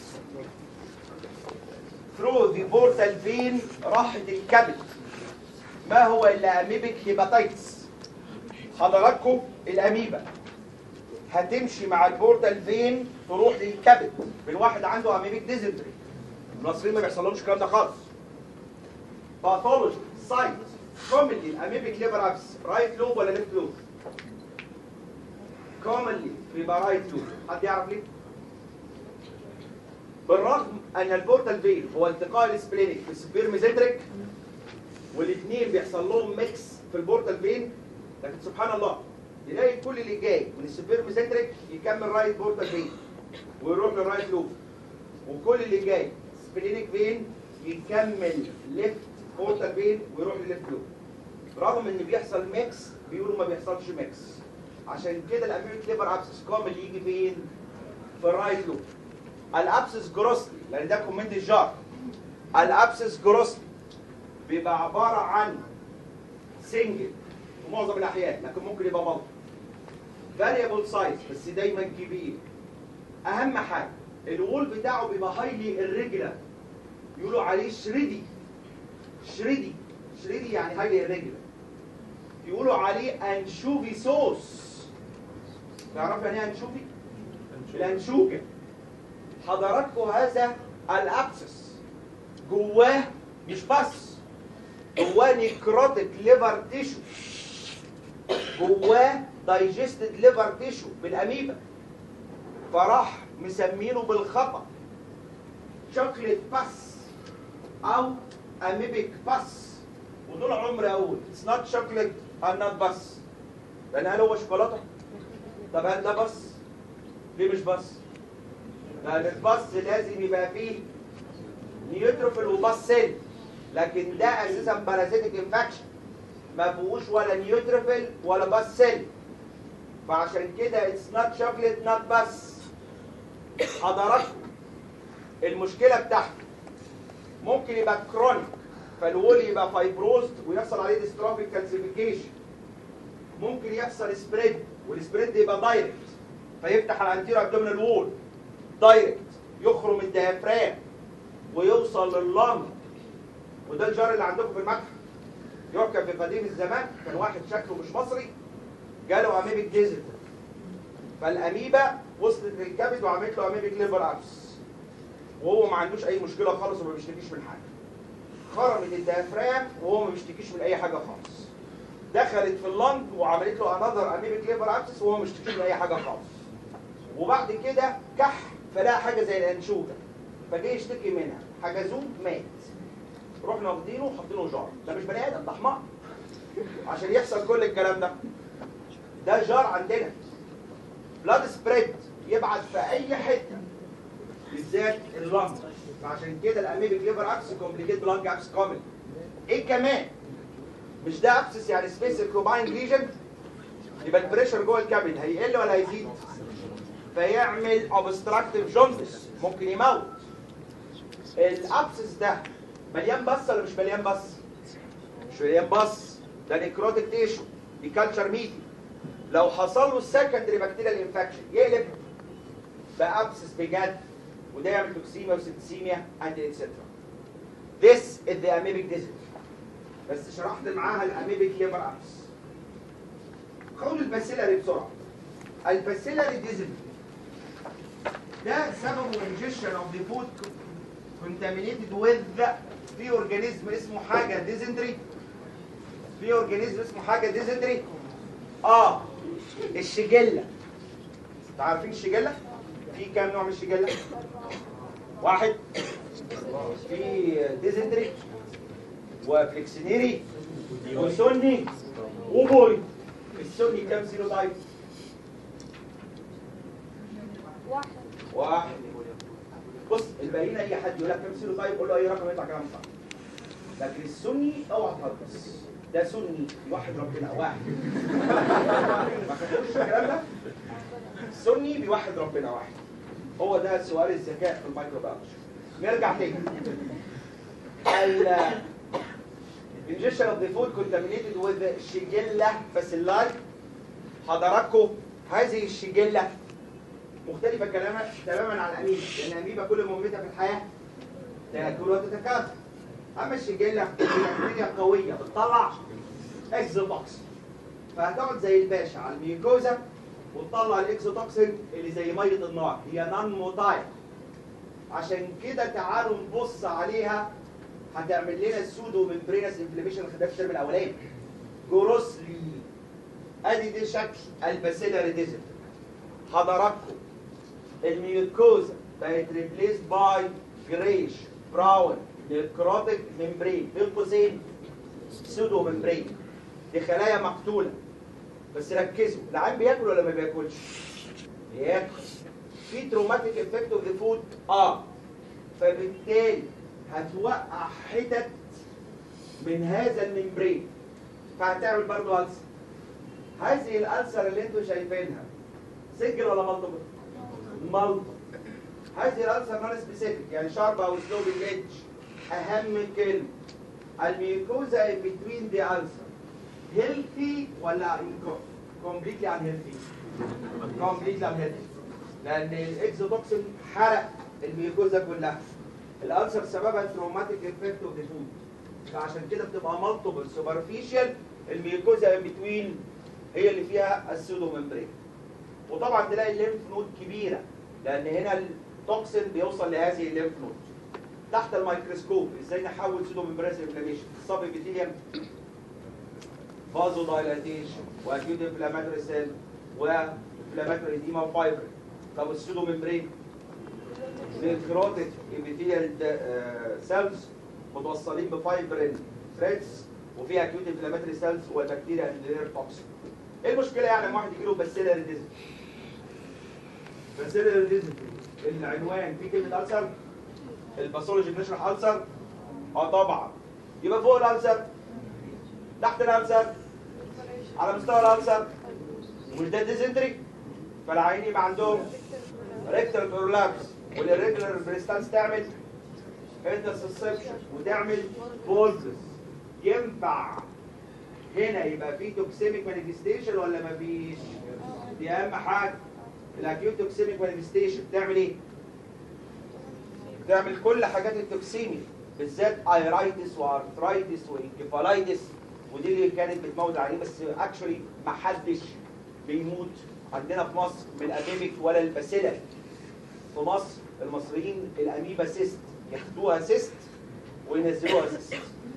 through the portal vein راحت الكبد ما هو الا اميبك هيباتيتس حضراتكم الاميبا هتمشي مع البورتال فين تروح للكبد بالواحد عنده اميبك ديزنتري المصريين ما بيحصلهمش الكلام ده خالص باثولوجي سايت كومنلي الاميبك ليفر ابس رايت لوب ولا ليفت لوب كومنلي بيبقى رايت لوب حد يعرف ليه بالرغم ان البورتال فين هو التقاء السبلينيك في السبير ميزنتريك والاثنين بيحصل لهم ميكس في البورتال فين لكن سبحان الله تلاقي كل اللي جاي من السبير ميزنتريك يكمل رايت بورتال فين ويروح للرايت لوب وكل اللي جاي سبلينيك فين يكمل ليفت بورتال فين ويروح لليفت لوب رغم ان بيحصل ميكس بيقولوا ما بيحصلش ميكس عشان كده الاميوت ليفر ابسس كامل يجي فين في الرايت لوب الابسس جروسلي لان ده كومنت الجار الابسس جروسلي بيبقى عباره عن سنجل في معظم الاحيان لكن ممكن يبقى مالتي فاريبل سايز بس دايما كبير اهم حاجه الوول بتاعه بيبقى هايلي الريجولار يقولوا عليه شريدي شريدي شريدي يعني هايلي الريجولار يقولوا عليه انشوفي صوص تعرفوا يعني ايه انشوفي الانشوكه حضراتكم هذا الابسس جواه مش بس جواه نيكروتيك ليفر تيشو جواه دايجستد ليفر تيشو بالاميبا فراح مسمينه بالخطا شوكليت باس او اميبيك باس ودول عمر اقول اتس نوت شوكليت and not باس لان هل هو شوكولاته طب هل ده بس ليه مش بس لان الباس لازم يبقى فيه نيوتروفيل وباس سيل لكن ده اساسا بارازيتيك انفكشن ما فيهوش ولا نيوتروفيل ولا باس سيل فعشان كده اتس نوت شوكليت نوت بس حضراتكم المشكله بتاعته ممكن يبقى كرونيك فالول يبقى فايبروزد ويحصل عليه ديستروفيك كالسيفيكيشن ممكن يحصل سبريد والسبريد يبقى دايركت فيفتح الانتيرو ابدومينال وول دايركت يخرم الديافرام ويوصل لللنج وده الجار اللي عندكم في المتحف يحكى في قديم الزمان كان واحد شكله مش مصري جاله اميبك ديزل فالاميبا وصلت للكبد وعملت له اميبك ليفر ابس وهو ما عندوش اي مشكله خالص وما بيشتكيش من حاجه خرمت الديافرام وهو ما بيشتكيش من اي حاجه خالص دخلت في اللنج وعملت له انذر اميبك ليفر ابسس وهو مش بيشتكي من اي حاجه خالص وبعد كده كح فلقى حاجه زي الانشوكه فجه يشتكي منها حجزوه مات رحنا واخدينه وحاطينه جار ده مش بني ادم ده حمار عشان يحصل كل الكلام ده ده جار عندنا بلاد سبريد يبعت في اي حته بالذات اللنج فعشان كده الاميبك ليفر ابس كومبليكيت بلانج ابس كومن ايه كمان مش ده ابسس يعني سبيس كوباين ليجن يبقى البريشر جوه الكبد هيقل ولا هيزيد فيعمل اوبستراكتيف جوندس ممكن يموت الابسس ده مليان بس ولا مش مليان بس مش مليان بس ده نيكروتيك تيشو دي كالتشر ميدي لو حصل له السكندري بكتيريال انفكشن يقلب بابسس بجد وده يعمل توكسيميا وسيبتسيميا اند اتسترا This is the amoebic disease بس شرحت معاها الاميبيك ليفر ابس خدوا الباسيلاري بسرعه الباسيلاري ديزل ده سببه ingestion of the food contaminated with في اورجانيزم اسمه حاجه ديزنتري في اورجانيزم اسمه حاجه ديزنتري اه الشجله انتوا عارفين الشجله في كام نوع من الشجله واحد في ديزنتري وفليكسينيري وسني وبوي السني كام سيرو تايب؟ واحد واحد بص الباقيين اي حد يقول لك كام سيرو تايب قول له اي رقم يطلع كلام صح لكن السني اوعى تهجس ده سني يوحد ربنا واحد ما خدتوش الكلام ده السني بيوحد ربنا واحد هو ده سؤال الذكاء في المايكرو بيولوجي نرجع تاني ال ingestion of the food contaminated with Shigella bacilli حضراتكم هذه الشجلة مختلفة كلاما تماما عن الأميبا لأن الأميبا كل مهمتها في الحياة تاكل وتتكاثر أما الشجلة هي بكتيريا قوية بتطلع اكزوتوكسين فهتقعد زي الباشا على الميوكوزا وتطلع الاكزوتوكسين اللي زي مية النار هي نون موتايل عشان كده تعالوا نبص عليها هتعمل لنا السودو ممبرينس انفلاميشن اللي خدناه في الترم الاولاني جروسلي ادي دي شكل الباسيلاري ديزل حضراتكم الميوكوزا بقت ريبليس باي جريش براون نيكروتيك ممبرين بين قوسين سودو ممبرين دي خلايا مقتوله بس ركزوا العين بياكل ولا ما بياكلش؟ بياكل في تروماتيك افكت اوف ذا فود اه فبالتالي هتوقع حتت من هذا الممبرين فهتعمل برضه ألسر هذه الألسر اللي انتوا شايفينها سنجل ولا مالتيبل؟ مالتيبل هذه الألسر نون سبيسيفيك يعني شارب أو سلوبنج ايدج أهم كلمة الميوكوزا in between the ulcer healthy ولا completely unhealthy؟ completely unhealthy لأن الإكزوتوكسين حرق الميوكوزا كلها الألسر سببها تروماتيك افكت اوف ذا فود فعشان كده بتبقى مالتيبل سوبرفيشال الميوكوزا ان بتوين هي اللي فيها السودو ممبرين وطبعا تلاقي الليمف نود كبيره لان هنا التوكسين بيوصل لهذه الليمف نود تحت الميكروسكوب ازاي نحول سودو ممبرين انفلاميشن الصب ابيثيليوم فازو دايلاتيشن واكيوت انفلاماتوري سيل وانفلاماتوري ديما وفايبر طب السودو ممبرين نيكروتيك ابيثيليال سيلز متوصلين بفايبرين ثريدز وفيها اكيوت انفلاماتوري سيلز والبكتيريا اندير توكسين ايه المشكله يعني لما واحد يجي له باسيلاري ديزم باسيلاري ديزم العنوان في كلمه ألسر الباثولوجي بنشرح ألسر اه طبعا يبقى فوق الألسر تحت الألسر على مستوى الألسر مش ده ديزنتري فالعيان يبقى عندهم ريكتال برولابس والريجولار بريستانس تعمل انترسبشن وتعمل بولزس ينفع هنا يبقى في توكسيميك مانيفستيشن ولا مفيش؟ دي اهم حاجه الاكيوت توكسيميك مانيفستيشن بتعمل ايه؟ بتعمل كل حاجات التوكسيميك بالذات ايرايتس وارثرايتس وانكفالايتس ودي اللي كانت بتموت عليه بس اكشولي ما حدش بيموت عندنا في مصر من الانيميك ولا الباسيلاري في مصر المصريين الاميبا سيست ياخدوها سيست وينزلوها سيست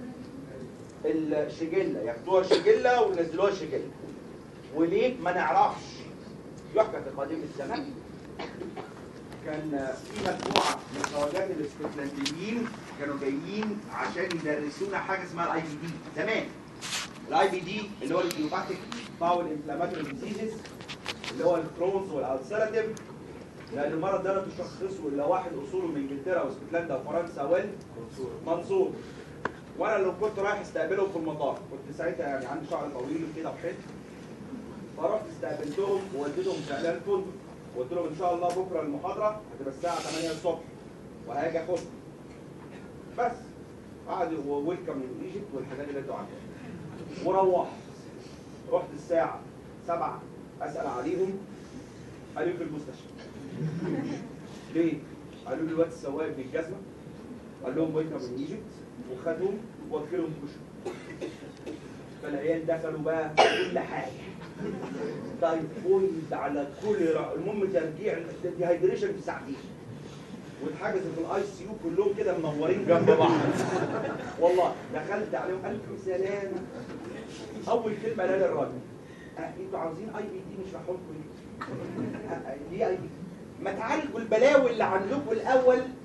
الشجله ياخدوها شجله وينزلوها شجله وليه ما نعرفش يحكى في قديم الزمان كان في مجموعه من خواجات الاسكتلنديين كانوا جايين عشان يدرسونا حاجه اسمها الاي بي دي زمان الاي بي دي اللي هو الجيوباتيك باول انفلاماتوري ديزيزز اللي هو الكرونز والالسراتيف لان المرض ده لا تشخصه الا واحد اصوله من انجلترا واسكتلندا وفرنسا والمنصور منصور وانا لو كنت رايح استقبلهم في المطار كنت ساعتها يعني عندي شعر طويل كده وحد فرحت استقبلتهم ووديتهم شغلان فندق وقلت لهم ان شاء الله بكره المحاضره هتبقى الساعه 8 الصبح وهاجي اخدكم بس قعدوا ويلكم من ايجيبت والحاجات اللي انتوا عارفينها وروحت رحت الساعه 7 اسال عليهم قالوا لي في المستشفى ليه؟ قالوا لي الواد السواق ابن الجزمه قال لهم ويلكم من ايجيبت وخدهم ووكلهم كشك فالعيال دخلوا بقى كل حاجه تايفويد على كوليرا المهم ترجيع ديهايدريشن في ساعتين واتحجزوا في الاي سي يو كلهم كده منورين جنب بعض والله دخلت عليهم الف سلامه اول كلمه قالها لي الراجل أه انتوا عاوزين اي بي دي نشرحه لكم ليه؟ أه، ليه اي بي دي؟ ما تعالجوا البلاوي اللي عندكم الاول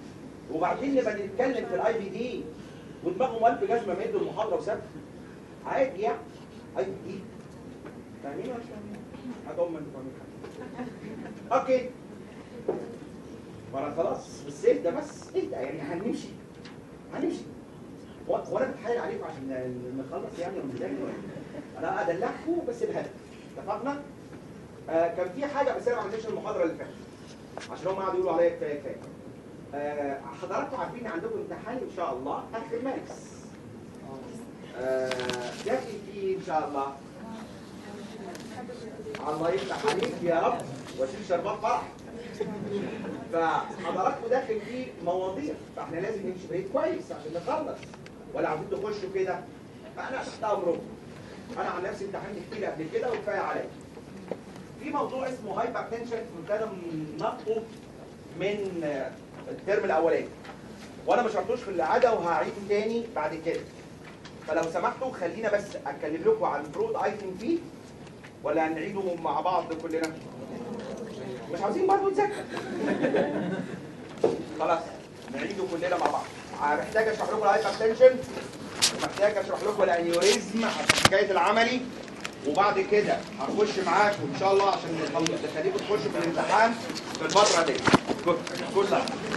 وبعدين نبقى نتكلم في الاي بي دي ودماغهم الف جزمه ما يدوا المحاضره وسابها عادي يعني اي بي دي فاهمين ولا مش فاهمين؟ حاجه هم انتوا فاهمين حاجة. اوكي وانا خلاص بس اهدى بس اهدى يعني هنمشي هنمشي و- وانا بتحايل عليكم عشان ن- نخلص يعني ونذاكر انا ادلعكم بس بهدف اتفقنا؟ آه كان في حاجه بس انا ما عنديش المحاضره اللي فاتت عشان هم قعدوا يقولوا عليا كفايه كفايه آه حضراتكم عارفين إن عندكم امتحان ان شاء الله اخر مارس آه داخل فيه ان شاء الله الله يفتح عليك يا رب واشيل شربات فرح فحضراتكم داخل فيه مواضيع فاحنا لازم نمشي بعيد كويس عشان نخلص ولا عايزين تخشوا كده فانا تحت امركم انا عن نفسي امتحنت كتير قبل كده وكفايه عليا في موضوع اسمه هايبر تنشن كنت انا نقطه من آه، الترم الاولاني وانا ما شرحتوش في العاده وهعيده تاني بعد كده فلو سمحتوا خلينا بس اتكلم لكم عن برود ايتم فيه ولا هنعيده مع بعض كلنا مش عاوزين برضه نذاكر خلاص نعيده كلنا مع بعض محتاج اشرح لكم الهايبر تنشن ومحتاج اشرح لكم الانيوريزم عشان حكايه العملي وبعد كده هخش معاكم ان شاء الله عشان نخلص- نخليكم تخشوا في الامتحان في الفتره دي كل كل